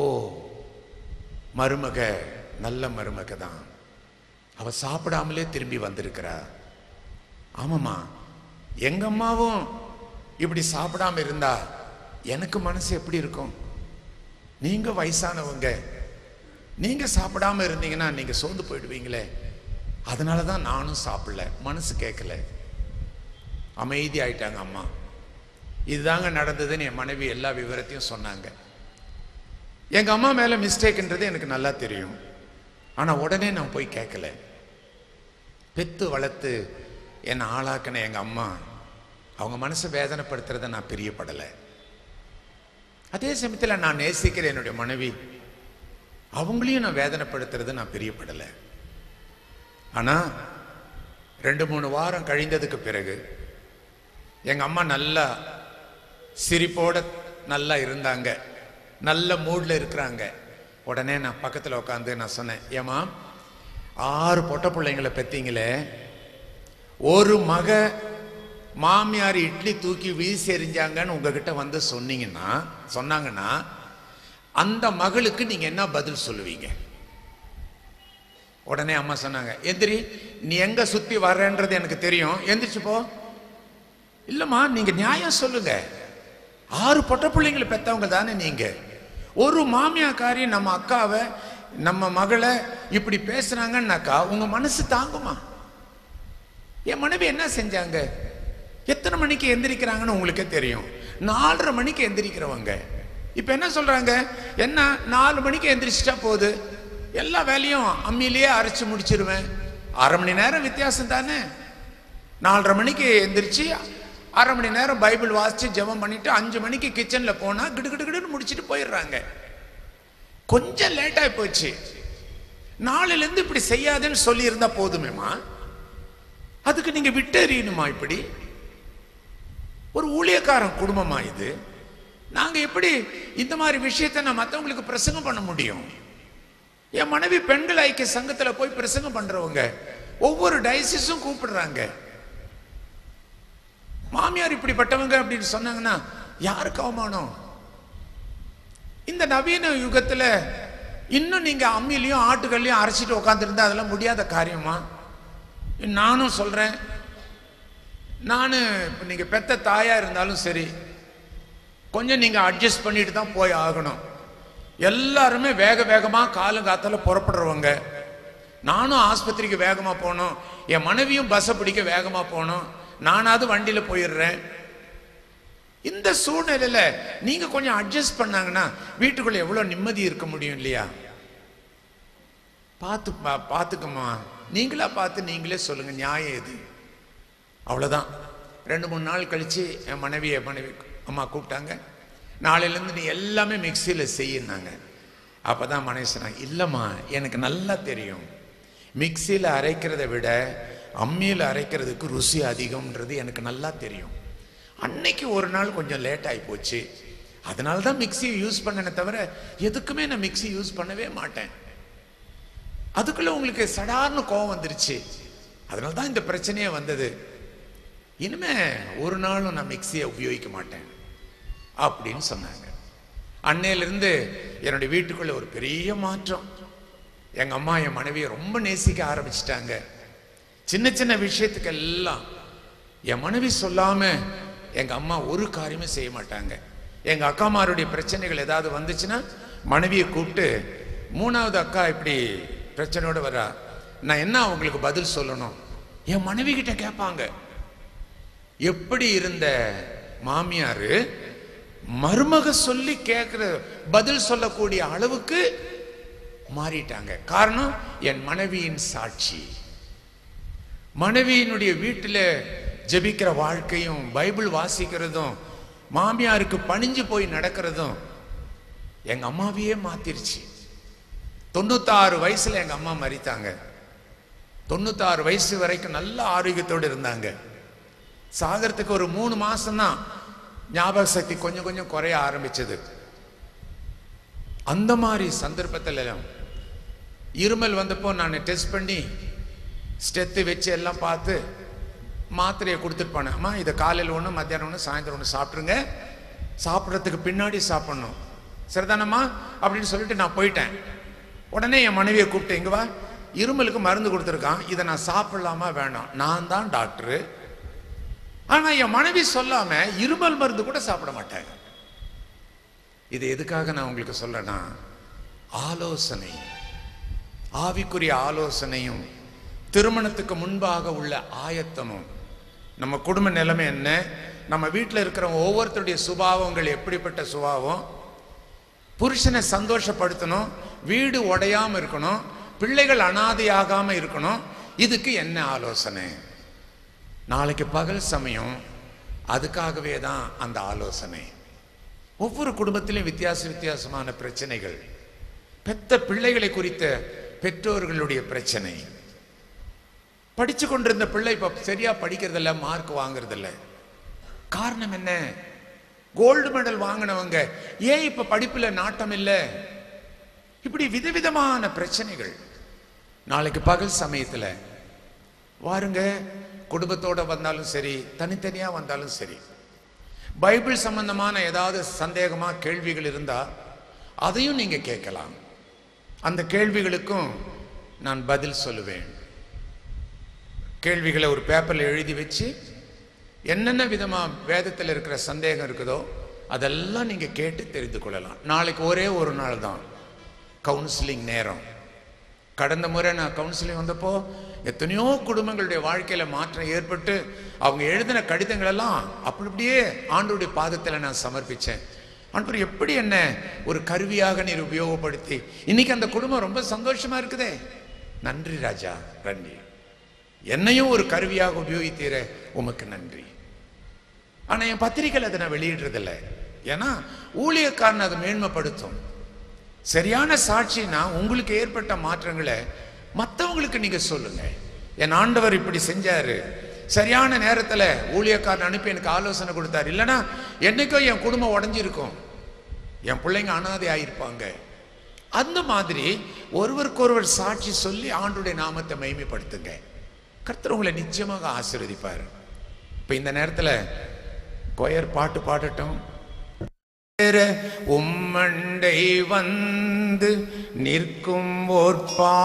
மருமக நல்ல மருமக தான் அவ சாப்பிடாமலே திரும்பி வந்திருக்கிறா ஆமாம்மா எங்க அம்மாவும் இப்படி சாப்பிடாம இருந்தா எனக்கு மனசு எப்படி இருக்கும் நீங்க வயசானவங்க நீங்க சாப்பிடாம இருந்தீங்கன்னா நீங்க சோர்ந்து போயிடுவீங்களே அதனால தான் நானும் சாப்பிடல மனசு கேட்கல அமைதி ஆயிட்டாங்க அம்மா இதுதாங்க நடந்ததுன்னு என் மனைவி எல்லா விவரத்தையும் சொன்னாங்க எங்க அம்மா மேல மிஸ்டேக்ன்றது எனக்கு நல்லா தெரியும் ஆனா உடனே நான் போய் கேட்கல பெத்து வளர்த்து என்னை ஆளாக்கின எங்க அம்மா அவங்க மனசை வேதனைப்படுத்துறத நான் பிரியப்படலை அதே சமயத்தில் நான் நேசிக்கிற என்னுடைய மனைவி அவங்களையும் நான் வேதனைப்படுத்துறது நான் பிரியப்படலை ஆனா ரெண்டு மூணு வாரம் கழிந்ததுக்கு பிறகு எங்க அம்மா நல்லா சிரிப்போட நல்லா இருந்தாங்க நல்ல மூட்ல இருக்கிறாங்க உடனே நான் பக்கத்துல உட்காந்து நான் சொன்னேன் ஏமா ஆறு பொட்ட பிள்ளைங்களை பெத்தீங்களே ஒரு மக மாமியார் இட்லி தூக்கி வீசி எறிஞ்சாங்கன்னு உங்ககிட்ட வந்து சொன்னீங்கன்னா சொன்னாங்கன்னா அந்த மகளுக்கு நீங்க என்ன பதில் சொல்லுவீங்க உடனே அம்மா சொன்னாங்க எந்திரி நீ எங்க சுத்தி வர்றன்றது எனக்கு தெரியும் எந்திரிச்சு போ இல்லம்மா நீங்க நியாயம் சொல்லுங்க ஆறு பொட்ட பிள்ளைங்களை பெத்தவங்க தானே நீங்க ஒரு மாமியாக்காரி நம்ம அக்காவை நம்ம மகளை இப்படி பேசுறாங்கன்னாக்கா உங்க மனசு தாங்குமா என் மனைவி என்ன செஞ்சாங்க எத்தனை மணிக்கு எந்திரிக்கிறாங்கன்னு உங்களுக்கே தெரியும் நாலரை மணிக்கு எந்திரிக்கிறவங்க இப்ப என்ன சொல்றாங்க என்ன நாலு மணிக்கு எந்திரிச்சிட்டா போகுது எல்லா வேலையும் அம்மியிலேயே அரைச்சு முடிச்சிருவேன் அரை மணி நேரம் வித்தியாசம் தானே நாலரை மணிக்கு எந்திரிச்சு அரை மணி நேரம் பைபிள் வாசிச்சு ஜெபம் பண்ணிட்டு அஞ்சு மணிக்கு கிச்சன்ல போனா கிடு கிடு கிடுன்னு முடிச்சிட்டு போயிடுறாங்க கொஞ்சம் லேட் ஆகி போச்சு நாளையில இருந்து இப்படி செய்யாதுன்னு சொல்லி இருந்தா போதுமேமா அதுக்கு நீங்க விட்டெறியணுமா இப்படி ஒரு ஊழியக்காரன் குடும்பமா இது நாங்க எப்படி இந்த மாதிரி விஷயத்தை நான் மத்தவங்களுக்கு பிரசங்கம் பண்ண முடியும் என் மனைவி பெண்கள் ஐக்கிய சங்கத்துல போய் பிரசங்கம் பண்றவங்க ஒவ்வொரு டயசிஸும் கூப்பிடுறாங்க மாமியார் இப்படிப்பட்டவங்க அப்படின்னு சொன்னாங்கன்னா யாருக்கு அவமானம் இந்த நவீன யுகத்துல இன்னும் நீங்க அம்மிலையும் ஆட்டுகள்லையும் அரைச்சிட்டு உட்காந்துருந்தா அதெல்லாம் முடியாத காரியமா நானும் சொல்றேன் நான் இப்போ நீங்க பெத்த தாயா இருந்தாலும் சரி கொஞ்சம் நீங்க அட்ஜஸ்ட் பண்ணிட்டு தான் போய் ஆகணும் எல்லாருமே வேக வேகமா காலங்காத்தால புறப்படுறவங்க நானும் ஆஸ்பத்திரிக்கு வேகமா போகணும் என் மனைவியும் பஸ்ஸை பிடிக்க வேகமா போகணும் நானாவது வண்டியில போயிடுறேன் இந்த சூழ்நிலையில நீங்க கொஞ்சம் அட்ஜஸ்ட் பண்ணாங்கன்னா வீட்டுக்குள்ள எவ்வளவு நிம்மதி இருக்க முடியும் இல்லையா பார்த்து பா- பார்த்துக்கம்மா நீங்களா பார்த்து நீங்களே சொல்லுங்க நியாயம் எது அவ்வளவுதான் ரெண்டு மூணு நாள் கழித்து என் மனைவியை மனைவி அம்மா கூப்பிட்டாங்க நாளையிலேருந்து நீ எல்லாமே மிக்சியில் செய்யினாங்க அப்போ தான் மனைவி சொன்னாங்க இல்லைம்மா எனக்கு நல்லா தெரியும் மிக்சியில் அரைக்கிறத விட அம்மியில் அரைக்கிறதுக்கு ருசி அதிகம்ன்றது எனக்கு நல்லா தெரியும் அன்னைக்கு ஒரு நாள் கொஞ்சம் லேட் ஆகி போச்சு அதனால தான் மிக்சியை யூஸ் பண்ணனே தவிர எதுக்குமே நான் மிக்ஸி யூஸ் பண்ணவே மாட்டேன் அதுக்குள்ள உங்களுக்கு சடார்னு கோவம் வந்துருச்சு அதனால தான் இந்த பிரச்சனையே வந்தது இனிமே ஒரு நாளும் நான் மிக்சியை உபயோகிக்க மாட்டேன் அப்படின்னு சொன்னாங்க அன்னையிலிருந்து என்னுடைய வீட்டுக்குள்ள ஒரு பெரிய மாற்றம் எங்க அம்மா என் மனைவியை ரொம்ப நேசிக்க ஆரம்பிச்சிட்டாங்க சின்ன சின்ன விஷயத்துக்கு எல்லாம் என் மனைவி சொல்லாம எங்க அம்மா ஒரு காரியமே செய்ய மாட்டாங்க எங்க அக்காமாருடைய பிரச்சனைகள் ஏதாவது வந்துச்சுன்னா மனைவியை கூப்பிட்டு மூணாவது அக்கா இப்படி பிரச்சனையோட வரா நான் என்ன அவங்களுக்கு பதில் சொல்லணும் என் மனைவி கிட்ட கேட்பாங்க எப்படி இருந்த மாமியாரு மருமக சொல்லி கேட்கிற பதில் சொல்லக்கூடிய அளவுக்கு மாறிட்டாங்க காரணம் என் மனைவியின் சாட்சி மனைவியினுடைய வீட்டில் ஜெபிக்கிற வாழ்க்கையும் பைபிள் வாசிக்கிறதும் மாமியாருக்கு பணிஞ்சு போய் நடக்கிறதும் எங்க அம்மாவையே மாத்திருச்சு தொண்ணூத்தாறு வயசுல எங்க அம்மா மறித்தாங்க தொண்ணூத்தாறு வயசு வரைக்கும் நல்ல ஆரோக்கியத்தோடு இருந்தாங்க சாகரத்துக்கு ஒரு மூணு மாசம்தான் ஞாபக சக்தி கொஞ்சம் கொஞ்சம் குறைய ஆரம்பிச்சது அந்த மாதிரி சந்தர்ப்பத்தில் இருமல் வந்தப்போ நான் டெஸ்ட் பண்ணி ஸ்டெத்து வச்சு எல்லாம் பார்த்து மாத்திரையை கொடுத்துட்டு போனேன் அம்மா இதை காலையில் ஒன்று மத்தியானம் ஒன்று சாயந்தரம் ஒன்று சாப்பிட்ருங்க சாப்பிட்றதுக்கு பின்னாடி சாப்பிட்ணும் சரிதானம்மா அப்படின்னு சொல்லிட்டு நான் போயிட்டேன் உடனே என் மனைவியை கூப்பிட்டு இங்க வா இருமலுக்கு மருந்து கொடுத்துருக்கான் இதை நான் சாப்பிடலாமா வேணாம் நான் தான் டாக்டரு ஆனா என் மனைவி சொல்லாம இருமல் மருந்து கூட சாப்பிட மாட்டாங்க இது எதுக்காக நான் உங்களுக்கு சொல்றேன்னா ஆலோசனை ஆவிக்குரிய ஆலோசனையும் திருமணத்துக்கு முன்பாக உள்ள ஆயத்தமும் நம்ம குடும்ப நிலைமை என்ன நம்ம வீட்டில் இருக்கிறவங்க ஒவ்வொருத்தருடைய சுபாவங்கள் எப்படிப்பட்ட சுபாவம் புருஷனை சந்தோஷப்படுத்தணும் வீடு உடையாம இருக்கணும் பிள்ளைகள் அனாதையாகாம இருக்கணும் இதுக்கு என்ன ஆலோசனை நாளைக்கு பகல் சமயம் அதுக்காகவே தான் அந்த ஆலோசனை ஒவ்வொரு குடும்பத்திலும் வித்தியாச வித்தியாசமான பிரச்சனைகள் பெத்த பிள்ளைகளை குறித்த பெற்றோர்களுடைய பிரச்சனை படிச்சு கொண்டிருந்த பிள்ளை இப்ப சரியா படிக்கிறதில்ல மார்க் வாங்குறதில்ல காரணம் என்ன கோல்டு மெடல் வாங்கினவங்க ஏன் இப்ப படிப்புல நாட்டம் இல்லை இப்படி விதவிதமான பிரச்சனைகள் நாளைக்கு பகல் சமயத்துல வாருங்க குடும்பத்தோட வந்தாலும் சரி தனித்தனியா வந்தாலும் சரி பைபிள் சம்பந்தமான ஏதாவது சந்தேகமா கேள்விகள் இருந்தா அதையும் நீங்க கேட்கலாம் அந்த கேள்விகளுக்கும் நான் பதில் சொல்லுவேன் கேள்விகளை ஒரு பேப்பர்ல எழுதி வச்சு என்னென்ன விதமா வேதத்தில் இருக்கிற சந்தேகம் இருக்குதோ அதெல்லாம் நீங்க கேட்டு தெரிந்து கொள்ளலாம் நாளைக்கு ஒரே ஒரு நாள் தான் கவுன்சிலிங் நேரம் கடந்த முறை நான் கவுன்சிலிங் வந்தப்போ எத்தனையோ குடும்பங்களுடைய வாழ்க்கையில மாற்றம் ஏற்பட்டு அவங்க எழுதின கடிதங்கள் எல்லாம் அப்படி அப்படியே ஆண்டோடைய பாதத்தில் நான் சமர்ப்பிச்சேன் ஆண்டவர் எப்படி என்ன ஒரு கருவியாக நீர் உபயோகப்படுத்தி இன்னைக்கு அந்த குடும்பம் ரொம்ப சந்தோஷமா இருக்குதே நன்றி ராஜா நன்றி என்னையும் ஒரு கருவியாக உபயோகித்தீர உமக்கு நன்றி ஆனா என் பத்திரிகையில் அதை நான் வெளியிடுறதில்ல ஏன்னா ஊழியக்காரன் அதை மேன்மைப்படுத்தும் சரியான சாட்சினா உங்களுக்கு ஏற்பட்ட மாற்றங்களை மற்றவங்களுக்கு நீங்க சொல்லுங்க என் ஆண்டவர் இப்படி செஞ்சாரு சரியான நேரத்துல ஊழியக்காரன் அனுப்பி எனக்கு ஆலோசனை கொடுத்தாரு இல்லைன்னா என்னைக்கோ என் குடும்பம் உடஞ்சிருக்கும் என் பிள்ளைங்க அனாதை ஆயிருப்பாங்க அந்த மாதிரி ஒருவருக்கொருவர் சாட்சி சொல்லி ஆண்டுடைய நாமத்தை மகிமைப்படுத்துங்க கர்த்தர் உங்களை நிச்சயமாக ஆசீர்வதிப்பார் இப்ப இந்த நேரத்துல கொயர் பாட்டு பாடட்டும் சேர உம்மண்டை வந்து நிற்கும் ஓர்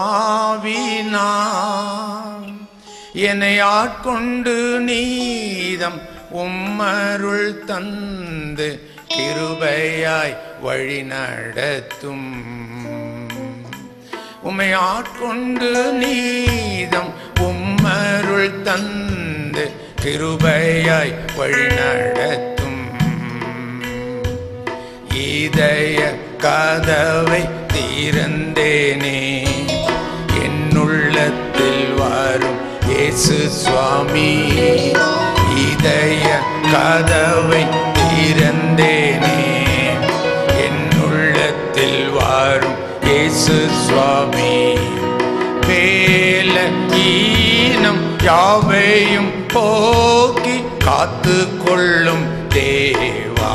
பாவினான் என்னை ஆட்கொண்டு நீதம் உம்மருள் தந்து கிருபையாய் வழி நடத்தும் உம்மை ஆட்கொண்டு நீதம் உம்மருள் தந்து கிருபையாய் வழி நடத்தும் இதய கதவை திறந்தேனே என்னுள்ளத்தில் வரும் இயேசு சுவாமி இதய கதவை திறந்தேனே என் உள்ளத்தில் வாரும் இயேசு சுவாமி வேல ஈனம் யாவையும் போக்கி காத்து கொள்ளும் தேவா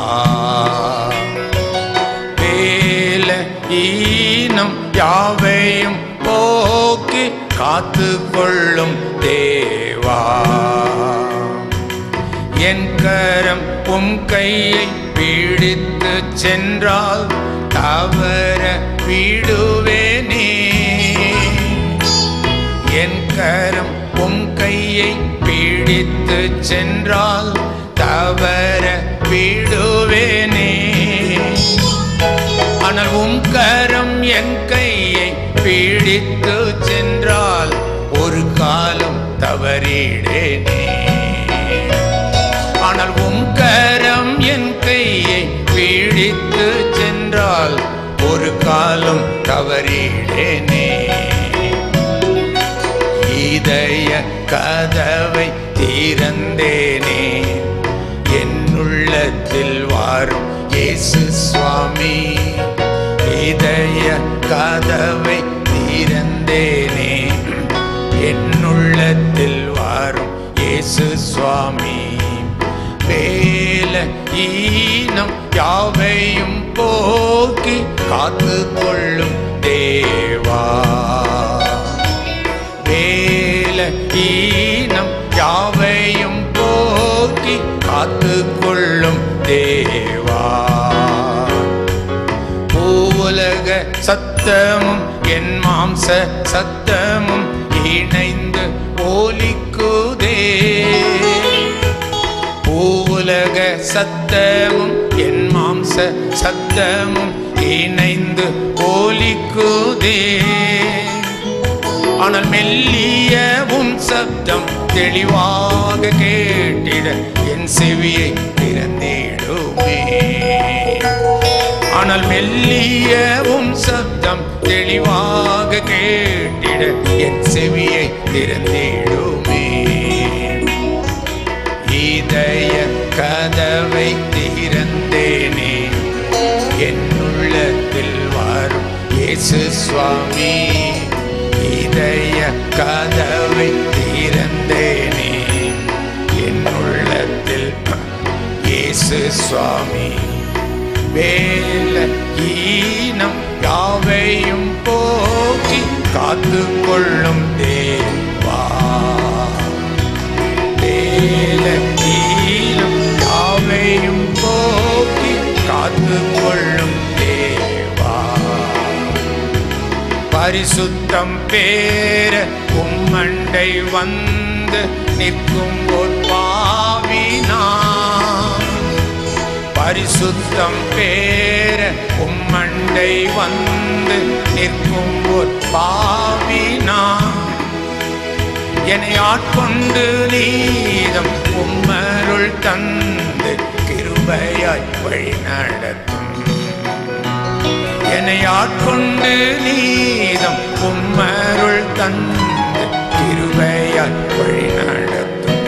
வேல ஈனம் யாவையும் போக்கி காத்து கொள்ளும் தேவா என் கரம் உம் கையை பிடித்து சென்றால் தவற விடுவேனே என் கரம் உம் கையை பிடித்து சென்றால் தவற விடுவேனே ஆனால் உம் கரம் என் கையை பிடித்து சென்றால் ஒரு காலம் தவறிடேனே ஆனால் உம் கரம் என் கையை பிடித்து சென்றால் ஒரு காலம் தவறிடேனே இதய கதவை திறந்தேனே என் உள்ளத்தில் வாரும் இயேசு சுவாமி இதய கதவை திறந்தேனே என் உள்ளத்தில் வாரும் இயேசு சுவாமி வேல ஈனம் யாவையும் போக்கி காத்து கொள்ளும் தேவா வேல ஈனம் யாவையும் போக்கி காத்து கொள்ளும் தேவா பூவுலக சத்தமும் என் மாம்ச சத்தமும் இணைந்து ஓலிக்குதே பூவுலக சத்தமும் என் மாம்ச சத்தமும் இணைந்து ஓலிக்குதே ஆனால் மெல்லியவும் சப்தம் தெளிவாக கேட்டிட என் செவியை திறந்திடுமே ஆனால் மெல்லியவும் சப்தம் தெளிவாக கேட்டிட என் செவியை திறந்திடுமே இதய கதவை திறந்தேனே என் உள்ளத்தில் வரும் இயேசு சுவாமி இதய கதவை திறந்தேனே என் உள்ளத்தில் இயேசு சுவாமி வேல ஈனம் யாவையும் போக்கி காத்து கொள்ளும் தேவா வேல ஈனம் யாவையும் போக்கி காத்து கொள்ளும் தேவா பரிசுத்தம் பேர உம்மண்டை வந்து நிற்கும் ஒரு பாவினா பரிசுத்தம் பேர உம்மண்டை வந்து நிற்கும் ஒரு பாவினா என்னை ஆட்கொண்டு நீதம் உம்மருள் தந்து கிருபையாய் வழி நடத்தும் என்னை ஆட்கொண்டு நீதம் உம்மருள் தந்து கிருபையாய் வழி நடத்தும்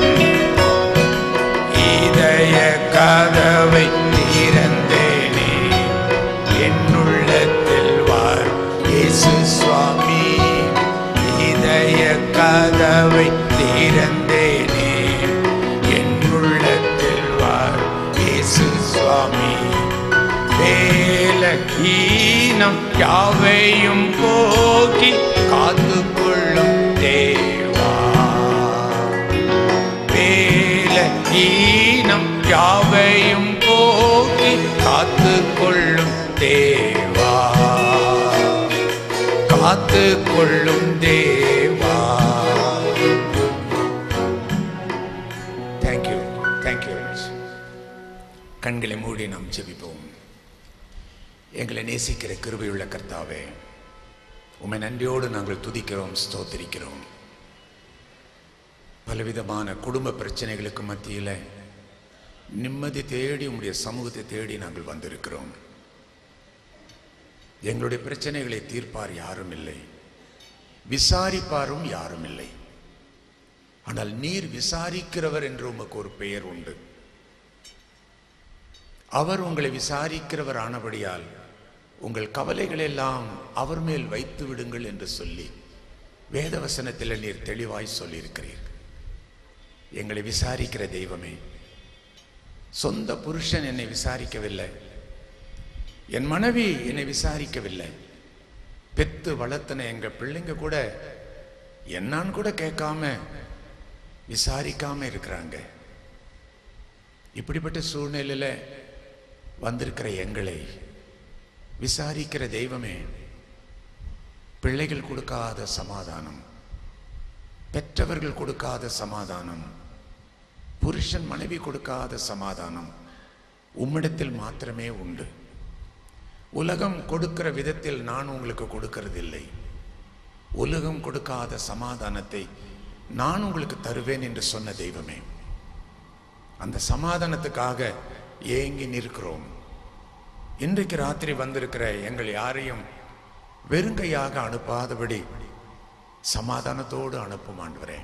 இதய கதவை திறந்தேனே என் உள்ளத்தில் வார் இயேசு சுவாமி இதய கதவை திறந்தேனே என் உள்ளத்தில் வார் இயேசு சுவாமி வேல ஈனம் யாவையும் போக்கி காத்து கொள்ளும் தேவா வேல ஈனம் யாவையும் போக்கி காத்து கொள்ளும் தேவா காத்து கொள்ளும் தேவா தேங்க்யூ தேங்க்யூ கண்களை மூடி நாம் ஜெபிப்போம் எங்களை நேசிக்கிற கிருபையுள்ள கர்த்தாவே உம்மை நன்றியோடு நாங்கள் துதிக்கிறோம் ஸ்தோத்திரிக்கிறோம் பலவிதமான குடும்ப பிரச்சனைகளுக்கு மத்தியில் நிம்மதி தேடி உம்முடைய சமூகத்தை தேடி நாங்கள் வந்திருக்கிறோம் எங்களுடைய பிரச்சனைகளை தீர்ப்பார் யாரும் இல்லை விசாரிப்பாரும் யாரும் இல்லை ஆனால் நீர் விசாரிக்கிறவர் என்று உமக்கு ஒரு பெயர் உண்டு அவர் உங்களை விசாரிக்கிறவர் ஆனபடியால் உங்கள் கவலைகளெல்லாம் அவர் மேல் வைத்து விடுங்கள் என்று சொல்லி வேதவசனத்தில் நீர் தெளிவாய் சொல்லியிருக்கிறீர் எங்களை விசாரிக்கிற தெய்வமே சொந்த புருஷன் என்னை விசாரிக்கவில்லை என் மனைவி என்னை விசாரிக்கவில்லை பெத்து வளர்த்தன எங்க பிள்ளைங்க கூட என்னான்னு கூட கேட்காம விசாரிக்காம இருக்கிறாங்க இப்படிப்பட்ட சூழ்நிலையில வந்திருக்கிற எங்களை விசாரிக்கிற தெய்வமே பிள்ளைகள் கொடுக்காத சமாதானம் பெற்றவர்கள் கொடுக்காத சமாதானம் புருஷன் மனைவி கொடுக்காத சமாதானம் உம்மிடத்தில் மாத்திரமே உண்டு உலகம் கொடுக்கிற விதத்தில் நான் உங்களுக்கு கொடுக்கறதில்லை உலகம் கொடுக்காத சமாதானத்தை நான் உங்களுக்கு தருவேன் என்று சொன்ன தெய்வமே அந்த சமாதானத்துக்காக ஏங்கி நிற்கிறோம் இன்றைக்கு ராத்திரி வந்திருக்கிற எங்கள் யாரையும் வெறுங்கையாக அனுப்பாதபடி சமாதானத்தோடு அனுப்பும் ஆண்டவரே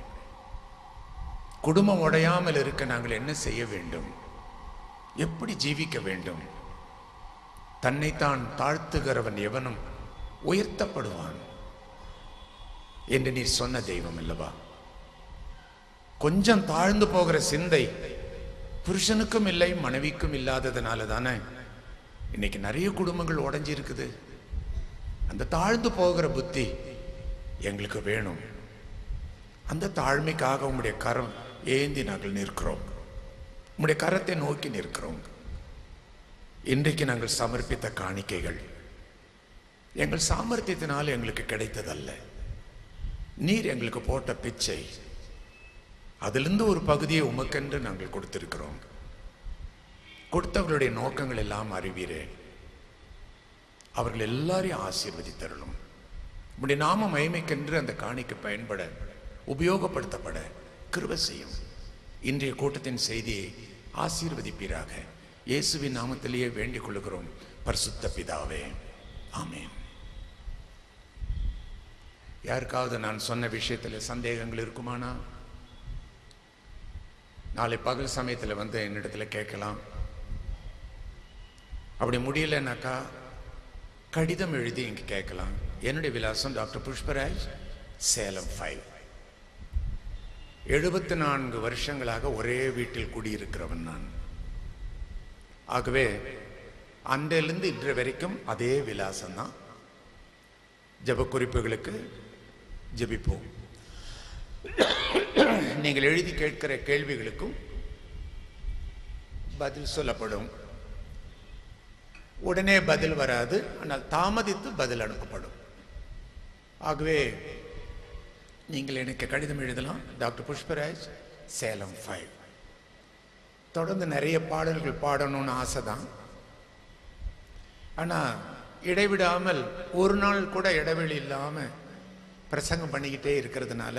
குடும்பம் உடையாமல் இருக்க நாங்கள் என்ன செய்ய வேண்டும் எப்படி ஜீவிக்க வேண்டும் தன்னைத்தான் தாழ்த்துகிறவன் எவனும் உயர்த்தப்படுவான் என்று நீர் சொன்ன தெய்வம் அல்லவா கொஞ்சம் தாழ்ந்து போகிற சிந்தை புருஷனுக்கும் இல்லை மனைவிக்கும் இல்லாததுனால தானே இன்னைக்கு நிறைய குடும்பங்கள் உடைஞ்சு இருக்குது அந்த தாழ்ந்து போகிற புத்தி எங்களுக்கு வேணும் அந்த தாழ்மைக்காக உம்முடைய கரம் ஏந்தி நாங்கள் நிற்கிறோம் உம்முடைய கரத்தை நோக்கி நிற்கிறோம் இன்றைக்கு நாங்கள் சமர்ப்பித்த காணிக்கைகள் எங்கள் சாமர்த்தியத்தினால் எங்களுக்கு கிடைத்ததல்ல நீர் எங்களுக்கு போட்ட பிச்சை அதிலிருந்து ஒரு பகுதியை உமக்கென்று நாங்கள் கொடுத்திருக்கிறோம் கொடுத்தவர்களுடைய நோக்கங்கள் எல்லாம் அறிவீரே அவர்கள் எல்லாரையும் ஆசீர்வதித்தருளும் உம்முடைய நாம மகிமைக்கென்று அந்த காணிக்கு பயன்பட உபயோகப்படுத்தப்பட கிருப செய்யும் இன்றைய கூட்டத்தின் செய்தியை ஆசீர்வதிப்பீராக இயேசுவின் நாமத்திலேயே வேண்டிக் கொள்கிறோம் பரிசுத்த பிதாவே ஆமென் யாருக்காவது நான் சொன்ன விஷயத்தில் சந்தேகங்கள் இருக்குமானா நாளை பகல் சமயத்தில் வந்து என்னிடத்துல கேட்கலாம் அப்படி முடியலனாக்கா கடிதம் எழுதி இங்கே கேட்கலாம் என்னுடைய விலாசம் டாக்டர் புஷ்பராஜ் சேலம் ஃபைவ் எழுபத்தி நான்கு வருஷங்களாக ஒரே வீட்டில் குடியிருக்கிறவன் நான் ஆகவே அன்றிலிருந்து இன்று வரைக்கும் அதே விலாசம்தான் ஜப குறிப்புகளுக்கு ஜெபிப்போம் நீங்கள் எழுதி கேட்கிற கேள்விகளுக்கும் பதில் சொல்லப்படும் உடனே பதில் வராது ஆனால் தாமதித்து பதில் அனுப்பப்படும் ஆகவே நீங்கள் எனக்கு கடிதம் எழுதலாம் டாக்டர் புஷ்பராஜ் சேலம் ஃபைவ் தொடர்ந்து நிறைய பாடல்கள் பாடணும்னு ஆசை தான் ஆனால் இடைவிடாமல் ஒரு நாள் கூட இடைவெளி இல்லாமல் பிரசங்கம் பண்ணிக்கிட்டே இருக்கிறதுனால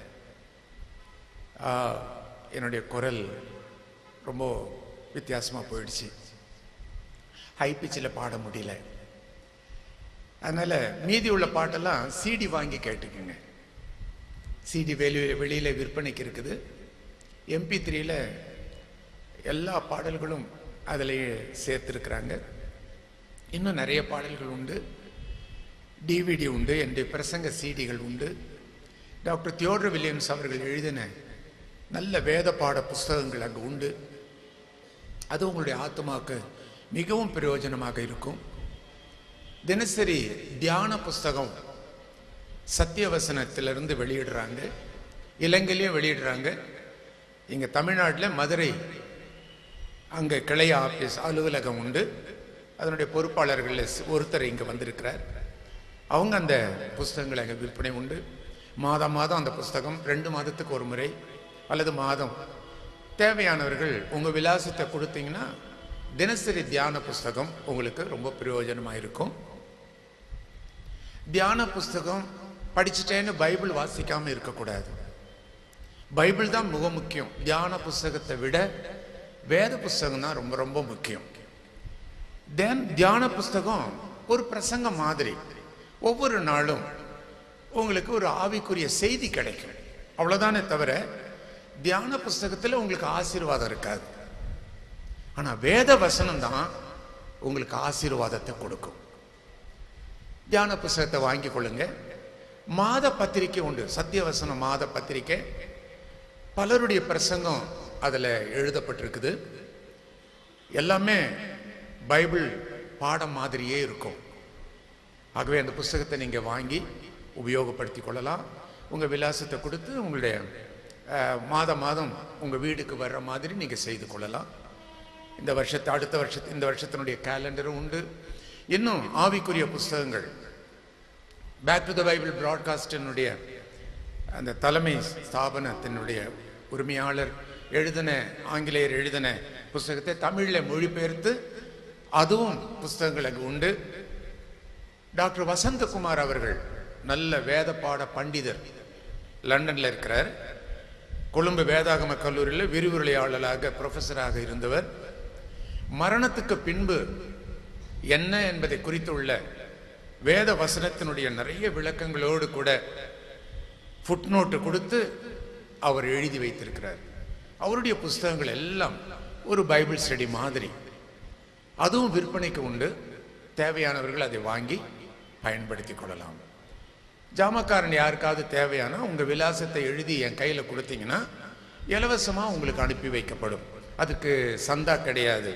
ஆ, என்னுடைய குரல் ரொம்ப வித்தியாசமாக போயிடுச்சு ஹை பிச்சில் பாட முடியல அதனால் மீதி உள்ள பாட்டெல்லாம் சிடி வாங்கி கேட்டுக்குங்க சிடி வெளி வெளியில் விற்பனைக்கு இருக்குது எம்பி த்ரீயில் எல்லா பாடல்களும் அதிலேயே சேர்த்துருக்குறாங்க இன்னும் நிறைய பாடல்கள் உண்டு டிவிடி உண்டு என்னுடைய பிரசங்க சிடிகள் உண்டு டாக்டர் தியோடர் வில்லியம்ஸ் அவர்கள் எழுதின நல்ல வேத பாட புஸ்தகங்கள் அங்கே உண்டு அது உங்களுடைய ஆத்மாக்கு மிகவும் பிரயோஜனமாக இருக்கும் தினசரி தியான புஸ்தகம் சத்தியவசனத்திலிருந்து வெளியிடுறாங்க இலங்கையிலையும் வெளியிடுறாங்க இங்கே தமிழ்நாட்டில் மதுரை அங்கே கிளை ஆபீஸ் அலுவலகம் உண்டு அதனுடைய பொறுப்பாளர்களில் ஒருத்தர் இங்கே வந்திருக்கிறார் அவங்க அந்த புஸ்தகங்கள் அங்கே விற்பனை உண்டு மாதம் மாதம் அந்த புஸ்தகம் ரெண்டு மாதத்துக்கு ஒரு முறை அல்லது மாதம் தேவையானவர்கள் உங்கள் விலாசத்தை கொடுத்தீங்கன்னா தினசரி தியான புஸ்தகம் உங்களுக்கு ரொம்ப பிரயோஜனமாக இருக்கும் தியான புஸ்தகம் படிச்சுட்டேன்னு பைபிள் வாசிக்காமல் இருக்கக்கூடாது பைபிள் தான் மிக முக்கியம் தியான புஸ்தகத்தை விட வேத புஸ்தகம் தான் ரொம்ப ரொம்ப முக்கியம் தென் தியான புஸ்தகம் ஒரு பிரசங்கம் மாதிரி ஒவ்வொரு நாளும் உங்களுக்கு ஒரு ஆவிக்குரிய செய்தி கிடைக்கும் அவ்வளோதானே தவிர தியான புஸ்தகத்தில் உங்களுக்கு ஆசீர்வாதம் இருக்காது ஆனா வேத வசனம் தான் உங்களுக்கு ஆசீர்வாதத்தை கொடுக்கும் தியான புஸ்தகத்தை வாங்கி கொள்ளுங்க மாத பத்திரிக்கை உண்டு சத்தியவசனம் மாத பத்திரிக்கை பலருடைய பிரசங்கம் அதில் எழுதப்பட்டிருக்குது எல்லாமே பைபிள் பாடம் மாதிரியே இருக்கும் ஆகவே அந்த புஸ்தகத்தை நீங்கள் வாங்கி உபயோகப்படுத்தி கொள்ளலாம் உங்கள் விலாசத்தை கொடுத்து உங்களுடைய அஹ், மாதம் மாதம் உங்கள் வீடுக்கு வர்ற மாதிரி நீங்கள் செய்து கொள்ளலாம் இந்த வருஷத்தை அடுத்த வருஷத்து இந்த வருஷத்தினுடைய கேலண்டரும் உண்டு இன்னும் ஆவிக்குரிய புஸ்தகங்கள் பேக் டு த பைபிள் ப்ராட்காஸ்டினுடைய அந்த தலைமை ஸ்தாபனத்தினுடைய உரிமையாளர் எழுதின ஆங்கிலேயர் எழுதின புஸ்தகத்தை தமிழில் மொழிபெயர்த்து அதுவும் புஸ்தகங்கள் அங்கு உண்டு டாக்டர் வசந்தகுமார் அவர்கள் நல்ல வேத பாட பண்டிதர் லண்டன்ல இருக்கிறார் கொழும்பு வேதாகம கல்லூரியில் விரிவுரையாளராக ப்ரொஃபஸராக இருந்தவர் மரணத்துக்கு பின்பு என்ன என்பதை குறித்துள்ள வேத வசனத்தினுடைய நிறைய விளக்கங்களோடு கூட ஃபுட்நோட்டு கொடுத்து அவர் எழுதி வைத்திருக்கிறார் அவருடைய புஸ்தகங்கள் எல்லாம் ஒரு பைபிள் ஸ்டடி மாதிரி அதுவும் விற்பனைக்கு உண்டு தேவையானவர்கள் அதை வாங்கி பயன்படுத்திக் கொள்ளலாம் ஜாமக்காரன் யாருக்காவது தேவையானா உங்க விலாசத்தை எழுதி என் கையில கொடுத்தீங்கன்னா இலவசமா உங்களுக்கு அனுப்பி வைக்கப்படும் அதுக்கு சந்தா கிடையாது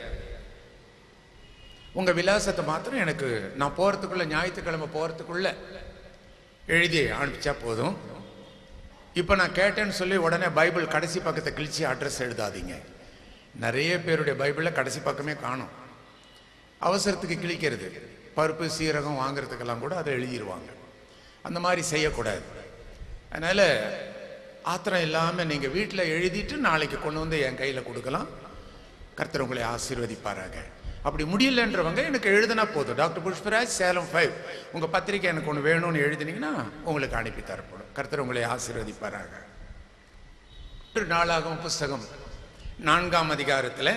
உங்க விலாசத்தை மாத்திரம் எனக்கு நான் போறதுக்குள்ள ஞாயிற்றுக்கிழமை போறதுக்குள்ள எழுதி அனுப்பிச்சா போதும் இப்போ நான் கேட்டேன்னு சொல்லி உடனே பைபிள் கடைசி பக்கத்தை கிழிச்சு அட்ரஸ் எழுதாதீங்க நிறைய பேருடைய பைபிளில் கடைசி பக்கமே காணும் அவசரத்துக்கு கிழிக்கிறது பருப்பு சீரகம் வாங்குறதுக்கெல்லாம் கூட அதை எழுதிடுவாங்க அந்த மாதிரி செய்யக்கூடாது அதனால் ஆத்திரம் இல்லாமல் நீங்கள் வீட்டில் எழுதிட்டு நாளைக்கு கொண்டு வந்து என் கையில் கொடுக்கலாம் கர்த்தர் உங்களை ஆசீர்வதிப்பாராக அப்படி முடியலன்றவங்க எனக்கு எழுதினா போதும் டாக்டர் புஷ்பராஜ் சேலம் ஃபைவ் உங்கள் பத்திரிக்கை எனக்கு ஒன்று வேணும்னு எழுதினீங்கன்னா உங்களுக்கு அனுப்பி தரப்படும் கர்த்தர் உங்களை ஆசீர்வதிப்பாராக ஒரு நாளாகும் புஸ்தகம் நான்காம் அதிகாரத்தில்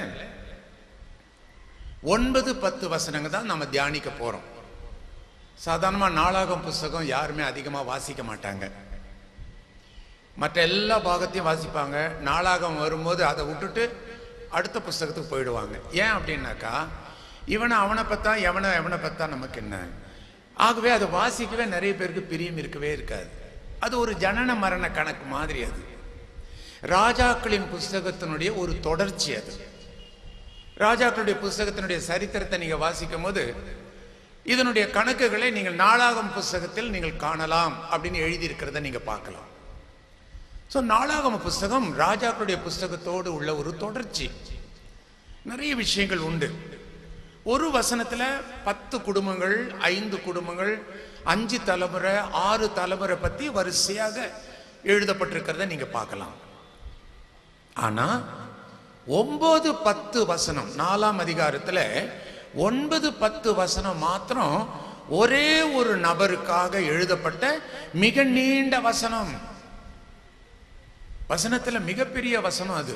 ஒன்பது பத்து வசனங்க தான் நம்ம தியானிக்க போறோம் சாதாரணமா நாளாகம் புஸ்தகம் யாருமே அதிகமா வாசிக்க மாட்டாங்க மற்ற எல்லா பாகத்தையும் வாசிப்பாங்க நாளாகம் வரும்போது அதை விட்டுட்டு அடுத்த புஸ்தகத்துக்கு போயிடுவாங்க ஏன் அப்படின்னாக்கா இவனை அவனை பத்தா எவனை எவனை பத்தா நமக்கு என்ன ஆகவே அதை வாசிக்கவே நிறைய பேருக்கு பிரியம் இருக்கவே இருக்காது அது ஒரு ஜனன மரண கணக்கு மாதிரி அது ராஜாக்களின் புஸ்தகத்தினுடைய ஒரு தொடர்ச்சி அது ராஜாக்களுடைய புஸ்தகத்தினுடைய சரித்திரத்தை நீங்க வாசிக்கும் போது இதனுடைய கணக்குகளை நீங்கள் நாளாகம் புஸ்தகத்தில் நீங்கள் காணலாம் அப்படின்னு எழுதியிருக்கிறத நீங்க பார்க்கலாம் ஸோ நாளாகம புஸ்தகம் ராஜாக்களுடைய புஸ்தகத்தோடு உள்ள ஒரு தொடர்ச்சி நிறைய விஷயங்கள் உண்டு ஒரு வசனத்துல பத்து குடும்பங்கள் ஐந்து குடும்பங்கள் அஞ்சு தலைமுறை ஆறு தலைமுறை பத்தி வரிசையாக எழுதப்பட்டிருக்கிறத நீங்க பார்க்கலாம் ஆனா ஒன்பது பத்து வசனம் நாலாம் அதிகாரத்துல ஒன்பது பத்து வசனம் மாத்திரம் ஒரே ஒரு நபருக்காக எழுதப்பட்ட மிக நீண்ட வசனம் வசனத்துல மிகப்பெரிய வசனம் அது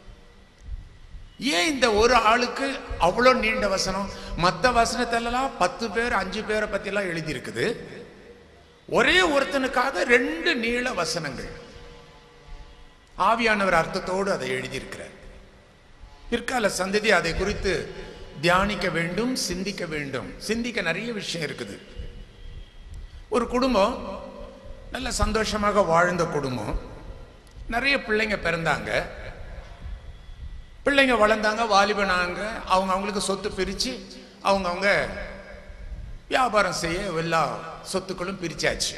ஏன் இந்த ஒரு ஆளுக்கு அவ்வளோ நீண்ட வசனம் மற்ற வசனத்திலலாம் பத்து பேர் அஞ்சு பேரை பத்திலாம் எழுதியிருக்குது ஒரே ஒருத்தனுக்காக ரெண்டு நீள வசனங்கள் ஆவியானவர் அர்த்தத்தோடு அதை எழுதியிருக்கிறார் பிற்கால சந்ததி அதை குறித்து தியானிக்க வேண்டும் சிந்திக்க வேண்டும் சிந்திக்க நிறைய விஷயம் இருக்குது ஒரு குடும்பம் நல்ல சந்தோஷமாக வாழ்ந்த குடும்பம் நிறைய பிள்ளைங்க பிறந்தாங்க பிள்ளைங்க வளர்ந்தாங்க வாலிபனாங்க அவங்க அவங்களுக்கு சொத்து பிரித்து அவங்க அவங்க வியாபாரம் செய்ய எல்லா சொத்துக்களும் பிரிச்சாச்சு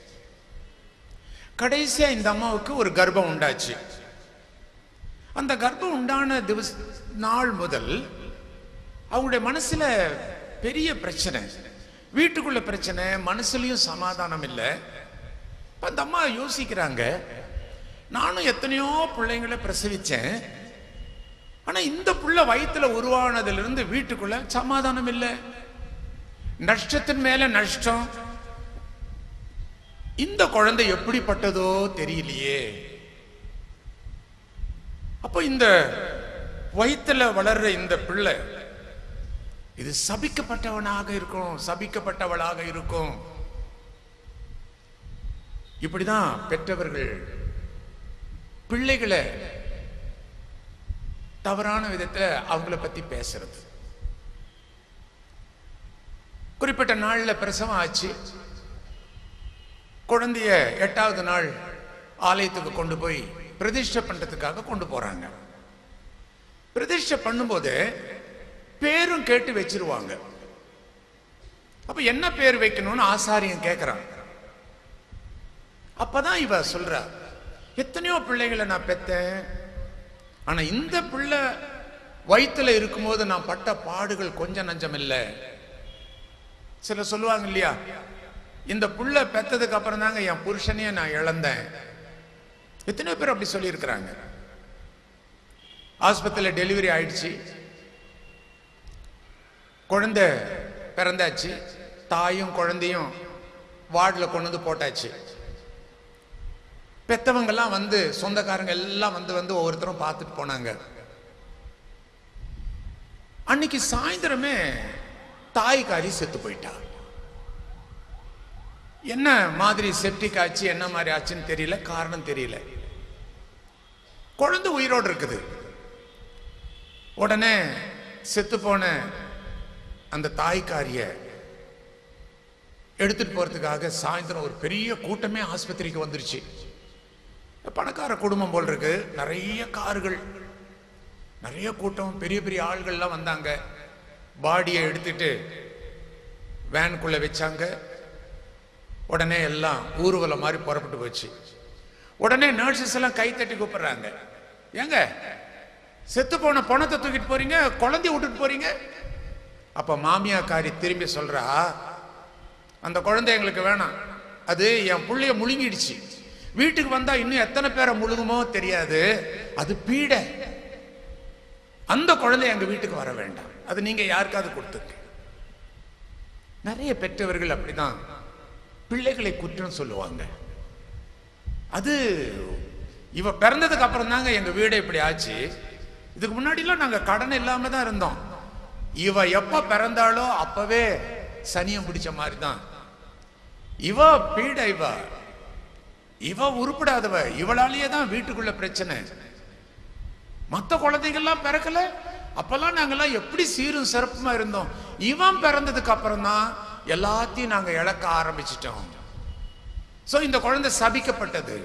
கடைசியா இந்த அம்மாவுக்கு ஒரு கர்ப்பம் உண்டாச்சு அந்த கர்ப்பம் உண்டான திவச நாள் முதல் அவங்களுடைய மனசுல பெரிய பிரச்சனை வீட்டுக்குள்ள பிரச்சனை மனசுலயும் சமாதானம் இல்லை இப்ப அந்த அம்மா யோசிக்கிறாங்க நானும் எத்தனையோ பிள்ளைங்களை பிரசவிச்சேன் ஆனா இந்த புள்ள வயித்துல உருவானதுல இருந்து வீட்டுக்குள்ள சமாதானம் இல்லை நஷ்டத்தின் மேல நஷ்டம் இந்த குழந்தை எப்படிப்பட்டதோ தெரியலையே அப்போ இந்த வயித்துல வளர்ற இந்த பிள்ளை இது சபிக்கப்பட்டவனாக இருக்கும் சபிக்கப்பட்டவளாக இருக்கும் இப்படிதான் பெற்றவர்கள் பிள்ளைகளை தவறான விதத்துல அவங்கள பத்தி பேசுறது குறிப்பிட்ட நாள்ல பிரசவம் ஆச்சு குழந்தைய எட்டாவது நாள் ஆலயத்துக்கு கொண்டு போய் பிரதிஷ்டை பண்றதுக்காக கொண்டு போறாங்க பிரதிஷ்டை பண்ணும்போது பேரும் கேட்டு வச்சிருவாங்க அப்ப என்ன பேர் வைக்கணும்னு ஆசாரியன் கேட்கிறான் அப்பதான் இவ சொல்றா எத்தனையோ பிள்ளைகளை நான் பெத்தேன் ஆனா இந்த பிள்ளை வயித்துல இருக்கும்போது நான் பட்ட பாடுகள் கொஞ்சம் நஞ்சம் இல்லை சில சொல்லுவாங்க இல்லையா இந்த புள்ள பெத்ததுக்கு அப்புறம் தாங்க என் புருஷனையே நான் இழந்தேன் எத்தனையோ பேர் அப்படி சொல்லியிருக்கிறாங்க ஆஸ்பத்திரியில் டெலிவரி ஆயிடுச்சு குழந்தை பிறந்தாச்சு தாயும் குழந்தையும் வார்டில் கொண்டு வந்து போட்டாச்சு பெத்தவங்கெல்லாம் வந்து சொந்தக்காரங்க எல்லாம் வந்து வந்து ஒவ்வொருத்தரும் பார்த்துட்டு போனாங்க அன்னைக்கு சாயந்தரமே தாய்க்காரி செத்து போயிட்டா என்ன மாதிரி செப்டிக் ஆச்சு என்ன மாதிரி ஆச்சுன்னு தெரியல காரணம் தெரியல குழந்தை உயிரோடு இருக்குது உடனே செத்து போன அந்த தாய்க்காரிய எடுத்துட்டு போறதுக்காக சாயந்தரம் ஒரு பெரிய கூட்டமே ஆஸ்பத்திரிக்கு வந்துருச்சு பணக்கார குடும்பம் போல் இருக்கு நிறைய கார்கள் நிறைய கூட்டம் பெரிய பெரிய ஆள்கள்லாம் வந்தாங்க பாடியை எடுத்துட்டு வேனுக்குள்ள வச்சாங்க உடனே எல்லாம் ஊர்வலம் மாதிரி புறப்பட்டு போச்சு உடனே நர்சஸ் எல்லாம் கை தட்டி கூப்பிடுறாங்க ஏங்க செத்து போன பணத்தை தூக்கிட்டு போறீங்க குழந்தைய விட்டுட்டு போறீங்க அப்ப மாமியாக்காரி திரும்பி சொல்றா அந்த குழந்தை எங்களுக்கு வேணாம் அது என் புள்ளைய முழுங்கிடுச்சு வீட்டுக்கு வந்தா இன்னும் எத்தனை பேரை முழுகுமோ தெரியாது அது பீடை அந்த குழந்தை எங்க வீட்டுக்கு வர வேண்டாம் அது நீங்க யாருக்காவது கொடுத்துருங்க நிறைய பெற்றவர்கள் அப்படிதான் பிள்ளைகளை குற்றம் சொல்லுவாங்க அது இவ பிறந்ததுக்கு அப்புறம் தாங்க எங்க வீடு இப்படி ஆச்சு இதுக்கு முன்னாடிலாம் நாங்க கடன் இல்லாம தான் இருந்தோம் இவ எப்ப பிறந்தாளோ அப்பவே சனியம் பிடிச்ச மாதிரி தான் இவ பீட இவ இவ உருப்படாதவ இவளாலேயே தான் வீட்டுக்குள்ள பிரச்சனை மத்த குழந்தைகள்லாம் பிறக்கல அப்பெல்லாம் நாங்கெல்லாம் எப்படி சீரும் சிறப்புமா இருந்தோம் இவன் பிறந்ததுக்கு அப்புறம் தான் எல்லாத்தையும் நாங்க இழக்க ஆரம்பிச்சிட்டோம் சோ இந்த குழந்தை சபிக்கப்பட்டது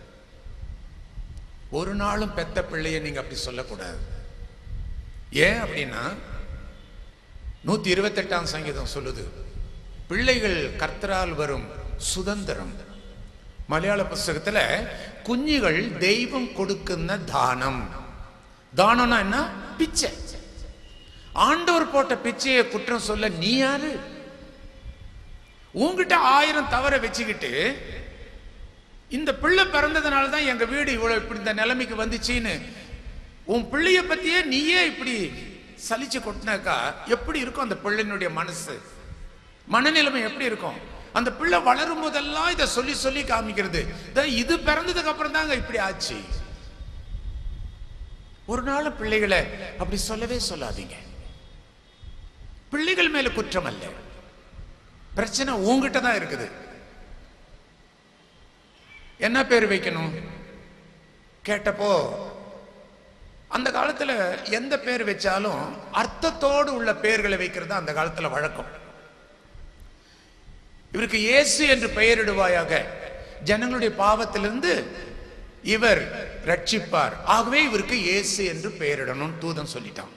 ஒரு நாளும் பெத்த பிள்ளைய நீங்க அப்படி சொல்லக்கூடாது ஏன் அப்படின்னா நூத்தி இருபத்தெட்டாம் சங்கீதம் சொல்லுது பிள்ளைகள் கர்த்தரால் வரும் சுதந்திரம் மலையாள புஸ்தகத்துல குஞ்சுகள் தெய்வம் கொடுക്കുന്ന தானம் தானம்னா என்ன பிச்சை ஆண்டவர் போட்ட பிச்சையை குற்றம் சொல்ல நீ யாரு உன்கிட்ட ஆயிரம் தவற வச்சுக்கிட்டு இந்த பிள்ளை பிறந்ததுனால தான் எங்க வீடு இவ்வளவு இப்படி இந்த நிலைமைக்கு வந்துச்சுன்னு உன் பிள்ளைய பத்தியே நீயே இப்படி சலிச்சு கொட்டினாக்கா எப்படி இருக்கும் அந்த பிள்ளையினுடைய மனசு மனநிலைமை எப்படி இருக்கும் அந்த பிள்ளை வளரும் போதெல்லாம் இதை சொல்லி சொல்லி காமிக்கிறது இதோ இது பிறந்ததுக்கு அப்புறம் தாங்க இப்படி ஆச்சு ஒரு நாள் பிள்ளைகளை அப்படி சொல்லவே சொல்லாதீங்க பிள்ளைகள் மேல குற்றம் அல்ல பிரச்சனை உங்ககிட்ட தான் இருக்குது என்ன பேர் வைக்கணும் கேட்டப்போ அந்த காலத்துல எந்த பேர் வச்சாலும் அர்த்தத்தோடு உள்ள பெயர்களை வைக்கிறது அந்த காலத்துல வழக்கம் இவருக்கு இயேசு என்று பெயரிடுவாயாக ஜனங்களுடைய பாவத்திலிருந்து இவர் ரட்சிப்பார் ஆகவே இவருக்கு இயேசு என்று பெயரிடணும் தூதன் சொல்லிட்டான்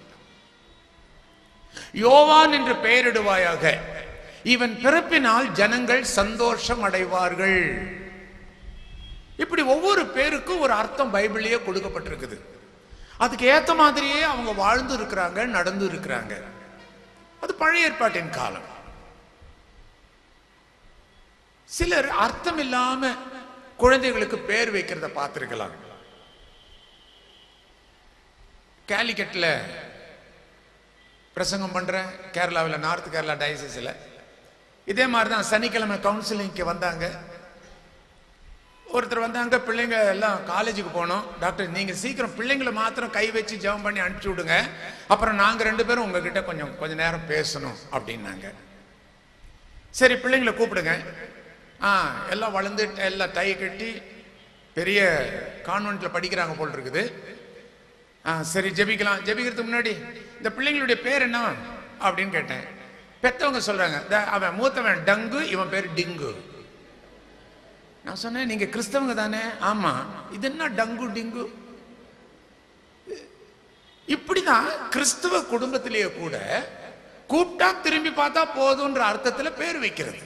யோவான் என்று பெயரிடுவாயாக இவன் பிறப்பினால் ஜனங்கள் சந்தோஷம் அடைவார்கள் இப்படி ஒவ்வொரு பேருக்கும் ஒரு அர்த்தம் பைபிள்லயே கொடுக்கப்பட்டிருக்குது அதுக்கு ஏத்த மாதிரியே அவங்க வாழ்ந்து இருக்கிறாங்க நடந்து இருக்கிறாங்க அது பழைய ஏற்பாட்டின் காலம் சிலர் அர்த்தம் இல்லாம குழந்தைகளுக்கு பேர் வைக்கிறத பார்த்திருக்கலாம் கேலிக்கட்ல பிரசங்கம் பண்றேன் கேரளாவில் நார்த் கேரளா டயசிஸில் இதே மாதிரி தான் சனிக்கிழமை கவுன்சிலிங்க்கு வந்தாங்க ஒருத்தர் வந்தாங்க பிள்ளைங்க எல்லாம் காலேஜுக்கு போனோம் டாக்டர் நீங்க சீக்கிரம் பிள்ளைங்களை மாத்திரம் கை வச்சு ஜெபம் பண்ணி அனுப்பிச்சு விடுங்க அப்புறம் நாங்க ரெண்டு பேரும் உங்ககிட்ட கொஞ்சம் கொஞ்ச நேரம் பேசணும் அப்படின்னாங்க சரி பிள்ளைங்களை கூப்பிடுங்க ஆ எல்லாம் வளர்ந்து எல்லாம் டை கட்டி பெரிய கான்வென்ட்ல படிக்கிறாங்க போல் இருக்குது ஆ சரி ஜெபிக்கலாம் ஜெபிக்கிறதுக்கு முன்னாடி இந்த பிள்ளைங்களுடைய பேர் என்ன அப்படின்னு கேட்டேன் பெத்தவங்க சொல்றாங்க "தா, அவன் மூத்தவன் டங்கு இவன் பேர் டிங்கு நான் சொன்னேன் நீங்க கிறிஸ்தவங்க தானே ஆமா இது என்ன டங்கு டிங்கு இப்படிதான் கிறிஸ்தவ குடும்பத்திலேயே கூட கூப்பிட்டா திரும்பி பார்த்தா போதுன்ற அர்த்தத்துல பேர் வைக்கிறது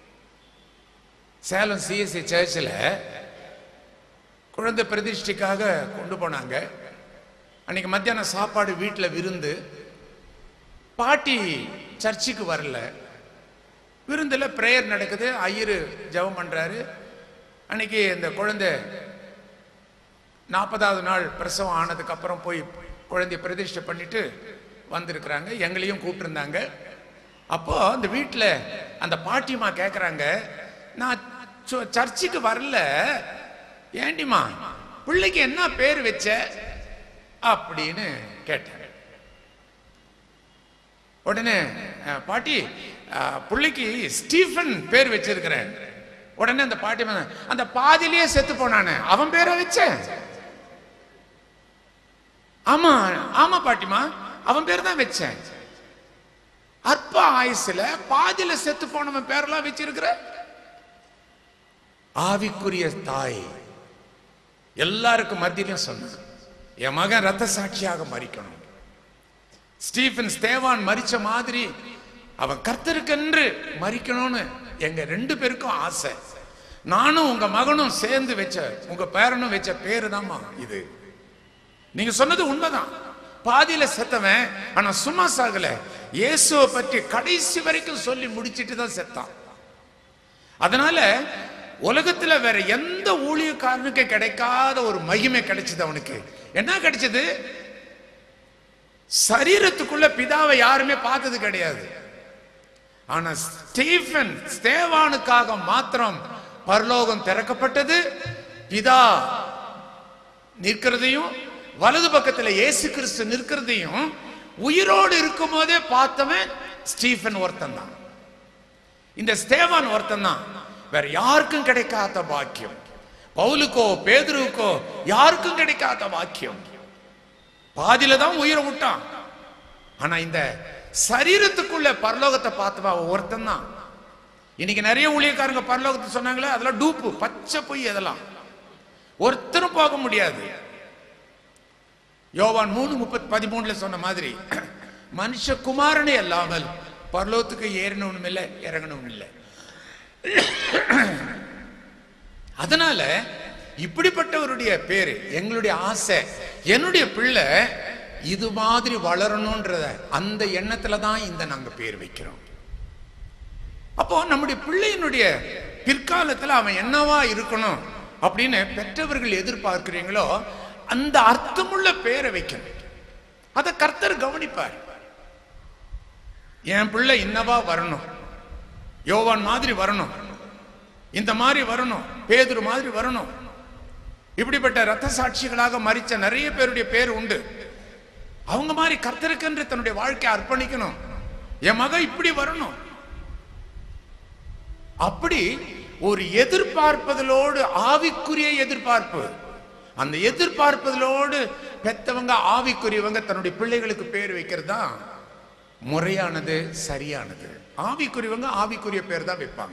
சேலம் சிஎஸ்சி சர்ச்சில் குழந்தை பிரதிஷ்டைக்காக கொண்டு போனாங்க அன்னைக்கு மத்தியானம் சாப்பாடு வீட்டில் விருந்து பாட்டி சர்ச்சுக்கு வரல விருந்தில் ப்ரேயர் நடக்குது ஐயரு ஜெபம் பண்றாரு அன்னைக்கு இந்த குழந்தை நாற்பதாவது நாள் பிரசவம் ஆனதுக்கு அப்புறம் போய் குழந்தைய பிரதிஷ்டை பண்ணிட்டு வந்திருக்கிறாங்க எங்களையும் கூப்பிட்டுருந்தாங்க அப்போ அந்த வீட்டில் அந்த பாட்டிமா கேட்குறாங்க நான் சு- சர்ச்சுக்கு வரல ஏண்டிமா பிள்ளைக்கு என்ன பேர் வச்ச அப்படின்னு கேட்டேன் உடனே அஹ், பாட்டி அஹ், பிள்ளைக்கு ஸ்டீஃபன் பேர் வச்சிருக்கிறேன் உடனே அந்த பாட்டி மகன், அந்த பாதியிலேயே செத்து போனானே அவன் பேரை வச்சேன் ஆமா ஆமா பாட்டிமா அவன் பேர் தான் வச்சேன் அற்ப ஆயுசுல பாதியில செத்து போனவன் பேரெல்லாம் வச்சிருக்கிற ஆவிக்குரிய தாய் எல்லாருக்கும் மத்தியிலும் சொன்னான் என் மகன் ரத்த சாட்சியாக மறிக்கணும் ஸ்டீஃபன் ஸ்தேவான் மரிச்ச மாதிரி அவன் கர்த்தருக்கென்று மறிக்கணும்னு எங்க ரெண்டு பேருக்கும் ஆசை நானும் உங்க மகனும் சேர்ந்து வச்ச உங்க பேரனும் வச்ச பேரு தாம்மா இது நீங்க சொன்னது உண்மைதான் பாதியில செத்தவன் ஆனா சும்மா சாகல இயேசுவை பற்றி கடைசி வரைக்கும் சொல்லி முடிச்சிட்டு தான் செத்தான் அதனால உலகத்துல வேற எந்த ஊழியக்காரனுக்கு கிடைக்காத ஒரு மகிமை கிடைச்சது அவனுக்கு என்ன கிடைச்சது சரீரத்துக்குள்ள பிதாவை யாருமே பார்த்தது கிடையாது ஆனா ஸ்டீஃபன் ஸ்தேவானுக்காக மாத்திரம் பரலோகம் திறக்கப்பட்டது பிதா நிற்கிறதையும் வலது பக்கத்துல இயேசு கிறிஸ்து நிற்கிறதையும் உயிரோடு இருக்கும் போதே பார்த்தவன் ஸ்டீஃபன் ஒருத்தன் தான் இந்த ஸ்தேவான் ஒருத்தன் தான் வேற யாருக்கும் கிடைக்காத பாக்கியம் பவுலுக்கோ பேதுருவுக்கோ யாருக்கும் கிடைக்காத பாக்கியம் பாதியில தான் உயிரை விட்டான் ஆனா இந்த சரீரத்துக்குள்ள பரலோகத்தை பார்த்தவா ஒருத்தன் தான் இன்னைக்கு நிறைய ஊழியக்காரங்க பரலோகத்தை சொன்னாங்களே அதெல்லாம் டூப்பு பச்சை பொய் அதெல்லாம் ஒருத்தரும் போக முடியாது யோவான் மூணு முப்பத்தி பதிமூணுல சொன்ன மாதிரி மனுஷகுமாரனே அல்லாமல் பரலோகத்துக்கு ஏறணும் இல்லை இறங்கணும் இல்லை அதனால இப்படிப்பட்டவருடைய பேரு எங்களுடைய ஆசை என்னுடைய பிள்ளை இது மாதிரி வளரணும்ன்றத அந்த எண்ணத்துல தான் இந்த நாங்க பேர் வைக்கிறோம் அப்போ நம்முடைய பிள்ளையினுடைய பிற்காலத்துல அவன் என்னவா இருக்கணும் அப்படின்னு பெற்றவர்கள் எதிர்பார்க்கிறீங்களோ அந்த அர்த்தமுள்ள பேரை வைக்கணும் அதை கர்த்தர் கவனிப்பார் என் பிள்ளை இன்னவா வரணும் யோவான் மாதிரி வரணும் இந்த மாதிரி வரணும் பேதுரு மாதிரி வரணும் இப்படிப்பட்ட ரத்த சாட்சிகளாக மறிச்ச நிறைய பேருடைய பேர் உண்டு அவங்க மாதிரி கர்த்தருக்கென்று தன்னுடைய வாழ்க்கையை அர்ப்பணிக்கணும் என் மக இப்படி வரணும் அப்படி ஒரு எதிர்பார்ப்பதிலோடு ஆவிக்குரிய எதிர்பார்ப்பு அந்த எதிர்பார்ப்பதிலோடு பெத்தவங்க ஆவிக்குரியவங்க தன்னுடைய பிள்ளைகளுக்கு பேர் வைக்கிறது தான் முறையானது சரியானது ஆவிக்குரியவங்க ஆவிக்குரிய பேர் தான் வைப்பாங்க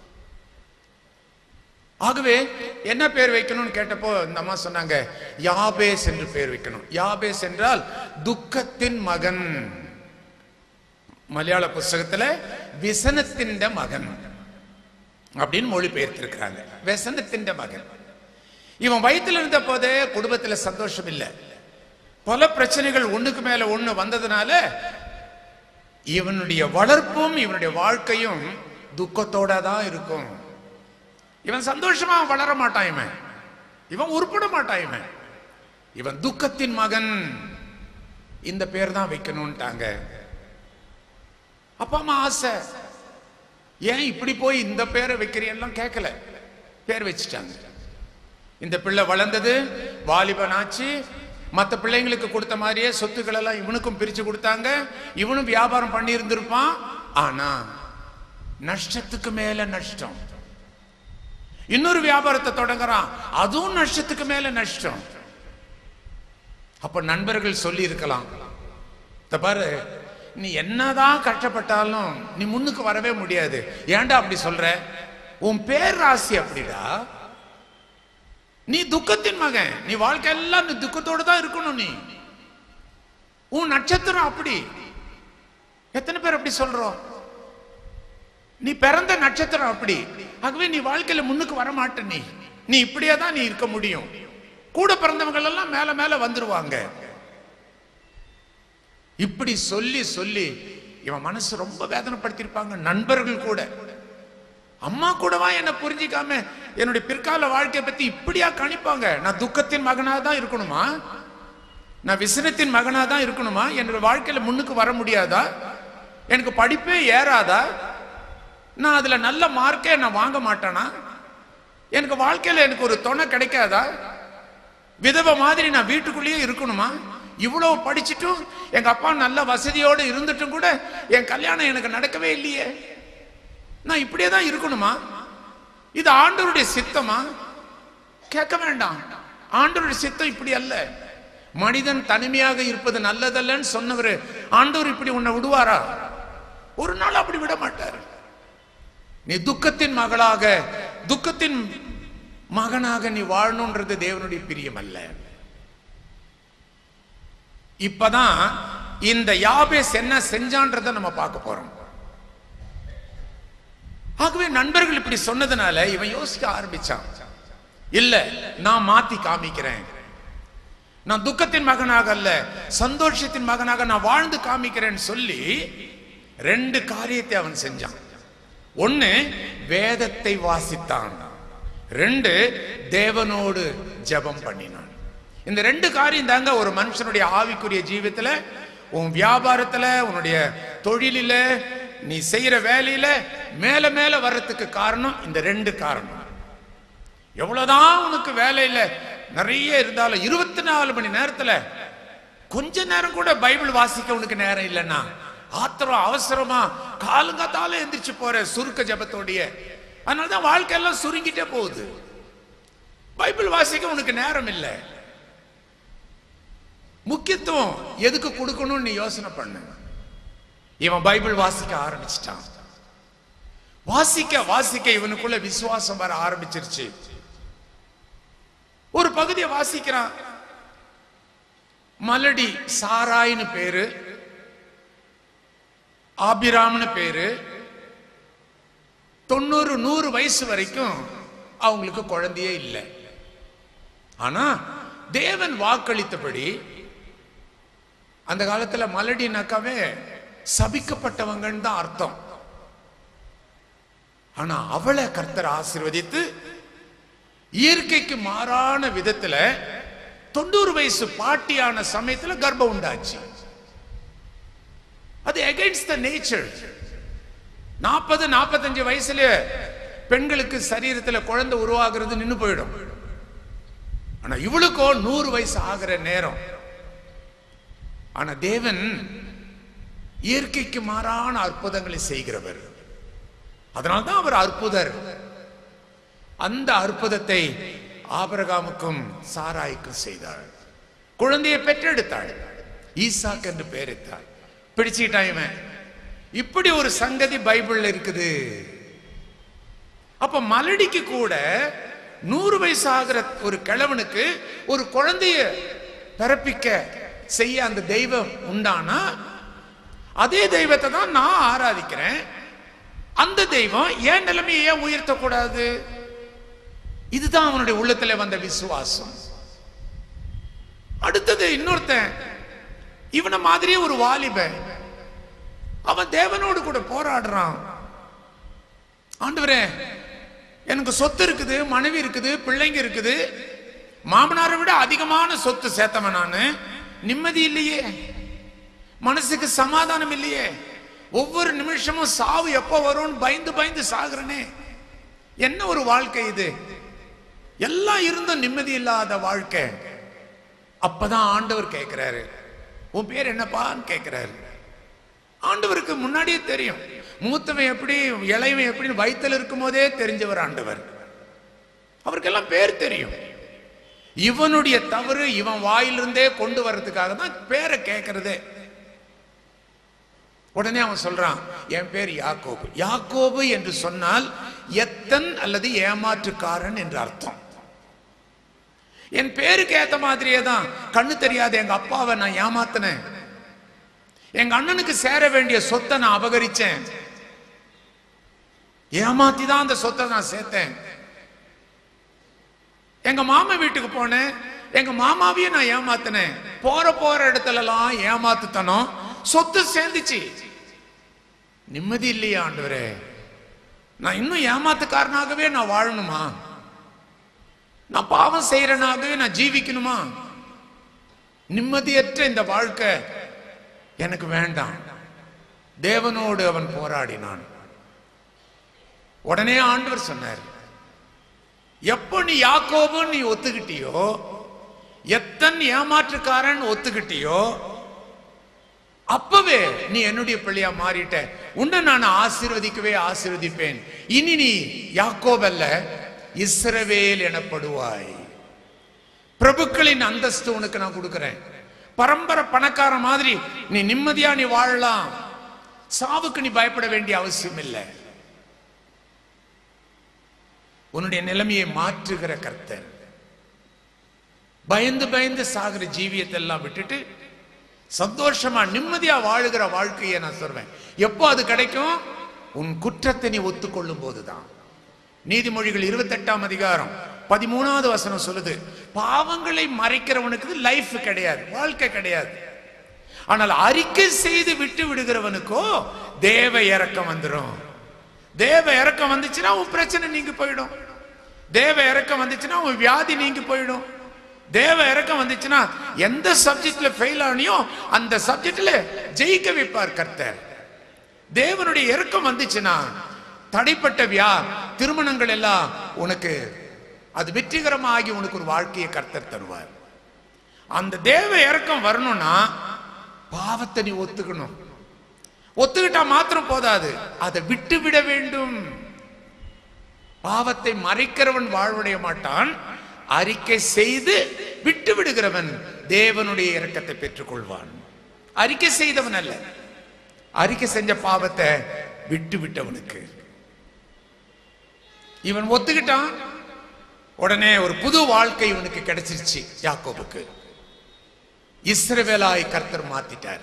ஆகவே என்ன பேர் வைக்கணும்னு கேட்டப்போ இந்த அம்மா சொன்னாங்க யாபேஸ் என்று பேர் வைக்கணும் யாபேஸ் என்றால் துக்கத்தின் மகன் மலையாள புஸ்தகத்துல விசனத்தின் மகன் அப்படின்னு மொழிபெயர்த்திருக்கிறாங்க விசனத்தின் மகன் இவன் வயித்துல இருந்த போதே குடும்பத்துல சந்தோஷம் இல்லை பல பிரச்சனைகள் ஒண்ணுக்கு மேல ஒண்ணு வந்ததுனால இவனுடைய வளர்ப்பும் இவனுடைய வாழ்க்கையும் துக்கத்தோட தான் இருக்கும் இவன் சந்தோஷமா வளர மாட்டான் இவன் இவன் உருப்பட மாட்டான் இவன் இவன் துக்கத்தின் மகன் இந்த பேர் தான் வைக்கணும்ட்டாங்க அப்பா அம்மா ஆசை ஏன் இப்படி போய் இந்த பேரை வைக்கிறீங்கலாம் கேட்கல பேர் வச்சுட்டாங்க இந்த பிள்ளை வளர்ந்தது வாலிபன் ஆச்சு மற்ற பிள்ளைங்களுக்கு கொடுத்த மாதிரியே சொத்துக்கள் எல்லாம் இவனுக்கும் பிரிச்சு கொடுத்தாங்க இவனும் வியாபாரம் பண்ணி இருந்திருப்பான் ஆனா நஷ்டத்துக்கு மேல நஷ்டம் இன்னொரு வியாபாரத்தை தொடங்குறான் அதுவும் நஷ்டத்துக்கு மேல நஷ்டம் அப்ப நண்பர்கள் சொல்லி இருக்கலாம் இந்த பாரு நீ என்னதான் கஷ்டப்பட்டாலும் நீ முன்னுக்கு வரவே முடியாது ஏன்டா அப்படி சொல்ற உன் பேர் ராசி அப்படிடா நீ துக்கத்தின் மகன் நீ வாழ்க்கை எல்லாம் நீ துக்கத்தோட தான் இருக்கணும் நீ உன் நட்சத்திரம் அப்படி எத்தனை பேர் அப்படி சொல்றோம் நீ பிறந்த நட்சத்திரம் அப்படி ஆகவே நீ வாழ்க்கையில முன்னுக்கு வர மாட்ட நீ நீ இப்படியே தான் நீ இருக்க முடியும் கூட பிறந்தவங்க எல்லாம் மேல மேல வந்துருவாங்க இப்படி சொல்லி சொல்லி இவன் மனசு ரொம்ப வேதனைப்படுத்தியிருப்பாங்க நண்பர்கள் கூட அம்மா கூடவா என்ன புரிஞ்சிக்காம என்னுடைய பிற்கால வாழ்க்கையை பத்தி இப்படியா கணிப்பாங்க நான் துக்கத்தின் மகனா தான் இருக்கணுமா நான் விசனத்தின் மகனா தான் இருக்கணுமா என்னோட வாழ்க்கையில முன்னுக்கு வர முடியாதா எனக்கு படிப்பே ஏறாதா நான் அதுல நல்ல மார்க்கே நான் வாங்க மாட்டேனா எனக்கு வாழ்க்கையில எனக்கு ஒரு துணை கிடைக்காதா விதவை மாதிரி நான் வீட்டுக்குள்ளேயே இருக்கணுமா இவ்வளவு படிச்சுட்டும் எங்க அப்பா நல்ல வசதியோடு இருந்துட்டும் கூட என் கல்யாணம் எனக்கு நடக்கவே இல்லையே நான் இப்படியே தான் இருக்கணுமா இது ஆண்டவருடைய சித்தமா கேட்க வேண்டாம் ஆண்டவருடைய சித்தம் இப்படி அல்ல மனிதன் தனிமையாக இருப்பது நல்லதல்லன்னு சொன்னவர் ஆண்டவர் இப்படி உன்னை விடுவாரா ஒரு நாள் அப்படி விட மாட்டார் நீ துக்கத்தின் மகளாக துக்கத்தின் மகனாக நீ வாழணுன்றது தேவனுடைய பிரியம் அல்ல இப்பதான் இந்த யாபேஸ் என்ன செஞ்சான்றதை நம்ம பார்க்க போறோம் ஆகவே நண்பர்கள் இப்படி சொன்னதுனால இவன் யோசிக்க ஆரம்பிச்சான் இல்ல நான் மாத்தி காமிக்கிறேன் நான் துக்கத்தின் மகனாக அல்ல சந்தோஷத்தின் மகனாக நான் வாழ்ந்து காமிக்கிறேன்னு சொல்லி ரெண்டு காரியத்தை அவன் செஞ்சான் ஒண்ணு வேதத்தை வாசித்தான் ரெண்டு தேவனோடு ஜெபம் பண்ணினான் இந்த ரெண்டு காரியம் தாங்க ஒரு மனுஷனுடைய ஆவிக்குரிய ஜீவித்துல உன் வியாபாரத்துல உன்னுடைய தொழிலில நீ செய்யற வேலையில மேல மேல வர்றதுக்கு காரணம் இந்த ரெண்டு காரணம் எவ்வளவுதான் உனக்கு வேலையில நிறைய இருந்தாலும் இருபத்தி நாலு மணி நேரத்துல கொஞ்ச நேரம் கூட பைபிள் வாசிக்க உனக்கு நேரம் இல்லைன்னா ஆத்திரம் அவசரமா காலங்காத்தால எந்திரிச்சு போற சுருக்க ஜபத்தோடைய அதனாலதான் வாழ்க்கை எல்லாம் சுருங்கிட்டே போகுது பைபிள் வாசிக்க உனக்கு நேரம் இல்லை முக்கியத்துவம் எதுக்கு கொடுக்கணும்னு நீ யோசனை பண்ணு இவன் பைபிள் வாசிக்க ஆரம்பிச்சிட்டான் வாசிக்க வாசிக்க இவனுக்குள்ள விசுவாசம் வர ஆரம்பிச்சிருச்சு ஒரு பகுதியை வாசிக்கிறான் மலடி சாராயின்னு பேரு ஆபிராம்னு பேரு தொண்ணூறு நூறு வயசு வரைக்கும் அவங்களுக்கு குழந்தையே இல்லை ஆனா தேவன் வாக்களித்தபடி அந்த காலத்துல மலடினாக்காவே சபிக்கப்பட்டவங்கன்னு தான் அர்த்தம் ஆனா அவளை கர்த்தர் ஆசீர்வதித்து இயற்கைக்கு மாறான விதத்துல தொண்ணூறு வயசு பாட்டியான சமயத்துல கர்ப்பம் உண்டாச்சு அது அகைன்ஸ்ட் த நேச்சர் நாற்பது நாற்பத்தஞ்சு வயசுல பெண்களுக்கு சரீரத்துல குழந்தை உருவாகிறது நின்னு போயிடும் ஆனா இவளுக்கோ நூறு வயசு ஆகிற நேரம் ஆனா தேவன் இயற்கைக்கு மாறான அற்புதங்களை செய்கிறவர் அதனால்தான் அவர் அற்புதர் அந்த அற்புதத்தை ஆபரகாமுக்கும் சாராய்க்கும் செய்தாள் குழந்தையை பெற்றெடுத்தாள் ஈசாக் என்று பெயரிட்டாள் பிடிச்சுக்கிட்டான் இவன் இப்படி ஒரு சங்கதி பைபிள்ல இருக்குது அப்ப மலடிக்கு கூட நூறு வயசு ஆகிற ஒரு கிழவனுக்கு ஒரு குழந்தைய பிறப்பிக்க செய்ய அந்த தெய்வம் உண்டானா அதே தெய்வத்தை தான் நான் ஆராதிக்கிறேன் அந்த தெய்வம் ஏன் நிலைமையை ஏன் உயர்த்தக்கூடாது இதுதான் அவனுடைய உள்ளத்துல வந்த விசுவாசம் அடுத்தது இன்னொருத்தன் இவனை மாதிரியே ஒரு வாலிபன் அவன் தேவனோடு கூட போராடுறான் ஆண்டவரே எனக்கு சொத்து இருக்குது மனைவி இருக்குது பிள்ளைங்க இருக்குது மாமனாரை விட அதிகமான சொத்து சேர்த்தவன் நானு நிம்மதி இல்லையே மனசுக்கு சமாதானம் இல்லையே ஒவ்வொரு நிமிஷமும் சாவு எப்போ வரும்னு பயந்து பயந்து சாகுறனே என்ன ஒரு வாழ்க்கை இது எல்லாம் இருந்தும் நிம்மதி இல்லாத வாழ்க்கை அப்பதான் ஆண்டவர் கேட்கிறாரு உன் பேர் என்னப்பான்னு கேட்கிறாரு ஆண்டவருக்கு முன்னாடியே தெரியும் மூத்தவன் எப்படி இளையவன் எப்படின்னு வயித்துல இருக்கும் போதே தெரிஞ்சவர் ஆண்டவர் அவருக்கெல்லாம் பேர் தெரியும் இவனுடைய தவறு இவன் வாயிலிருந்தே கொண்டு வர்றதுக்காக தான் பேரை கேட்கறதே உடனே அவன் சொல்றான் என் பேர் யாக்கோபு யாக்கோபு என்று சொன்னால் எத்தன் அல்லது ஏமாற்றுக்காரன் என்று அர்த்தம் என் பேருக்கு ஏத்த மாதிரியே தான் கண்ணு தெரியாத எங்க அப்பாவை நான் ஏமாத்தினேன் எங்க அண்ணனுக்கு சேர வேண்டிய சொத்தை நான் அபகரிச்சேன் ஏமாத்தி தான் அந்த சொத்தை நான் சேர்த்தேன் எங்க மாமா வீட்டுக்கு போனேன் எங்க மாமாவையும் நான் ஏமாத்தினேன் போற போற இடத்துல எல்லாம் ஏமாத்துத்தனம் சொத்து சேர்ந்துச்சு நிம்மதி இல்லையா ஆண்டவரே நான் இன்னும் ஏமாத்துக்காரனாகவே நான் வாழணுமா நான் பாவம் செய்யறனாகவே நான் ஜீவிக்கணுமா நிம்மதியற்ற இந்த வாழ்க்கை எனக்கு வேண்டாம் தேவனோடு அவன் போராடினான் உடனே ஆண்டவர் சொன்னார் எப்போ நீ யாக்கோபுன்னு நீ ஒத்துக்கிட்டியோ எத்தன் ஏமாற்றுக்காரன் ஒத்துக்கிட்டியோ அப்பவே நீ என்னுடைய பிள்ளையா மாறிட்ட உன்னை நான் ஆசீர்வதிக்கவே ஆசீர்வதிப்பேன் இனி நீ யாக்கோபல்ல இஸ்ரவேல் எனப்படுவாய் பிரபுக்களின் அந்தஸ்து உனக்கு நான் கொடுக்கிறேன் பரம்பரை பணக்கார மாதிரி நீ நிம்மதியா நீ வாழலாம் சாவுக்கு நீ பயப்பட வேண்டிய அவசியம் இல்லை உன்னுடைய நிலைமையை மாற்றுகிற கர்த்தர் பயந்து பயந்து சாகிற ஜீவியத்தை எல்லாம் விட்டுட்டு சந்தோஷமா நிம்மதியா வாழுகிற வாழ்க்கையை நான் சொல்றேன் எப்போ அது கிடைக்கும் உன் குற்றத்தை நீ ஒத்துக்கொள்ளும் போதுதான் நீதிமொழிகள் இருபத்தெட்டாம் அதிகாரம் பதிமூணாவது வசனம் சொல்லுது பாவங்களை மறைக்கிறவனுக்கு லைஃப் கிடையாது வாழ்க்கை கிடையாது ஆனால் அறிக்கை செய்து விட்டு விடுகிறவனுக்கோ தேவ இறக்கம் வந்துடும் தேவ இறக்கம் வந்துச்சுன்னா உன் பிரச்சனை நீங்கி போயிடும் தேவ இறக்கம் வந்துச்சுன்னா உன் வியாதி நீங்கி போயிடும் தேவ இறக்கம் வந்துச்சுன்னா எந்த சப்ஜெக்ட்ல ஃபெயில் ஆனியோ அந்த சப்ஜெக்ட்ல ஜெயிக்க வைப்பார் கர்த்தர் தேவனுடைய இறக்கம் வந்துச்சுன்னா தடைப்பட்ட வியா திருமணங்கள் எல்லாம் உனக்கு அது வெற்றிகரமாகி உனக்கு ஒரு வாழ்க்கையை கர்த்தர் தருவார் அந்த தேவ இறக்கம் வரணும்னா பாவத்தை நீ ஒத்துக்கணும் ஒத்துக்கிட்டா மாத்திரம் போதாது அதை விட்டு விட வேண்டும் பாவத்தை மறைக்கிறவன் வாழ்வடைய மாட்டான் அறிக்கை செய்து விட்டு விடுகிறவன் தேவனுடைய இரக்கத்தை பெற்றுக் கொள்வான் அறிக்கை செய்தவன் அல்ல அறிக்கை செஞ்ச பாவத்தை விட்டு விட்டவனுக்கு இவன் ஒத்துக்கிட்டான் உடனே ஒரு புது வாழ்க்கை இவனுக்கு கிடைச்சிருச்சு யாக்கோபுக்கு இஸ்ரவேலாய் கர்த்தர் மாத்திட்டார்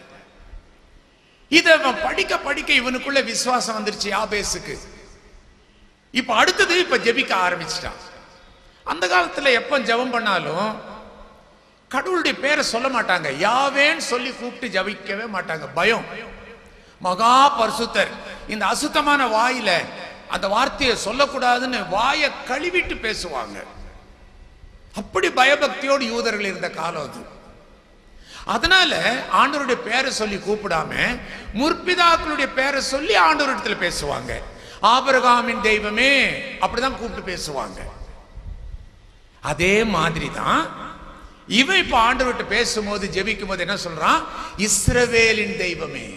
இத அவன் படிக்க படிக்க இவனுக்குள்ள விசுவாசம் வந்துருச்சு யாபேசுக்கு இப்ப அடுத்தது இப்ப ஜெபிக்க ஆரம்பிச்சிட்டான் அந்த காலத்துல எப்ப ஜெபம் பண்ணாலும் கடவுளுடைய பேரை சொல்ல மாட்டாங்க யாவேன்னு சொல்லி கூப்பிட்டு ஜபிக்கவே மாட்டாங்க பயம் மகா பரிசுத்தர் இந்த அசுத்தமான வாயில அந்த வார்த்தையை சொல்லக்கூடாதுன்னு வாயை கழுவிட்டு பேசுவாங்க அப்படி பயபக்தியோடு யூதர்கள் இருந்த காலம் அது அதனால ஆண்டவருடைய பேரை சொல்லி கூப்பிடாம முற்பிதாக்களுடைய பேரை சொல்லி ஆண்டவரிடத்துல பேசுவாங்க ஆபரகாமின் தெய்வமே அப்படிதான் கூப்பிட்டு பேசுவாங்க அதே மாதிரி தான் இவன் இப்ப ஆண்டவர்கிட்ட பேசும்போது ஜெபிக்கும் போது என்ன சொல்றான் இஸ்ரவேலின் தெய்வமே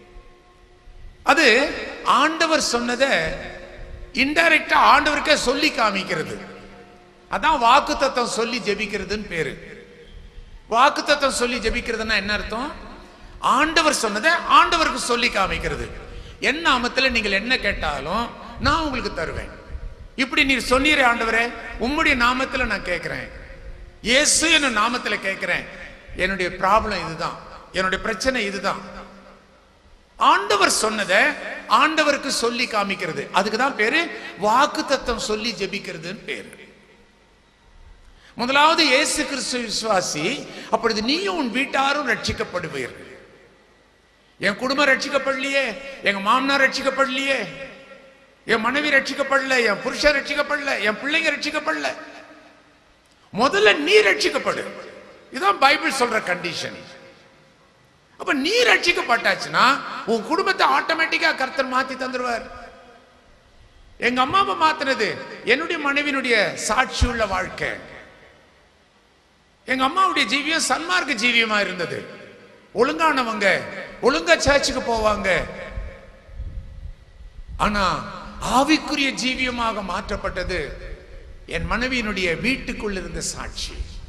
அது ஆண்டவர் சொன்னதை இன்டைரக்டா ஆண்டவருக்கே சொல்லி காமிக்கிறது அதான் வாக்கு தத்துவம் சொல்லி ஜெபிக்கிறதுன்னு பேரு வாக்கு தத்துவம் சொல்லி ஜெபிக்கிறதுனா என்ன அர்த்தம் ஆண்டவர் சொன்னதை ஆண்டவருக்கு சொல்லி காமிக்கிறது என் நாமத்துல நீங்கள் என்ன கேட்டாலும் நான் உங்களுக்கு தருவேன் இப்படி நீர் சொன்னீரே ஆண்டவரே உம்முடைய நாமத்துல நான் கேட்கிறேன் இயேசு என்ன நாமத்துல கேட்கிறேன் என்னுடைய ப்ராப்ளம் இதுதான் என்னுடைய பிரச்சனை இதுதான் ஆண்டவர் சொன்னதை ஆண்டவருக்கு சொல்லி காமிக்கிறது அதுக்கு தான் பேரு வாக்கு தத்துவம் சொல்லி ஜெபிக்கிறதுன்னு பேரு முதலாவது இயேசு கிறிஸ்து விசுவாசி அப்பொழுது நீயும் உன் வீட்டாரும் ரட்சிக்கப்படுவீர்கள் என் குடும்பம் ரட்சிக்கப்படலையே எங்க மாமனார் ரட்சிக்கப்படலையே என் மனைவி ரட்சிக்கப்படல என் புருஷன் ரட்சிக்கப்படல என் பிள்ளைங்க ரட்சிக்கப்படல முதல்ல நீ ரட்சிக்கப்படு இதுதான் பைபிள் சொல்ற கண்டிஷன் அப்ப நீ ரட்சிக்கப்பட்டாச்சுன்னா உன் குடும்பத்தை ஆட்டோமேட்டிக்கா கர்த்தர் மாத்தி தந்துருவார் எங்க அம்மாவை மாத்தினது என்னுடைய மனைவியினுடைய சாட்சி உள்ள வாழ்க்கை எங்க அம்மாவுடைய ஜீவியம் சன்மார்க்க ஜீவியமா இருந்தது ஒழுங்கானவங்க ஒழுங்கா சர்ச்சுக்கு போவாங்க ஆனா ஆவிக்குரிய ஜீவியமாக மாற்றப்பட்டது என் மனைவியினுடைய வீட்டுக்குள் இருந்த சாட்சி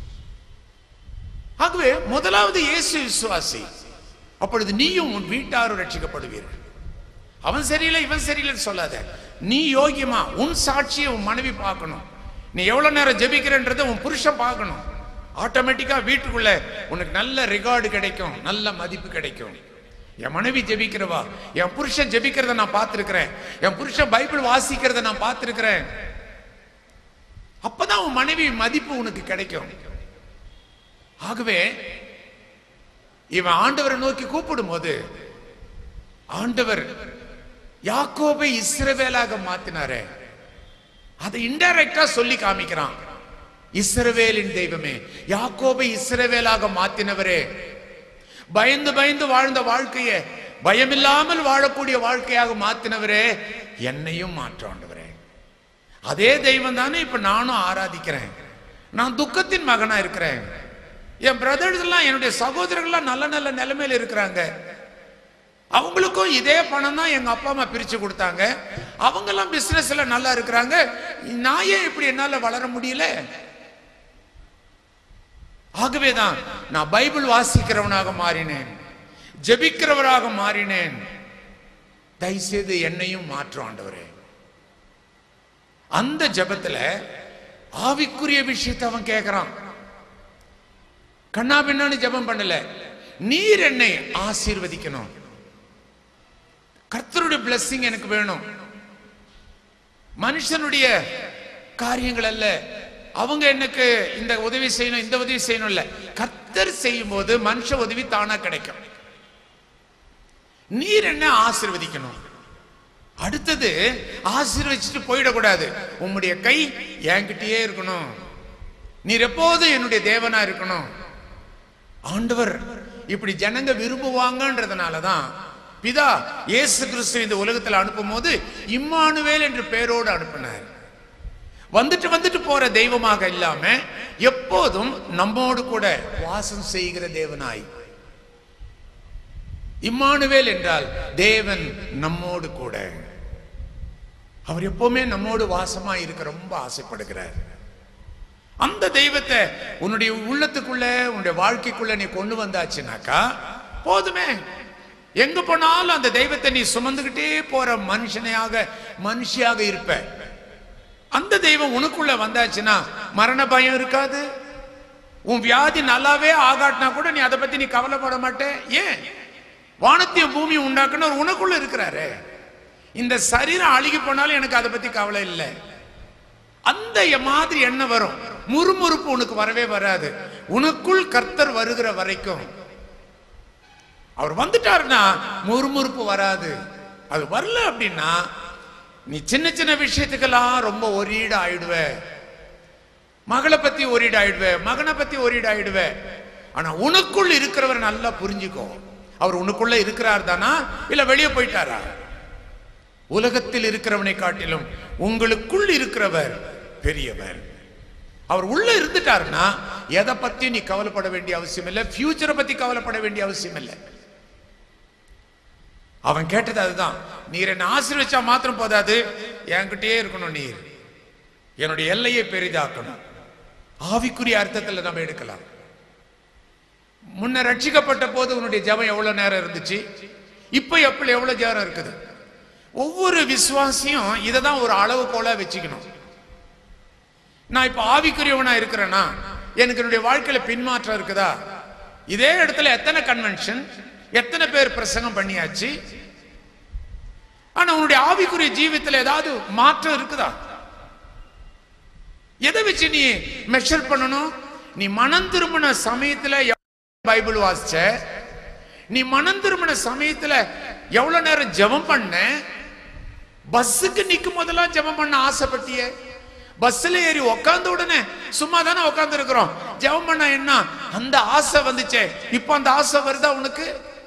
ஆகவே முதலாவது இயேசு விசுவாசி அப்பொழுது நீயும் உன் வீட்டாரும் ரட்சிக்கப்படுவீர்கள் அவன் சரியில்லை இவன் சரியில்லைன்னு சொல்லாத நீ யோகியமா உன் சாட்சியை உன் மனைவி பார்க்கணும் நீ எவ்வளவு நேரம் ஜெபிக்கிறன்றதை உன் புருஷன் பார்க்கணும் ஆட்டோமேட்டிக்கா வீட்டுக்குள்ள உனக்கு நல்ல ரிகார்டு கிடைக்கும் நல்ல மதிப்பு கிடைக்கும் என் மனைவி ஜெபிக்கிறவா என் புருஷன் ஜெபிக்கிறத நான் பார்த்திருக்கிறேன் என் புருஷன் பைபிள் வாசிக்கிறத நான் பார்த்திருக்கிறேன் அப்பதான் உன் மனைவி மதிப்பு உனக்கு கிடைக்கும் ஆகவே இவன் ஆண்டவரை நோக்கி கூப்பிடும் போது ஆண்டவர் யாக்கோபை இஸ்ரவேலாக மாத்தினாரே அதை இன்டைரக்டா சொல்லி காமிக்கிறான் இஸ்ரவேலின் தெய்வமே யாக்கோபை இஸ்ரவேலாக மாத்தினவரே பயந்து பயந்து வாழ்ந்த வாழ்க்கையை பயமில்லாமல் வாழக்கூடிய வாழ்க்கையாக மாத்தினவரே என்னையும் மாற்றாண்டவரே அதே தெய்வம் தானே இப்ப நானும் ஆராதிக்கிறேன் நான் துக்கத்தின் மகனா இருக்கிறேன் என் பிரதர்ஸ் எல்லாம் என்னுடைய சகோதரர்கள்லாம் நல்ல நல்ல நிலைமையில இருக்கிறாங்க அவங்களுக்கும் இதே பணம் தான் எங்க அப்பா அம்மா பிரிச்சு கொடுத்தாங்க அவங்க எல்லாம் பிசினஸ்ல நல்லா இருக்கிறாங்க நான் ஏன் இப்படி என்னால வளர முடியல ஆகவேதான் நான் பைபிள் வாசிக்கிறவனாக மாறினேன் ஜெபிக்கிறவராக மாறினேன் தயவுசெய்து என்னையும் மாற்றும் ஆண்டவரே அந்த ஜெபத்துல ஆவிக்குரிய விஷயத்தை அவன் கேட்கிறான் கண்ணா பின்னான்னு ஜெபம் பண்ணல நீர் என்னை ஆசீர்வதிக்கணும் கர்த்தருடைய blessing எனக்கு வேணும் மனுஷனுடைய காரியங்கள் அல்ல அவங்க எனக்கு இந்த உதவி செய்யணும் இந்த உதவி செய்யணும் இல்ல கர்த்தர் செய்யும் போது மனுஷ உதவி தானா கிடைக்கும் நீர் என்ன ஆசீர்வதிக்கணும் அடுத்தது ஆசீர்வதிச்சுட்டு போயிடக்கூடாது உம்முடைய கை என்கிட்டயே இருக்கணும் நீர் எப்போதும் என்னுடைய தேவனா இருக்கணும் ஆண்டவர் இப்படி ஜனங்க விரும்புவாங்கன்றதுனால தான் பிதா இயேசு கிறிஸ்து இந்த உலகத்தில் அனுப்பும் போது இம்மானுவேல் என்ற பெயரோடு அனுப்பினார் வந்துட்டு வந்துட்டு போற தெய்வமாக இல்லாம எப்போதும் நம்மோடு கூட வாசம் செய்கிற தேவனாய் இம்மானுவேல் என்றால் தேவன் நம்மோடு கூட அவர் எப்பவுமே நம்மோடு வாசமா இருக்க ரொம்ப ஆசைப்படுகிறார் அந்த தெய்வத்தை உன்னுடைய உள்ளத்துக்குள்ள உன்னுடைய வாழ்க்கைக்குள்ள நீ கொண்டு வந்தாச்சுனாக்கா போதுமே எங்க போனாலும் அந்த தெய்வத்தை நீ சுமந்துகிட்டே போற மனுஷனையாக மனுஷியாக இருப்ப அந்த தெய்வம் உனக்குள்ள வந்தாச்சுன்னா மரண பயம் இருக்காது உன் வியாதி நல்லாவே ஆகாட்டினா கூட நீ அதை பத்தி நீ கவலைப்பட மாட்டே ஏன் வானத்தையும் பூமி உண்டாக்குன்னு உனக்குள்ள இருக்கிறாரு இந்த சரீரம் அழுகி போனாலும் எனக்கு அதை பத்தி கவலை இல்லை அந்த மாதிரி எண்ணம் வரும் முறுமுறுப்பு உனக்கு வரவே வராது உனக்குள் கர்த்தர் வருகிற வரைக்கும் அவர் வந்துட்டாருன்னா முறுமுறுப்பு வராது அது வரல அப்படின்னா நீ சின்ன சின்ன விஷயத்துக்கெல்லாம் ரொம்ப ஒரீடு ஆயிடுவ மகளை பத்தி ஒரீடு ஆயிடுவ மகனை பத்தி ஒரீடு ஆயிடுவ ஆனா உனக்குள் இருக்கிறவர் நல்லா புரிஞ்சுக்கோ அவர் உனக்குள்ள இருக்கிறார் தானா இல்ல வெளியே போயிட்டாரா உலகத்தில் இருக்கிறவனை காட்டிலும் உங்களுக்குள் இருக்கிறவர் பெரியவர் அவர் உள்ள இருந்துட்டாருன்னா எதை பத்தி நீ கவலைப்பட வேண்டிய அவசியம் இல்லை ஃபியூச்சரை பத்தி கவலைப்பட வேண்டிய அவசியம் இல்லை அவன் கேட்டது அதுதான் நீர் என்ன ஆசீர்வச்சா மாத்திரம் போதாது என்கிட்டயே இருக்கணும் நீர் என்னுடைய எல்லையை பெரிதாக்கணும் ஆவிக்குரிய அர்த்தத்தில் நம்ம எடுக்கலாம் முன்ன ரட்சிக்கப்பட்ட போது உன்னுடைய ஜெபம் எவ்வளவு நேரம் இருந்துச்சு இப்ப எப்படி எவ்வளவு ஜெபம் இருக்குது ஒவ்வொரு விசுவாசியும் இதை தான் ஒரு அளவுகோலா வச்சுக்கணும் நான் இப்ப ஆவிக்குரியவனா இருக்கிறேன்னா எனக்கு என்னுடைய வாழ்க்கையில பின்மாற்றம் இருக்குதா இதே இடத்துல எத்தனை கன்வென்ஷன் எத்தனை பேர் பிரசங்கம் பண்ணியாச்சு ஆனா உன்னுடைய ஆவிக்குரிய ஜீவித்துல ஏதாவது மாற்றம் இருக்குதா எதை வச்சு நீ மெஷர் பண்ணணும் நீ மனம் திரும்பின சமயத்துல எவ்வளவு பைபிள் வாசிச்ச நீ மனம் திரும்பின சமயத்துல எவ்வளவு நேரம் ஜெபம் பண்ண பஸ்ஸுக்கு நிக்கும் போதெல்லாம் ஜெபம் பண்ண ஆசைப்பட்டிய பஸ்ல ஏறி உக்காந்த உடனே சும்மா தானே உட்கார்ந்து இருக்கிறோம் ஜெபம் பண்ண என்ன அந்த ஆசை வந்துச்சே இப்போ அந்த ஆசை வருதா உனக்கு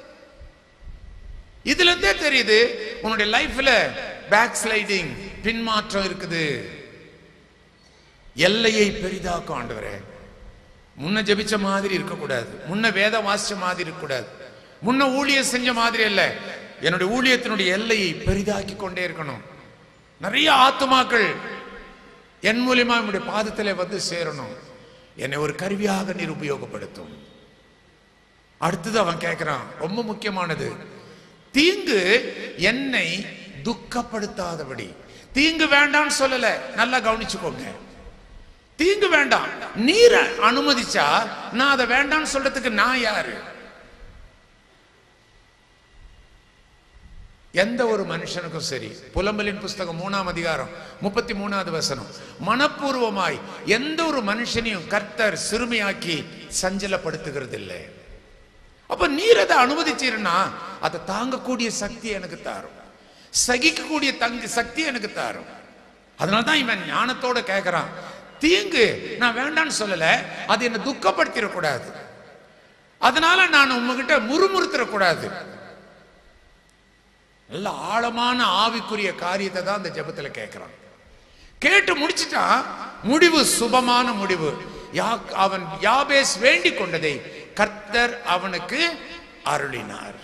இதுல இருந்தே தெரியுது உன்னுடைய லைஃப்ல பேக் ஸ்லைடிங் பின்மாற்றம் இருக்குது எல்லையை பெரிதாக்கும் ஆண்டவரே முன்ன ஜெபிச்ச மாதிரி இருக்கக்கூடாது முன்ன வேதம் வாசிச்ச மாதிரி இருக்கக்கூடாது முன்ன ஊழியம் செஞ்ச மாதிரி இல்ல என்னுடைய ஊழியத்தினுடைய எல்லையை பெரிதாக்கி கொண்டே இருக்கணும் நிறைய ஆத்துமாக்கள் என் மூலியமா என்னுடைய பாதத்தில் வந்து சேரணும் என்னை ஒரு கருவியாக நீர் உபயோகப்படுத்தும் அடுத்தது அவன் கேட்கிறான் ரொம்ப முக்கியமானது தீங்கு என்னை துக்கப்படுத்தாதபடி தீங்கு வேண்டாம்னு சொல்லல நல்லா கவனிச்சுக்கோங்க தீங்கு வேண்டாம் நீரை அனுமதிச்சா நான் அதை வேண்டாம்னு சொல்றதுக்கு நான் யாரு எந்த ஒரு மனுஷனுக்கும் சரி புலம்பலின் புஸ்தகம் மூணாம் அதிகாரம் முப்பத்தி மூணாவது வசனம் மனப்பூர்வமாய் எந்த ஒரு மனுஷனையும் கர்த்தர் சிறுமையாக்கி சஞ்சலப்படுத்துகிறது இல்லை அப்ப நீர் அதை அனுமதிச்சீருன்னா அதை தாங்கக்கூடிய சக்தி எனக்கு தாரும் சகிக்கக்கூடிய தங்க சக்தி எனக்கு தாரும் அதனால தான் இவன் ஞானத்தோட கேட்கிறான் தீங்கு நான் வேண்டாம்னு சொல்லல அது என்னை துக்கப்படுத்திடக்கூடாது அதனால நான் உங்ககிட்ட முறுமுறுத்திடக்கூடாது நல்ல ஆழமான ஆவிக்குரிய காரியத்தை தான் அந்த ஜெபத்துல கேட்கிறான் கேட்டு முடிச்சிட்டான் முடிவு சுபமான முடிவு யா- அவன் யாபேஸ் வேண்டிக் கொண்டதை கர்த்தர் அவனுக்கு அருளினார்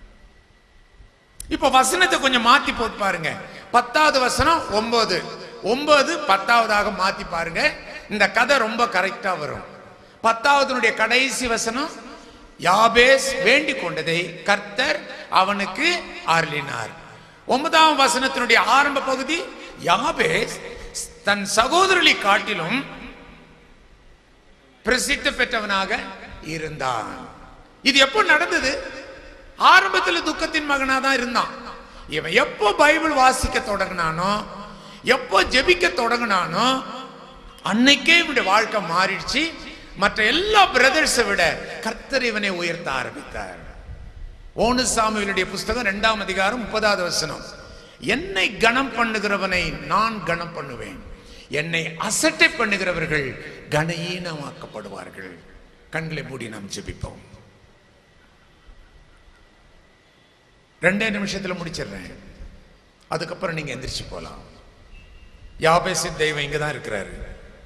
இப்ப வசனத்தை கொஞ்சம் மாத்தி போட்டு பாருங்க பத்தாவது வசனம் ஒன்பது ஒன்பது பத்தாவதாக மாத்தி பாருங்க இந்த கதை ரொம்ப கரெக்டா வரும் பத்தாவதுனுடைய கடைசி வசனம் யாபேஸ் வேண்டிக் கொண்டதை கர்த்தர் அவனுக்கு அருளினார் ஒன்பதாம் வசனத்தினுடைய ஆரம்ப பகுதி யாபேஸ் தன் சகோதரனை காட்டிலும் பிரசித்தி பெற்றவனாக இருந்தான் இது எப்போ நடந்தது ஆரம்பத்தில் துக்கத்தின் மகனா தான் இருந்தான் இவன் எப்போ பைபிள் வாசிக்க தொடங்கினானோ எப்போ ஜெபிக்க தொடங்கினானோ அன்னைக்கே இவனுடைய வாழ்க்கை மாறிடுச்சு மற்ற எல்லா பிரதர்ஸை விட கர்த்தர் இவனை உயர்த்த ஆரம்பித்தார் ஓனு சாமுவேலுடைய புஸ்தகம் இரண்டாம் அதிகாரம் முப்பதாவது வசனம் என்னை கனம் பண்ணுகிறவனை நான் கனம் பண்ணுவேன் என்னை அசட்டை பண்ணுகிறவர்கள் கனஈனமாக்கப்படுவார்கள் கண்களை மூடி நாம் ஜெபிப்போம் ரெண்டே நிமிஷத்துல முடிச்சிடுறேன் அதுக்கப்புறம் நீங்க எந்திரிச்சு போலாம் யாபேசின் தெய்வம் இங்க தான் இருக்கிறாரு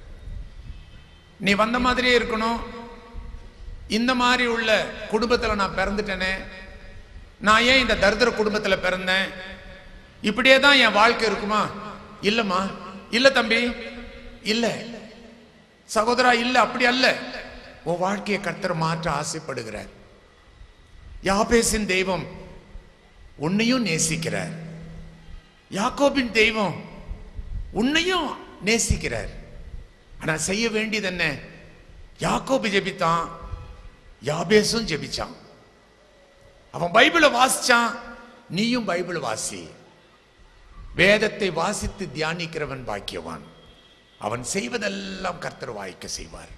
நீ வந்த மாதிரியே இருக்கணும் இந்த மாதிரி உள்ள குடும்பத்துல நான் பிறந்துட்டேனே நான் ஏன் இந்த தரித்திர குடும்பத்துல பிறந்தேன் இப்படியே தான் என் வாழ்க்கை இருக்குமா இல்லம்மா இல்ல தம்பி இல்ல சகோதரா இல்ல அப்படி அல்ல உன் வாழ்க்கையை கர்த்தர் மாற்ற ஆசைப்படுகிறார் யாபேசின் தெய்வம் உன்னையும் நேசிக்கிறார் யாக்கோபின் தெய்வம் உன்னையும் நேசிக்கிறார் ஆனா செய்ய வேண்டியது என்ன யாக்கோபு ஜெபித்தான் யாபேசும் ஜெபிச்சான் அவன் பைபிளை வாசிச்சான் நீயும் பைபிள் வாசி வேதத்தை வாசித்து தியானிக்கிறவன் பாக்கியவான் அவன் செய்வதெல்லாம் கர்த்தர் வாய்க்க செய்வார்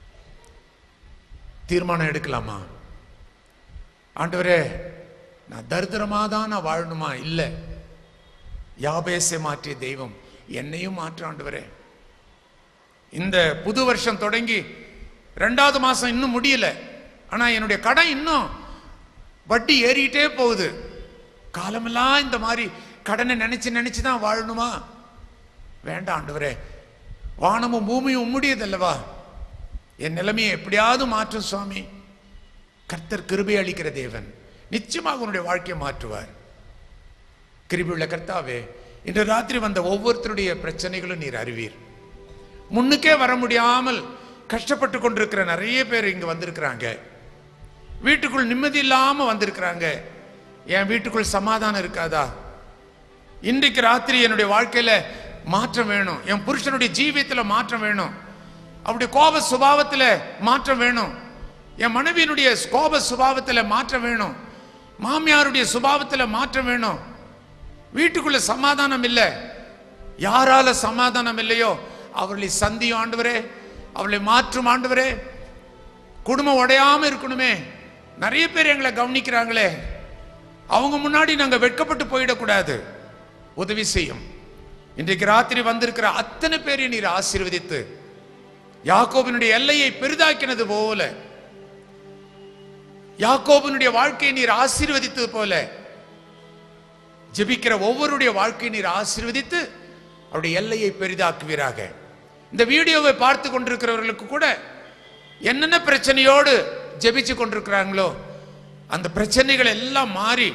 தீர்மானம் எடுக்கலாமா ஆண்டவரே நான் தரித்திரமா தான் நான் வாழணுமா இல்லை யாபேசை மாற்றிய தெய்வம் என்னையும் மாற்ற ஆண்டவரே இந்த புது வருஷம் தொடங்கி ரெண்டாவது மாசம் இன்னும் முடியல ஆனா என்னுடைய கடன் இன்னும் வட்டி ஏறிக்கிட்டே போகுது காலமெல்லாம் இந்த மாதிரி கடனை நினைச்சு நினைச்சு தான் வாழணுமா வேண்டாம் ஆண்டவரே வானமும் பூமியும் உம்முடையதல்லவா என் நிலைமையை எப்படியாவது மாற்றும் சுவாமி கர்த்தர் கிருபை அளிக்கிற தேவன் நிச்சயமாக உன்னுடைய வாழ்க்கையை மாற்றுவார் கிருபியுள்ள கர்த்தாவே இன்று ராத்திரி வந்த ஒவ்வொருத்தருடைய பிரச்சனைகளும் நீர் அறிவீர் முன்னுக்கே வர முடியாமல் கஷ்டப்பட்டு கொண்டிருக்கிற நிறைய பேர் இங்க வந்திருக்கிறாங்க வீட்டுக்குள் நிம்மதி இல்லாம வந்திருக்கிறாங்க என் வீட்டுக்குள் சமாதானம் இருக்காதா இன்றைக்கு ராத்திரி என்னுடைய வாழ்க்கையில மாற்றம் வேணும் என் புருஷனுடைய ஜீவியத்துல மாற்றம் வேணும் அவருடைய கோப சுபாவத்துல மாற்றம் வேணும் என் மனைவியினுடைய கோப சுபாவத்துல மாற்றம் வேணும் மாமியாருடைய சுபாவத்துல மாற்றம் வேணும் வீட்டுக்குள்ள சமாதானம் இல்லை யாரால சமாதானம் இல்லையோ அவர்களை சந்தியும் ஆண்டவரே அவர்களை மாற்றும் ஆண்டவரே குடும்பம் உடையாம இருக்கணுமே நிறைய பேர் எங்களை கவனிக்கிறாங்களே அவங்க முன்னாடி நாங்க வெட்கப்பட்டு போயிடக்கூடாது உதவி செய்யும் இன்றைக்கு ராத்திரி வந்திருக்கிற அத்தனை பேரையும் நீர் ஆசீர்வதித்து யாக்கோபினுடைய எல்லையை பெரிதாக்கினது போல யாக்கோபினுடைய வாழ்க்கையை நீர் ஆசீர்வதித்தது போல ஜெபிக்கிற ஒவ்வொருடைய வாழ்க்கையை நீர் ஆசீர்வதித்து அவருடைய எல்லையை பெரிதாக்குவீராக இந்த வீடியோவை பார்த்து கொண்டிருக்கிறவர்களுக்கு கூட என்னென்ன பிரச்சனையோடு ஜெபிச்சு கொண்டிருக்கிறாங்களோ அந்த பிரச்சனைகள் எல்லாம் மாறி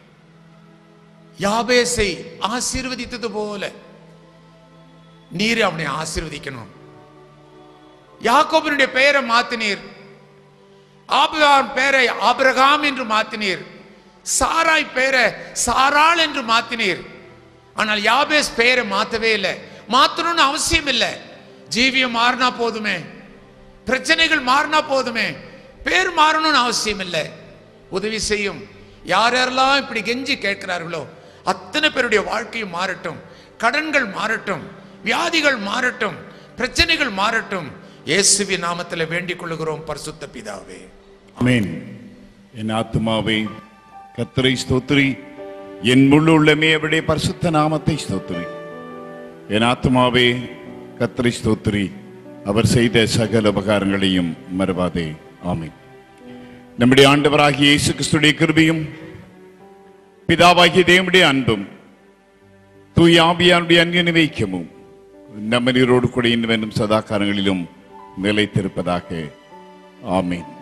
யாபேசை ஆசீர்வதித்தது போல நீர் அவனை ஆசீர்வதிக்கணும் யாக்கோபினுடைய பெயரை மாத்தினீர் ஆபிரகாம் பேரை ஆபிரகாம் என்று மாத்தினீர் சாராய் பேரை சாராள் என்று மாத்தினீர் ஆனால் யாபேஸ் பெயரை மாத்தவே இல்லை மாத்தணும்னு அவசியம் இல்லை ஜீவியம் மாறினா போதுமே பிரச்சனைகள் மாறினா போதுமே பேர் மாறணும்னு அவசியம் இல்லை உதவி செய்யும் யார் யாரெல்லாம் இப்படி கெஞ்சி கேட்கிறார்களோ அத்தனை பேருடைய வாழ்க்கையும் மாறட்டும் கடன்கள் மாறட்டும் வியாதிகள் மாறட்டும் பிரச்சனைகள் மாறட்டும் இயேசுவின் நாமத்தில் வேண்டிக் கொள்கிறோம் பரிசுத்த பிதாவே ஆமென் என் ஆத்துமாவே கத்தரை ஸ்தோத்திரி என் முழு உள்ளமே அவருடைய பரிசுத்த நாமத்தை ஸ்தோத்திரி என் ஆத்துமாவே கத்தரை ஸ்தோத்திரி அவர் செய்த சகல உபகாரங்களையும் மறவாதே ஆமென் நம்முடைய ஆண்டவராகிய இயேசு கிறிஸ்துடைய கிருபையும் பிதாவாகிய தேவனுடைய அன்பும் தூய ஆவியானுடைய அன்பின் வைக்கமும் நம்ம நீரோடு கூட இன்னும் சதா காலங்களிலும் நிலைத்திருப்பதாக ஆமென்